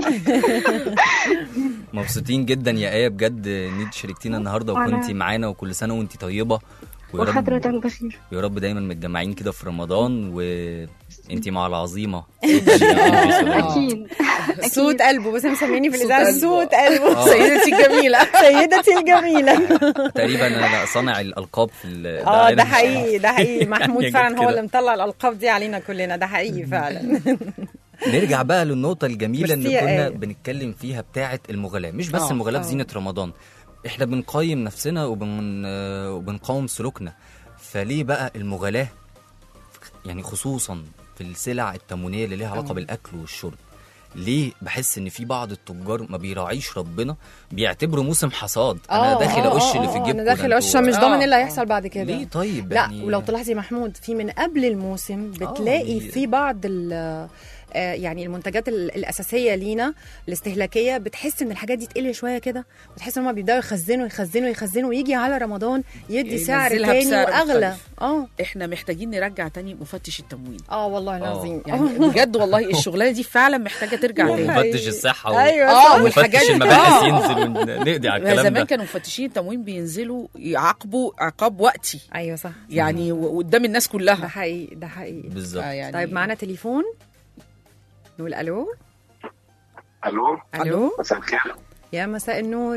[SPEAKER 3] مبسوطين جدا يا ايه بجد ان انت شاركتينا النهارده
[SPEAKER 9] وأنا-
[SPEAKER 3] وكنتي معانا وكل سنه وانت طيبه ويا رب
[SPEAKER 9] وحضرتك بخير
[SPEAKER 3] يا رب دايما متجمعين كده في رمضان وانت مع العظيمه
[SPEAKER 9] اكيد
[SPEAKER 2] صوت قلبه بس مسميني في
[SPEAKER 4] صوت
[SPEAKER 2] الاذاعه
[SPEAKER 4] قلبه.
[SPEAKER 2] صوت قلبه
[SPEAKER 3] آه.
[SPEAKER 4] سيدتي الجميله
[SPEAKER 2] سيدتي الجميله
[SPEAKER 3] تقريبا انا صانع الالقاب في ال-
[SPEAKER 2] اه
[SPEAKER 3] أنا
[SPEAKER 2] ده
[SPEAKER 3] مش-
[SPEAKER 2] حقيقي ده حقيقي محمود
[SPEAKER 3] يعني
[SPEAKER 2] فعلا
[SPEAKER 3] جت
[SPEAKER 2] هو
[SPEAKER 3] كده.
[SPEAKER 2] اللي مطلع الالقاب دي علينا كلنا ده حقيقي فعلا
[SPEAKER 3] نرجع بقى للنقطة الجميلة
[SPEAKER 2] ميرسي
[SPEAKER 3] اللي
[SPEAKER 2] يا
[SPEAKER 3] كنا
[SPEAKER 2] آية.
[SPEAKER 3] بنتكلم فيها بتاعة المغالاة مش بس
[SPEAKER 4] آه،
[SPEAKER 3] المغالاة في
[SPEAKER 2] آه.
[SPEAKER 3] زينة رمضان احنا بنقيم نفسنا وبن آه، وبنقاوم سلوكنا فليه بقى المغالاة يعني خصوصا في السلع التموينية اللي ليها علاقة
[SPEAKER 2] آه.
[SPEAKER 3] بالأكل والشرب ليه بحس ان في بعض التجار ما بيراعيش ربنا بيعتبروا موسم حصاد انا
[SPEAKER 2] آه،
[SPEAKER 3] داخل
[SPEAKER 2] آه،
[SPEAKER 3] اقش
[SPEAKER 2] آه،
[SPEAKER 3] اللي في
[SPEAKER 2] آه،
[SPEAKER 3] جيبكم
[SPEAKER 2] انا
[SPEAKER 3] ده
[SPEAKER 2] داخل
[SPEAKER 3] انتوا-
[SPEAKER 2] اقش مش
[SPEAKER 4] آه،
[SPEAKER 2] ضامن ايه اللي
[SPEAKER 4] آه.
[SPEAKER 2] هيحصل بعد كده
[SPEAKER 3] ليه طيب
[SPEAKER 2] لا
[SPEAKER 3] يعني
[SPEAKER 2] ولو تلاحظي محمود في من قبل الموسم بتلاقي
[SPEAKER 3] بي-
[SPEAKER 2] في بعض ال- آه، يعني المنتجات ال- الاساسيه لينا الاستهلاكيه بتحس ان الحاجات دي تقل شويه كده وتحس ان هم بيبداوا يخزنوا يخزنوا يخزنوا ويجي على رمضان يدي سعر
[SPEAKER 4] ينزلها
[SPEAKER 2] تاني
[SPEAKER 4] بسعر
[SPEAKER 2] واغلى
[SPEAKER 4] مختلف.
[SPEAKER 2] اه
[SPEAKER 4] احنا محتاجين نرجع تاني مفتش التموين
[SPEAKER 2] اه والله العظيم
[SPEAKER 4] يعني بجد والله الشغلانه دي فعلا محتاجه ترجع تاني
[SPEAKER 3] ومفتش الصحه و-
[SPEAKER 2] ايوه
[SPEAKER 4] اه
[SPEAKER 2] صح.
[SPEAKER 4] والحاجات
[SPEAKER 3] ومفتش
[SPEAKER 4] دي
[SPEAKER 3] المباحث
[SPEAKER 4] آه.
[SPEAKER 3] ينزل ونقضي على الكلام
[SPEAKER 4] زمان
[SPEAKER 3] ده
[SPEAKER 4] كانوا مفتشين التموين بينزلوا يعاقبوا عقاب وقتي
[SPEAKER 2] ايوه صح
[SPEAKER 4] يعني و- قدام الناس
[SPEAKER 2] ده
[SPEAKER 4] كلها
[SPEAKER 2] حقيقي ده حقيقي
[SPEAKER 3] بالظبط
[SPEAKER 4] يعني
[SPEAKER 2] طيب معانا تليفون نقول الو
[SPEAKER 10] الو
[SPEAKER 2] الو
[SPEAKER 10] مساء الخير
[SPEAKER 2] يا مساء النور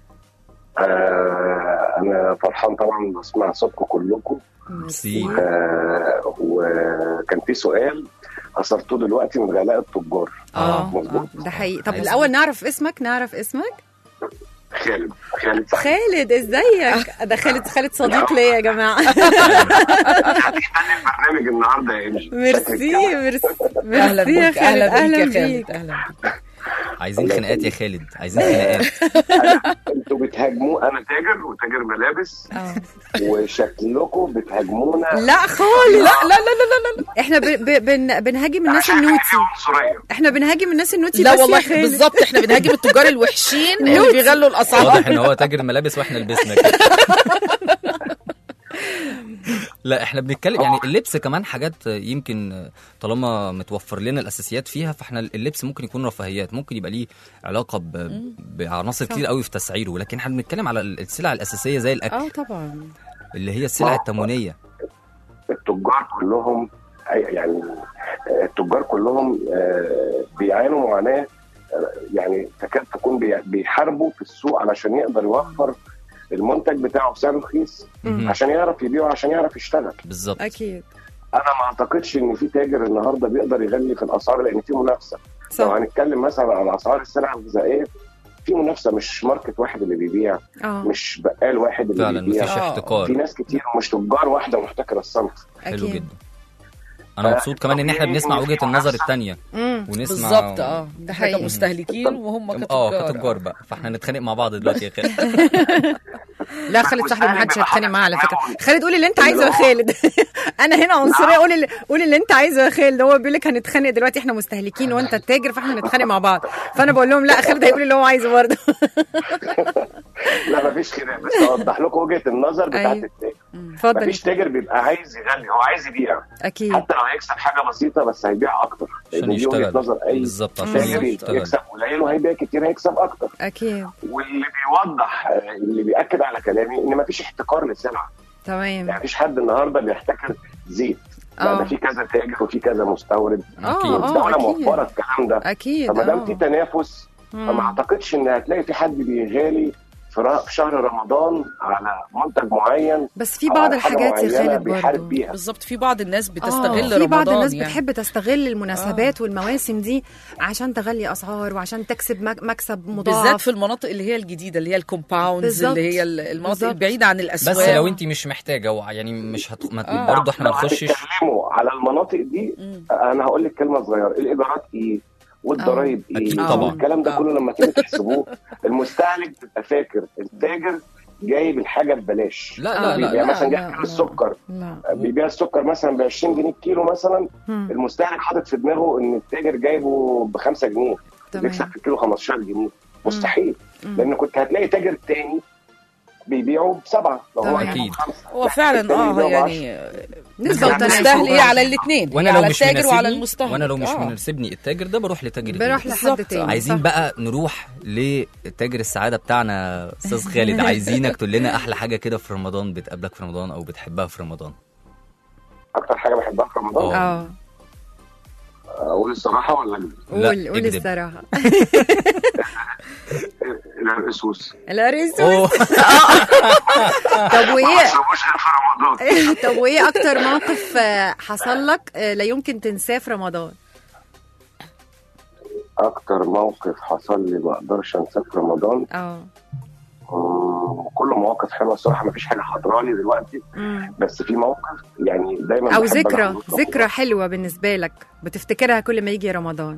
[SPEAKER 10] آه انا فرحان طبعا بسمع صوتكم كلكم
[SPEAKER 3] ميرسي
[SPEAKER 10] آه وكان في سؤال اثرته دلوقتي من غلاء التجار
[SPEAKER 2] اه
[SPEAKER 10] مظبوط
[SPEAKER 2] ده حقيقي طب
[SPEAKER 3] عايز-
[SPEAKER 2] الاول نعرف اسمك نعرف اسمك
[SPEAKER 10] خالد خالد سعيد
[SPEAKER 2] خالد ازيك ده خالد خالد صديق ليا يا جماعه
[SPEAKER 10] هتفتحي البرنامج النهارده يا انجي
[SPEAKER 2] ميرسي ميرسي
[SPEAKER 4] اهلا
[SPEAKER 2] ميرسي يا
[SPEAKER 4] بيك
[SPEAKER 2] خالد
[SPEAKER 4] اهلا بيك يا
[SPEAKER 2] اهلا
[SPEAKER 4] خالد
[SPEAKER 2] بيك
[SPEAKER 4] اهلا بيك
[SPEAKER 3] عايزين خناقات يا خالد عايزين خناقات
[SPEAKER 10] انتوا بتهاجموا انا تاجر وتاجر ملابس
[SPEAKER 2] اه
[SPEAKER 10] وشكلكم بتهاجمونا
[SPEAKER 2] لا خالص لا لا لا لا لا احنا ب... ب... بن... بنهاجم الناس
[SPEAKER 10] عشان
[SPEAKER 2] النوتي
[SPEAKER 10] في عنصريه
[SPEAKER 2] احنا بنهاجم الناس النوتي
[SPEAKER 4] لا
[SPEAKER 2] بس
[SPEAKER 4] والله
[SPEAKER 2] يا خالد
[SPEAKER 4] بالظبط احنا بنهاجم التجار الوحشين اللي بيغلوا الاسعار
[SPEAKER 3] واضح ان هو تاجر ملابس واحنا لبسنا كده لا احنا بنتكلم يعني اللبس كمان حاجات يمكن طالما متوفر لنا الاساسيات فيها فاحنا اللبس ممكن يكون رفاهيات ممكن يبقى ليه علاقه ب... بعناصر كتير قوي في تسعيره ولكن احنا بنتكلم على السلع الاساسيه زي الاكل
[SPEAKER 2] اه طبعا
[SPEAKER 3] اللي هي السلع التموينيه
[SPEAKER 10] التجار كلهم أي- يعني التجار كلهم آه، بيعانوا معاناه آه، يعني تكاد تكون بي- بيحاربوا في السوق علشان يقدر يوفر المنتج بتاعه بسعر رخيص
[SPEAKER 3] مهم.
[SPEAKER 10] عشان يعرف يبيعه عشان يعرف يشتغل
[SPEAKER 3] بالظبط
[SPEAKER 2] اكيد
[SPEAKER 10] انا ما اعتقدش ان في تاجر النهارده بيقدر يغلي في الاسعار لان في منافسه لو
[SPEAKER 2] صح
[SPEAKER 10] هنتكلم مثلا عن اسعار السلع الغذائيه في منافسه مش ماركت واحد اللي بيبيع
[SPEAKER 2] اه
[SPEAKER 10] مش بقال واحد اللي
[SPEAKER 3] فعلا
[SPEAKER 10] بيبيع
[SPEAKER 3] مفيش
[SPEAKER 4] آه.
[SPEAKER 3] احتكار
[SPEAKER 10] في ناس كتير ومش تجار واحده محتكره الصنف
[SPEAKER 3] حلو
[SPEAKER 2] اكيد
[SPEAKER 3] جدا انا مبسوط كمان ان احنا بنسمع وجهه النظر الثانيه
[SPEAKER 2] امم
[SPEAKER 3] ونسمع
[SPEAKER 4] بالظبط اه
[SPEAKER 2] ده
[SPEAKER 4] احنا
[SPEAKER 2] حقيقي.
[SPEAKER 4] كمستهلكين وهم كتجار
[SPEAKER 3] اه كتجار بقى فاحنا نتخانق مع بعض دلوقتي يا خالد
[SPEAKER 2] لا خالد صاحبي ما حدش هيتخانق معاه على فكره خالد قولي اللي انت عايزه يا خالد انا هنا عنصريه قولي اللي قولي اللي انت عايزه يا خالد هو بيقول لك هنتخانق دلوقتي احنا مستهلكين وانت التاجر فاحنا هنتخانق مع بعض فانا بقول لهم لا خالد هيقول اللي هو عايزه برضه
[SPEAKER 10] لا مفيش كده بس اوضح لكم وجهه النظر بتاعت
[SPEAKER 2] أيوة.
[SPEAKER 10] التاجر
[SPEAKER 2] اتفضل
[SPEAKER 10] مفيش تاجر بيبقى عايز يغلي هو عايز يبيع
[SPEAKER 2] اكيد
[SPEAKER 10] حتى لو هيكسب حاجه بسيطه بس هيبيع اكتر
[SPEAKER 3] عشان
[SPEAKER 10] لأن دي وجهة
[SPEAKER 3] يشتغل
[SPEAKER 10] نظر اي
[SPEAKER 3] بالظبط عشان
[SPEAKER 10] تاجر
[SPEAKER 3] يشتغل
[SPEAKER 10] يكسب قليل وهيبيع كتير هيكسب اكتر
[SPEAKER 2] اكيد
[SPEAKER 10] واللي بيوضح آه، اللي بياكد على كلامي ان مفيش احتكار للسلعه
[SPEAKER 2] تمام
[SPEAKER 10] يعني مفيش حد النهارده بيحتكر زيت لا
[SPEAKER 2] آه.
[SPEAKER 10] ده في كذا تاجر وفي كذا مستورد
[SPEAKER 2] اه
[SPEAKER 3] أكيد.
[SPEAKER 2] اه
[SPEAKER 10] الدوله
[SPEAKER 2] اكيد
[SPEAKER 10] موفره الكلام ده
[SPEAKER 2] اكيد
[SPEAKER 10] فما دام في
[SPEAKER 2] اه
[SPEAKER 10] تنافس فما
[SPEAKER 2] مم.
[SPEAKER 10] اعتقدش ان هتلاقي في حد بيغالي في را- في شهر رمضان على منتج معين
[SPEAKER 2] بس في
[SPEAKER 10] أو
[SPEAKER 2] بعض
[SPEAKER 10] على حاجة
[SPEAKER 2] الحاجات يا
[SPEAKER 10] معينة
[SPEAKER 2] خالد
[SPEAKER 10] بيحارب
[SPEAKER 2] برضه
[SPEAKER 10] بيها
[SPEAKER 4] بالظبط في بعض الناس
[SPEAKER 2] آه،
[SPEAKER 4] بتستغل
[SPEAKER 2] في
[SPEAKER 4] رمضان
[SPEAKER 2] بعض الناس
[SPEAKER 4] يعني.
[SPEAKER 2] بتحب تستغل المناسبات والمواسم دي عشان تغلي اسعار وعشان تكسب مك- مكسب مضاعف
[SPEAKER 4] بالذات في المناطق اللي هي الجديده اللي هي الكومباوندز
[SPEAKER 2] بالظبط.
[SPEAKER 4] اللي هي المناطق
[SPEAKER 2] بالظبط.
[SPEAKER 4] البعيده عن الاسواق
[SPEAKER 3] بس لو انت مش محتاجه و- يعني مش هت... ما...
[SPEAKER 4] آه.
[SPEAKER 3] برضه احنا ما
[SPEAKER 10] لو
[SPEAKER 3] نخشش
[SPEAKER 10] هتتكلموا على المناطق دي
[SPEAKER 4] مم.
[SPEAKER 10] انا هقول لك كلمه صغيره الايجارات ايه والضرايب ايه
[SPEAKER 3] أكيد طبعاً.
[SPEAKER 10] الكلام ده
[SPEAKER 4] آه.
[SPEAKER 10] كله لما تيجي تحسبوه المستهلك بتبقى فاكر التاجر جايب الحاجه ببلاش
[SPEAKER 3] لا لا لا,
[SPEAKER 10] بيبيع
[SPEAKER 3] لا.
[SPEAKER 10] مثلا
[SPEAKER 2] لا،
[SPEAKER 10] جايب كيلو
[SPEAKER 2] لا.
[SPEAKER 10] السكر
[SPEAKER 2] لا
[SPEAKER 10] بيبيع السكر مثلا ب 20 جنيه الكيلو مثلا
[SPEAKER 2] مم.
[SPEAKER 10] المستهلك حاطط في دماغه ان التاجر جايبه ب 5 جنيه بيكسب
[SPEAKER 2] تمام
[SPEAKER 10] في الكيلو 15 جنيه مستحيل
[SPEAKER 2] مم.
[SPEAKER 10] لان كنت هتلاقي تاجر تاني بيبيعه بسبعه لو هو
[SPEAKER 2] تمام.
[SPEAKER 10] هيبيعه
[SPEAKER 3] أكيد.
[SPEAKER 10] بخمسة.
[SPEAKER 4] هو
[SPEAKER 10] لا،
[SPEAKER 4] فعلا
[SPEAKER 10] التاني
[SPEAKER 4] اه
[SPEAKER 10] يبيعه بعشرة.
[SPEAKER 4] يعني
[SPEAKER 2] نسبه
[SPEAKER 10] يعني
[SPEAKER 2] وتناسب
[SPEAKER 4] المستهل ايه
[SPEAKER 2] برضه.
[SPEAKER 4] على الاثنين
[SPEAKER 3] وانا لو
[SPEAKER 4] على
[SPEAKER 3] مش
[SPEAKER 4] التاجر وعلى
[SPEAKER 3] مناسبني
[SPEAKER 4] المستهلك
[SPEAKER 3] وانا لو مش
[SPEAKER 4] آه.
[SPEAKER 3] مناسبني التاجر ده بروح لتاجر
[SPEAKER 2] بروح
[SPEAKER 3] غيري.
[SPEAKER 2] لحد
[SPEAKER 4] بالظبط.
[SPEAKER 2] تاني
[SPEAKER 3] عايزين
[SPEAKER 2] صح.
[SPEAKER 3] بقى نروح لتاجر السعاده بتاعنا استاذ خالد عايزينك تقول لنا احلى حاجه كده في رمضان بتقابلك في رمضان او بتحبها في رمضان
[SPEAKER 10] اكتر حاجه بحبها في رمضان
[SPEAKER 3] آه.
[SPEAKER 2] اه
[SPEAKER 10] اقول الصراحه ولا
[SPEAKER 3] لا،
[SPEAKER 2] قول قول
[SPEAKER 3] اكذب.
[SPEAKER 2] الصراحه
[SPEAKER 10] الرقصوص
[SPEAKER 2] العريس
[SPEAKER 3] اوه
[SPEAKER 2] طب
[SPEAKER 10] ما
[SPEAKER 2] وايه
[SPEAKER 10] تشربوش غير في رمضان
[SPEAKER 2] طب وايه اكتر موقف آه، حصل لك آه، لا يمكن تنساه في رمضان
[SPEAKER 10] اكتر موقف حصل لي ما اقدرش انساه في رمضان
[SPEAKER 2] اه
[SPEAKER 10] مم، كله مواقف حلوه الصراحه ما فيش حاجه حاضرالي دلوقتي
[SPEAKER 2] مم.
[SPEAKER 10] بس في موقف يعني دايما
[SPEAKER 2] او
[SPEAKER 10] بحب
[SPEAKER 2] ذكرى
[SPEAKER 10] أنا أحضر
[SPEAKER 2] ذكرى حلوه بالنسبه لك بتفتكرها كل ما يجي رمضان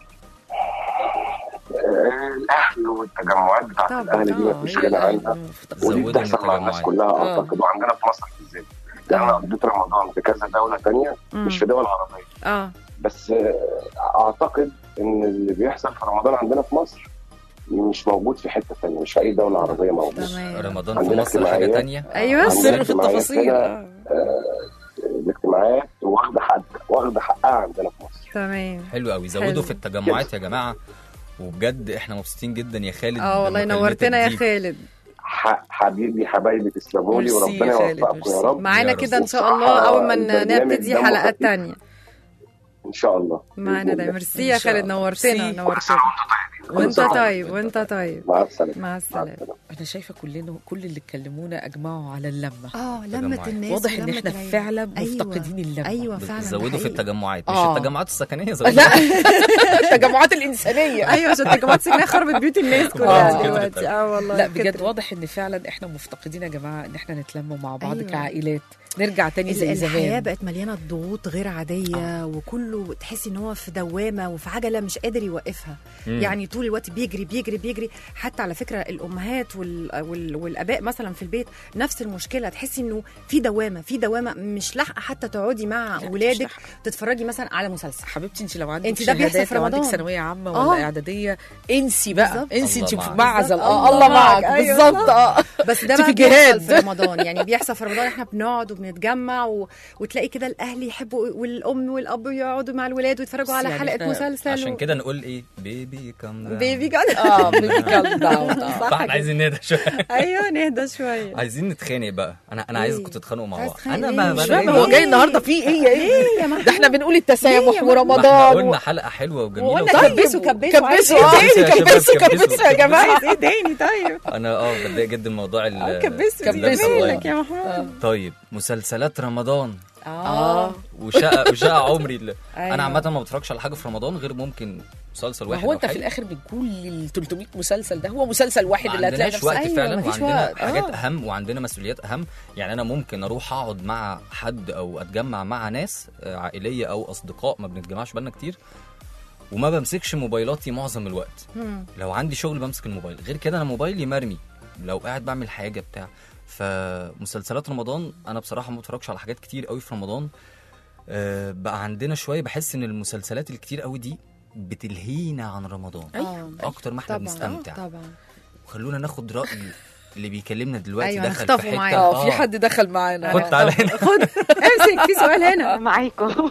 [SPEAKER 10] آه، الاهل والتجمعات بتاعت
[SPEAKER 2] طبعاً.
[SPEAKER 10] الاهل دي
[SPEAKER 4] آه،
[SPEAKER 10] مفيش
[SPEAKER 4] هي
[SPEAKER 10] غنى عنها
[SPEAKER 4] الأهل.
[SPEAKER 10] ودي
[SPEAKER 3] زودوا
[SPEAKER 10] بتحصل مع الناس
[SPEAKER 3] التجمعات.
[SPEAKER 10] كلها
[SPEAKER 4] آه.
[SPEAKER 10] اعتقد وعندنا في مصر بالذات يعني انا قضيت رمضان في كذا دوله تانية
[SPEAKER 2] مم.
[SPEAKER 10] مش في دول عربيه
[SPEAKER 2] اه
[SPEAKER 10] بس آه، اعتقد ان اللي بيحصل في رمضان عندنا في مصر مش موجود في حته ثانيه مش في اي دوله عربيه موجود
[SPEAKER 2] تمام
[SPEAKER 3] رمضان في
[SPEAKER 10] عندنا
[SPEAKER 3] مصر حاجه
[SPEAKER 10] اجتماعيات.
[SPEAKER 3] تانية
[SPEAKER 2] ايوه
[SPEAKER 10] عندنا
[SPEAKER 4] السر في
[SPEAKER 10] اجتماعيات
[SPEAKER 4] التفاصيل
[SPEAKER 10] هنا،
[SPEAKER 4] آه.
[SPEAKER 10] آه، الاجتماعات واخده حق واخده حقها عندنا في مصر
[SPEAKER 2] تمام
[SPEAKER 3] حلو قوي
[SPEAKER 2] حلو.
[SPEAKER 3] زودوا في التجمعات يا جماعه وبجد احنا مبسوطين جدا يا خالد
[SPEAKER 2] اه والله
[SPEAKER 3] بمكالمتك
[SPEAKER 2] نورتنا يا
[SPEAKER 3] دي.
[SPEAKER 2] خالد
[SPEAKER 10] ح- حبيبي حبايبي تسلموا لي
[SPEAKER 4] ميرسي
[SPEAKER 10] وربنا
[SPEAKER 4] يا خالد،
[SPEAKER 10] يوفقكم
[SPEAKER 4] ميرسي.
[SPEAKER 10] يا رب
[SPEAKER 2] معانا
[SPEAKER 3] يا
[SPEAKER 2] كده
[SPEAKER 3] رب.
[SPEAKER 2] ان شاء الله اول ما
[SPEAKER 10] البرنامج
[SPEAKER 2] نبتدي
[SPEAKER 10] دمه
[SPEAKER 2] حلقات
[SPEAKER 10] خفيف.
[SPEAKER 2] تانية
[SPEAKER 10] ان شاء الله
[SPEAKER 2] معانا
[SPEAKER 10] بإذن
[SPEAKER 2] ده
[SPEAKER 10] الله.
[SPEAKER 2] ميرسي يا
[SPEAKER 4] إن شاء
[SPEAKER 2] خالد
[SPEAKER 4] الله.
[SPEAKER 2] نورتنا
[SPEAKER 4] ميرسي.
[SPEAKER 10] كل
[SPEAKER 2] نورتنا
[SPEAKER 10] سنه وانتم طيبين كل
[SPEAKER 2] وانت
[SPEAKER 10] سنة وأنتم
[SPEAKER 2] طيب وانت طيب
[SPEAKER 10] مع السلامه
[SPEAKER 2] مع السلامه
[SPEAKER 4] انا شايفه كلنا كل اللي اتكلمونا اجمعوا على اللمه
[SPEAKER 2] اه
[SPEAKER 3] تجمعات.
[SPEAKER 2] لمة الناس
[SPEAKER 4] واضح ان
[SPEAKER 2] ولمة
[SPEAKER 4] احنا
[SPEAKER 2] العيلة.
[SPEAKER 4] فعلا
[SPEAKER 2] أيوة.
[SPEAKER 4] مفتقدين اللمه
[SPEAKER 2] ايوه فعلا ده
[SPEAKER 3] زودوا في
[SPEAKER 2] حقيقي.
[SPEAKER 3] التجمعات مش
[SPEAKER 4] آه.
[SPEAKER 3] التجمعات السكنيه زودوا
[SPEAKER 4] لا التجمعات الانسانيه
[SPEAKER 2] ايوه عشان التجمعات السكنيه خربت بيوت الناس
[SPEAKER 4] آه.
[SPEAKER 2] كلها دلوقتي اه والله
[SPEAKER 4] لا بجد
[SPEAKER 2] كترت.
[SPEAKER 4] واضح ان فعلا احنا مفتقدين يا جماعه ان احنا نتلم مع بعض
[SPEAKER 2] أيوة.
[SPEAKER 4] كعائلات نرجع تاني زي
[SPEAKER 2] ال- الحياه
[SPEAKER 4] زمان
[SPEAKER 2] بقت مليانه ضغوط غير عاديه آه. وكله تحسي ان هو في دوامه وفي عجله مش قادر يوقفها
[SPEAKER 3] مم.
[SPEAKER 2] يعني طول الوقت بيجري بيجري بيجري حتى على فكره الامهات وال... وال... والاباء مثلا في البيت نفس المشكله تحسي انه في دوامه في دوامه مش لاحقه حتى تقعدي مع
[SPEAKER 4] لا، مش
[SPEAKER 2] ولادك
[SPEAKER 4] لاحقة.
[SPEAKER 2] تتفرجي مثلا على مسلسل
[SPEAKER 4] حبيبتي انت لو عندك
[SPEAKER 2] انت ده بيحصل
[SPEAKER 4] شهادات
[SPEAKER 2] في
[SPEAKER 4] لو عندك
[SPEAKER 2] رمضان.
[SPEAKER 4] ثانويه عامه
[SPEAKER 2] آه.
[SPEAKER 4] ولا اعداديه انسي بقى
[SPEAKER 2] بالظبط.
[SPEAKER 4] انسي انت
[SPEAKER 3] الله
[SPEAKER 4] في
[SPEAKER 3] معك.
[SPEAKER 4] معزل
[SPEAKER 2] بالظبط.
[SPEAKER 4] اه الله معك
[SPEAKER 2] أيوة
[SPEAKER 4] بالظبط اه
[SPEAKER 2] بس ده
[SPEAKER 4] انت
[SPEAKER 2] بقى
[SPEAKER 4] في
[SPEAKER 2] بيحصل
[SPEAKER 4] جهاد.
[SPEAKER 2] في رمضان يعني بيحصل في رمضان احنا بنقعد وبنتجمع و... وتلاقي كده الاهل يحبوا والام والاب يقعدوا مع الولاد ويتفرجوا على
[SPEAKER 4] يعني
[SPEAKER 2] حلقه
[SPEAKER 4] احنا
[SPEAKER 2] مسلسل
[SPEAKER 3] عشان
[SPEAKER 2] و...
[SPEAKER 3] كده نقول ايه بيبي كام
[SPEAKER 2] بيبي جاد
[SPEAKER 4] اه بيبي كالم داون
[SPEAKER 2] صح
[SPEAKER 3] فاحنا
[SPEAKER 2] كده.
[SPEAKER 3] عايزين نهدى شويه
[SPEAKER 2] ايوه نهدى شويه
[SPEAKER 3] عايزين نتخانق بقى انا انا عايزكم
[SPEAKER 2] ليه؟
[SPEAKER 3] تتخانقوا مع
[SPEAKER 2] عايز
[SPEAKER 3] بعض
[SPEAKER 2] تتخانق
[SPEAKER 3] انا
[SPEAKER 2] ليه؟
[SPEAKER 3] ما
[SPEAKER 2] مش
[SPEAKER 4] مش
[SPEAKER 2] فاهمة
[SPEAKER 4] فاهمه هو جاي
[SPEAKER 2] ليه؟
[SPEAKER 4] النهارده في ايه
[SPEAKER 2] ليه
[SPEAKER 4] ايه
[SPEAKER 2] يا محمود؟
[SPEAKER 4] ده احنا بنقول
[SPEAKER 2] ليه
[SPEAKER 4] التسامح
[SPEAKER 2] يا محمود؟
[SPEAKER 3] ما احنا
[SPEAKER 4] ورمضان
[SPEAKER 3] قلنا حلقه حلوه وجميله
[SPEAKER 2] وقلنا
[SPEAKER 3] وطيب.
[SPEAKER 2] كبسوا كبسوا
[SPEAKER 4] كبسوا
[SPEAKER 2] عايز
[SPEAKER 4] اه
[SPEAKER 3] كبسوا يا
[SPEAKER 4] كبسوا
[SPEAKER 3] شباب،
[SPEAKER 4] كبسوا يا
[SPEAKER 3] كبسوا.
[SPEAKER 4] جماعه
[SPEAKER 2] ايه تاني طيب
[SPEAKER 3] انا اه بتضايق جدا من موضوع ال
[SPEAKER 2] اه كبسوا دي
[SPEAKER 3] كبسوا
[SPEAKER 2] مالك
[SPEAKER 3] والله.
[SPEAKER 2] يا محمود
[SPEAKER 3] طيب مسلسلات رمضان
[SPEAKER 2] اه
[SPEAKER 3] وشقه وشقه عمري اللي
[SPEAKER 2] أيوة.
[SPEAKER 3] انا عامه ما بتفرجش على حاجه في رمضان غير ممكن مسلسل
[SPEAKER 4] ما
[SPEAKER 3] واحد
[SPEAKER 4] هو
[SPEAKER 3] أو
[SPEAKER 4] انت في
[SPEAKER 3] حاجة.
[SPEAKER 4] الاخر من كل ال 300 مسلسل ده هو مسلسل واحد
[SPEAKER 3] ما
[SPEAKER 4] اللي هتلاقي
[SPEAKER 3] عندناش
[SPEAKER 4] نفسك
[SPEAKER 3] وقت
[SPEAKER 2] أيوة،
[SPEAKER 3] فعلا
[SPEAKER 2] مفيش
[SPEAKER 3] وعندنا
[SPEAKER 2] وقت.
[SPEAKER 3] حاجات
[SPEAKER 2] آه.
[SPEAKER 3] اهم وعندنا مسؤوليات اهم يعني انا ممكن اروح اقعد مع حد او اتجمع مع ناس آه، عائليه او اصدقاء ما بنتجمعش بقالنا كتير وما بمسكش موبايلاتي معظم الوقت
[SPEAKER 2] مم.
[SPEAKER 3] لو عندي شغل بمسك الموبايل غير كده انا موبايلي مرمي لو قاعد بعمل حاجه بتاع فمسلسلات رمضان انا بصراحه ما بتفرجش على حاجات كتير قوي في رمضان آه، بقى عندنا شويه بحس ان المسلسلات الكتير قوي دي بتلهينا عن رمضان
[SPEAKER 2] أيوة.
[SPEAKER 3] اكتر ما احنا
[SPEAKER 2] طبعا
[SPEAKER 3] بنستمتع
[SPEAKER 2] آه، طبعا
[SPEAKER 3] وخلونا ناخد راي اللي بيكلمنا دلوقتي
[SPEAKER 2] أيوة،
[SPEAKER 3] دخل
[SPEAKER 2] نخطفوا
[SPEAKER 3] في حته
[SPEAKER 2] معانا.
[SPEAKER 4] اه في حد دخل معانا
[SPEAKER 3] خد تعالى هنا
[SPEAKER 2] خد امسك في سؤال هنا
[SPEAKER 9] معاكم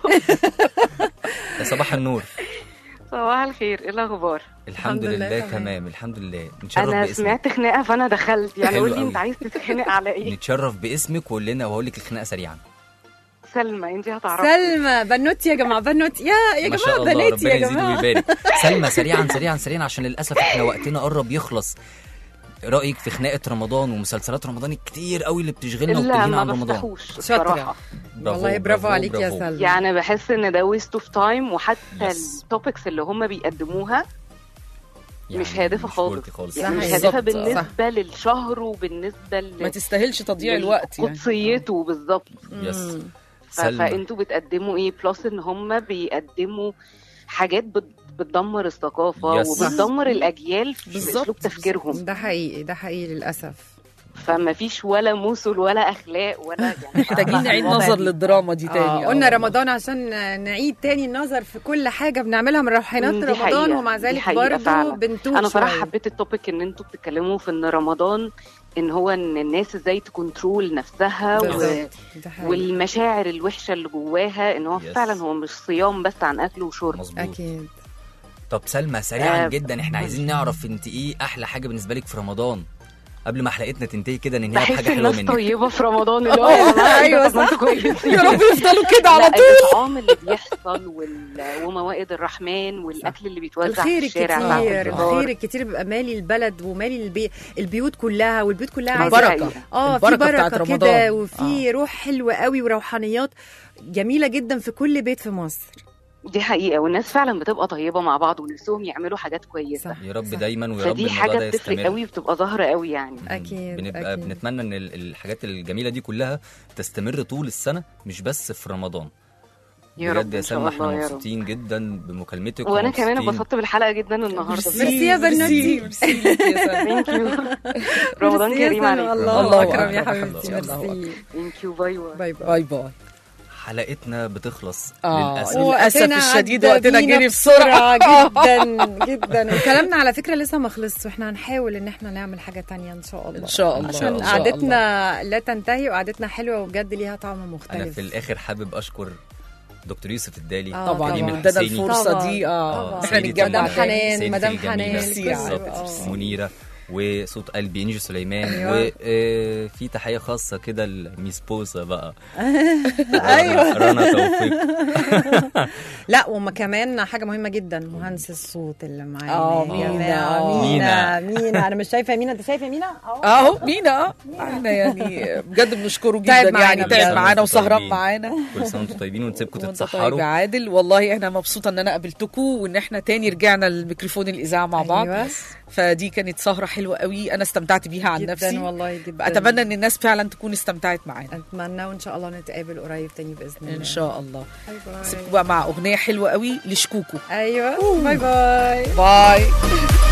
[SPEAKER 3] يا صباح النور
[SPEAKER 9] صباح الخير ايه الاخبار
[SPEAKER 3] الحمد
[SPEAKER 2] الحمد لله
[SPEAKER 3] لله
[SPEAKER 2] تمام.
[SPEAKER 3] تمام الحمد لله نتشرف
[SPEAKER 9] انا
[SPEAKER 3] باسمك
[SPEAKER 9] سمعت خناقه فانا دخلت يعني
[SPEAKER 3] حلو
[SPEAKER 9] قول لي
[SPEAKER 3] قوي.
[SPEAKER 9] انت عايز تتخانق على ايه
[SPEAKER 3] نتشرف باسمك وقول لنا وهقول لك الخناقه سريعا
[SPEAKER 9] سلمى انت هتعرفي
[SPEAKER 2] سلمى بنوتي يا جماعه بنوتي يا يا
[SPEAKER 3] ما
[SPEAKER 2] جماعه
[SPEAKER 3] شاء الله
[SPEAKER 2] بناتي
[SPEAKER 3] ربنا
[SPEAKER 2] يا
[SPEAKER 3] يزيد
[SPEAKER 2] جماعه
[SPEAKER 3] ويبارك سلمى سريعا سريعا سريعا عشان للاسف احنا وقتنا قرب يخلص رايك في خناقه رمضان ومسلسلات رمضان الكتير قوي اللي بتشغلنا
[SPEAKER 9] لا
[SPEAKER 3] وبتلهينا
[SPEAKER 9] ما
[SPEAKER 3] عن رمضان
[SPEAKER 9] بفتحوش
[SPEAKER 2] شاطرة.
[SPEAKER 9] بصراحه
[SPEAKER 2] والله برافو عليك يا سلمى
[SPEAKER 9] يعني بحس ان ده ويست اوف تايم وحتى
[SPEAKER 3] Yes.
[SPEAKER 9] التوبكس اللي هم بيقدموها
[SPEAKER 3] يعني
[SPEAKER 9] مش هادفه
[SPEAKER 3] مش
[SPEAKER 9] خالص
[SPEAKER 3] worthy خالص
[SPEAKER 9] يعني مش
[SPEAKER 2] صح،
[SPEAKER 9] هادفه
[SPEAKER 4] بالظبط.
[SPEAKER 9] بالنسبه للشهر وبالنسبه
[SPEAKER 4] ما تستاهلش تضييع الوقت يعني
[SPEAKER 9] قدسيته بالظبط
[SPEAKER 3] يس
[SPEAKER 2] مم.
[SPEAKER 9] ف-
[SPEAKER 3] سلمى
[SPEAKER 9] فانتوا بتقدموا ايه بلس ان هم بيقدموا حاجات بت- بتدمر الثقافه
[SPEAKER 3] Yes.
[SPEAKER 9] وبتدمر الاجيال في
[SPEAKER 4] بالظبط.
[SPEAKER 9] اسلوب تفكيرهم
[SPEAKER 2] ده حقيقي ده حقيقي للاسف
[SPEAKER 9] فما فيش ولا مثل ولا اخلاق ولا يعني
[SPEAKER 4] محتاجين نعيد نظر للدراما دي تاني
[SPEAKER 2] آه
[SPEAKER 4] آه
[SPEAKER 2] قلنا
[SPEAKER 4] والله.
[SPEAKER 2] رمضان عشان نعيد تاني النظر في كل حاجه بنعملها من روحانات
[SPEAKER 9] دي
[SPEAKER 2] رمضان
[SPEAKER 9] حقيقة،
[SPEAKER 2] ومع
[SPEAKER 9] دي
[SPEAKER 2] ذلك
[SPEAKER 9] حقيقة
[SPEAKER 2] برضه
[SPEAKER 9] فعلا.
[SPEAKER 2] بنتوه
[SPEAKER 9] انا صراحه
[SPEAKER 2] شوية.
[SPEAKER 9] حبيت التوبيك ان انتوا بتتكلموا في ان رمضان ان هو ان الناس ازاي تكنترول نفسها و...
[SPEAKER 2] بالظبط. ده حقيقي.
[SPEAKER 9] والمشاعر الوحشه اللي جواها ان هو
[SPEAKER 3] Yes.
[SPEAKER 9] فعلا هو مش صيام بس عن اكل وشرب
[SPEAKER 3] مظبوط
[SPEAKER 2] اكيد
[SPEAKER 3] طب سلمى سريعا
[SPEAKER 9] آه،
[SPEAKER 3] جدا احنا عايزين نعرف انت ايه احلى حاجه بالنسبه لك في رمضان قبل ما حلقتنا تنتهي كده ننهيها
[SPEAKER 9] بحس
[SPEAKER 3] بحاجه حلوه
[SPEAKER 9] الناس
[SPEAKER 3] منك
[SPEAKER 9] طيبه في رمضان اللي هو يا جماعه
[SPEAKER 2] أيوة
[SPEAKER 9] ايوه انتوا كويسين
[SPEAKER 4] يا رب يفضلوا كده على
[SPEAKER 9] لا
[SPEAKER 4] طول
[SPEAKER 9] الطعام اللي بيحصل وال... وموائد الرحمن والاكل اللي بيتوزع
[SPEAKER 2] الخير
[SPEAKER 9] في الشارع بعد
[SPEAKER 2] الكتير
[SPEAKER 9] الفطار.
[SPEAKER 2] الخير الكتير بيبقى مالي البلد ومالي البي... البيوت كلها والبيوت كلها
[SPEAKER 9] ما
[SPEAKER 2] عايزه
[SPEAKER 9] دي
[SPEAKER 4] البركه
[SPEAKER 9] حقيقة.
[SPEAKER 2] اه في
[SPEAKER 4] البركة بتاعت
[SPEAKER 2] بركه
[SPEAKER 4] رمضان.
[SPEAKER 2] كده وفي روح حلوه قوي وروحانيات جميله جدا في كل بيت في مصر
[SPEAKER 9] دي حقيقه والناس فعلا بتبقى طيبه مع بعض ونفسهم يعملوا حاجات كويسه
[SPEAKER 2] صح
[SPEAKER 3] يا رب
[SPEAKER 2] صح.
[SPEAKER 3] دايما ويا رب
[SPEAKER 9] فدي
[SPEAKER 3] الموضوع
[SPEAKER 9] حاجه
[SPEAKER 3] ده
[SPEAKER 9] بتفرق
[SPEAKER 3] يستمر
[SPEAKER 9] قوي وبتبقى ظاهره قوي يعني
[SPEAKER 2] اكيد
[SPEAKER 3] بنبقى
[SPEAKER 2] أكيد.
[SPEAKER 3] بنتمنى ان ال- الحاجات الجميله دي كلها تستمر طول السنه مش بس في رمضان
[SPEAKER 9] يا
[SPEAKER 3] بجد
[SPEAKER 9] رب
[SPEAKER 3] يا
[SPEAKER 9] ان شاء
[SPEAKER 3] سلمى احنا
[SPEAKER 9] الله يا رب
[SPEAKER 3] مبسوطين جدا بمكالمتك
[SPEAKER 9] وانا كمان
[SPEAKER 3] ومبسوطين-
[SPEAKER 9] اتبسطت بالحلقه جدا النهارده
[SPEAKER 2] ميرسي يا بنوتي.
[SPEAKER 4] ميرسي ليك يا سلمى
[SPEAKER 9] ثانك يو رمضان
[SPEAKER 2] ميرسي يا
[SPEAKER 9] كريم
[SPEAKER 2] سلمى.
[SPEAKER 9] عليكم
[SPEAKER 2] الله
[SPEAKER 3] الله
[SPEAKER 2] اكرم يا
[SPEAKER 3] أكبر.
[SPEAKER 2] حبيبتي
[SPEAKER 3] الله
[SPEAKER 2] ميرسي
[SPEAKER 9] ثانك يو باي باي
[SPEAKER 2] باي باي
[SPEAKER 4] باي باي
[SPEAKER 3] حلقتنا بتخلص
[SPEAKER 4] آه،
[SPEAKER 3] للاسف
[SPEAKER 4] للأسف
[SPEAKER 2] وقتنا
[SPEAKER 4] الشديد
[SPEAKER 2] عدى
[SPEAKER 4] وقتنا
[SPEAKER 2] بينا
[SPEAKER 4] جري بسرعة.
[SPEAKER 2] جدا جدا وكلامنا على فكره لسه ما خلصش واحنا هنحاول ان احنا نعمل حاجه تانية ان شاء الله
[SPEAKER 4] ان شاء الله
[SPEAKER 2] عشان
[SPEAKER 4] إن شاء
[SPEAKER 2] قعدتنا لا تنتهي وقعدتنا حلوه وبجد ليها طعم
[SPEAKER 3] انا
[SPEAKER 2] مختلف
[SPEAKER 3] في الاخر حابب اشكر دكتور يوسف الدالي
[SPEAKER 2] آه،
[SPEAKER 4] طبعا
[SPEAKER 3] كريم
[SPEAKER 2] طبعاً.
[SPEAKER 4] ادانا
[SPEAKER 3] الحسيني.
[SPEAKER 4] الفرصه
[SPEAKER 2] طبعاً.
[SPEAKER 4] دي اه
[SPEAKER 2] طبعاً.
[SPEAKER 4] احنا
[SPEAKER 3] سيدي
[SPEAKER 4] نتجمع
[SPEAKER 2] مدام
[SPEAKER 3] جمال.
[SPEAKER 4] تاني.
[SPEAKER 2] حنان
[SPEAKER 3] سيدتي
[SPEAKER 2] مدام
[SPEAKER 3] الجميلة.
[SPEAKER 2] حنان
[SPEAKER 4] ميرسي يا
[SPEAKER 2] بالظبط.
[SPEAKER 3] بالظبط
[SPEAKER 2] آه.
[SPEAKER 3] منيره وصوت قلبي انجي سليمان
[SPEAKER 2] أيوة.
[SPEAKER 3] وفي تحيه خاصه كده لميس بوسه بقى
[SPEAKER 2] ايوه
[SPEAKER 3] رنا توفيق
[SPEAKER 2] لا وما كمان حاجه مهمه جدا مهندس الصوت اللي معانا
[SPEAKER 4] آه،
[SPEAKER 2] يا
[SPEAKER 4] مينا.
[SPEAKER 2] جماعة.
[SPEAKER 3] مينا.
[SPEAKER 2] مينا مينا انا مش شايفه مينا انت شايفه مينا اهو
[SPEAKER 4] اهو مينا اه احنا يعني بجد بنشكره
[SPEAKER 2] تعب
[SPEAKER 4] جدا
[SPEAKER 2] معانا
[SPEAKER 4] يعني
[SPEAKER 2] بجد.
[SPEAKER 4] تعب معانا وسهران
[SPEAKER 3] طيبين.
[SPEAKER 4] معانا
[SPEAKER 3] كل سنه وانتم طيبين ونسيبكم
[SPEAKER 4] وانت طيب
[SPEAKER 3] تتسحروا
[SPEAKER 4] يا عادل والله احنا مبسوطه ان انا قابلتكم وان احنا تاني رجعنا للميكروفون الاذاعه مع بعض
[SPEAKER 2] أيوة.
[SPEAKER 4] فدي كانت سهره حلوه قوي انا استمتعت بيها عن
[SPEAKER 2] جدا
[SPEAKER 4] نفسي
[SPEAKER 2] والله جدا
[SPEAKER 4] اتمنى ان الناس فعلا تكون استمتعت معانا
[SPEAKER 2] اتمنى وان شاء الله نتقابل قريب تاني باذن الله
[SPEAKER 4] ان شاء الله
[SPEAKER 2] باي باي.
[SPEAKER 4] سيبكم بقى مع اغنيه حلوه قوي لشكوكو
[SPEAKER 2] ايوه باي باي
[SPEAKER 4] باي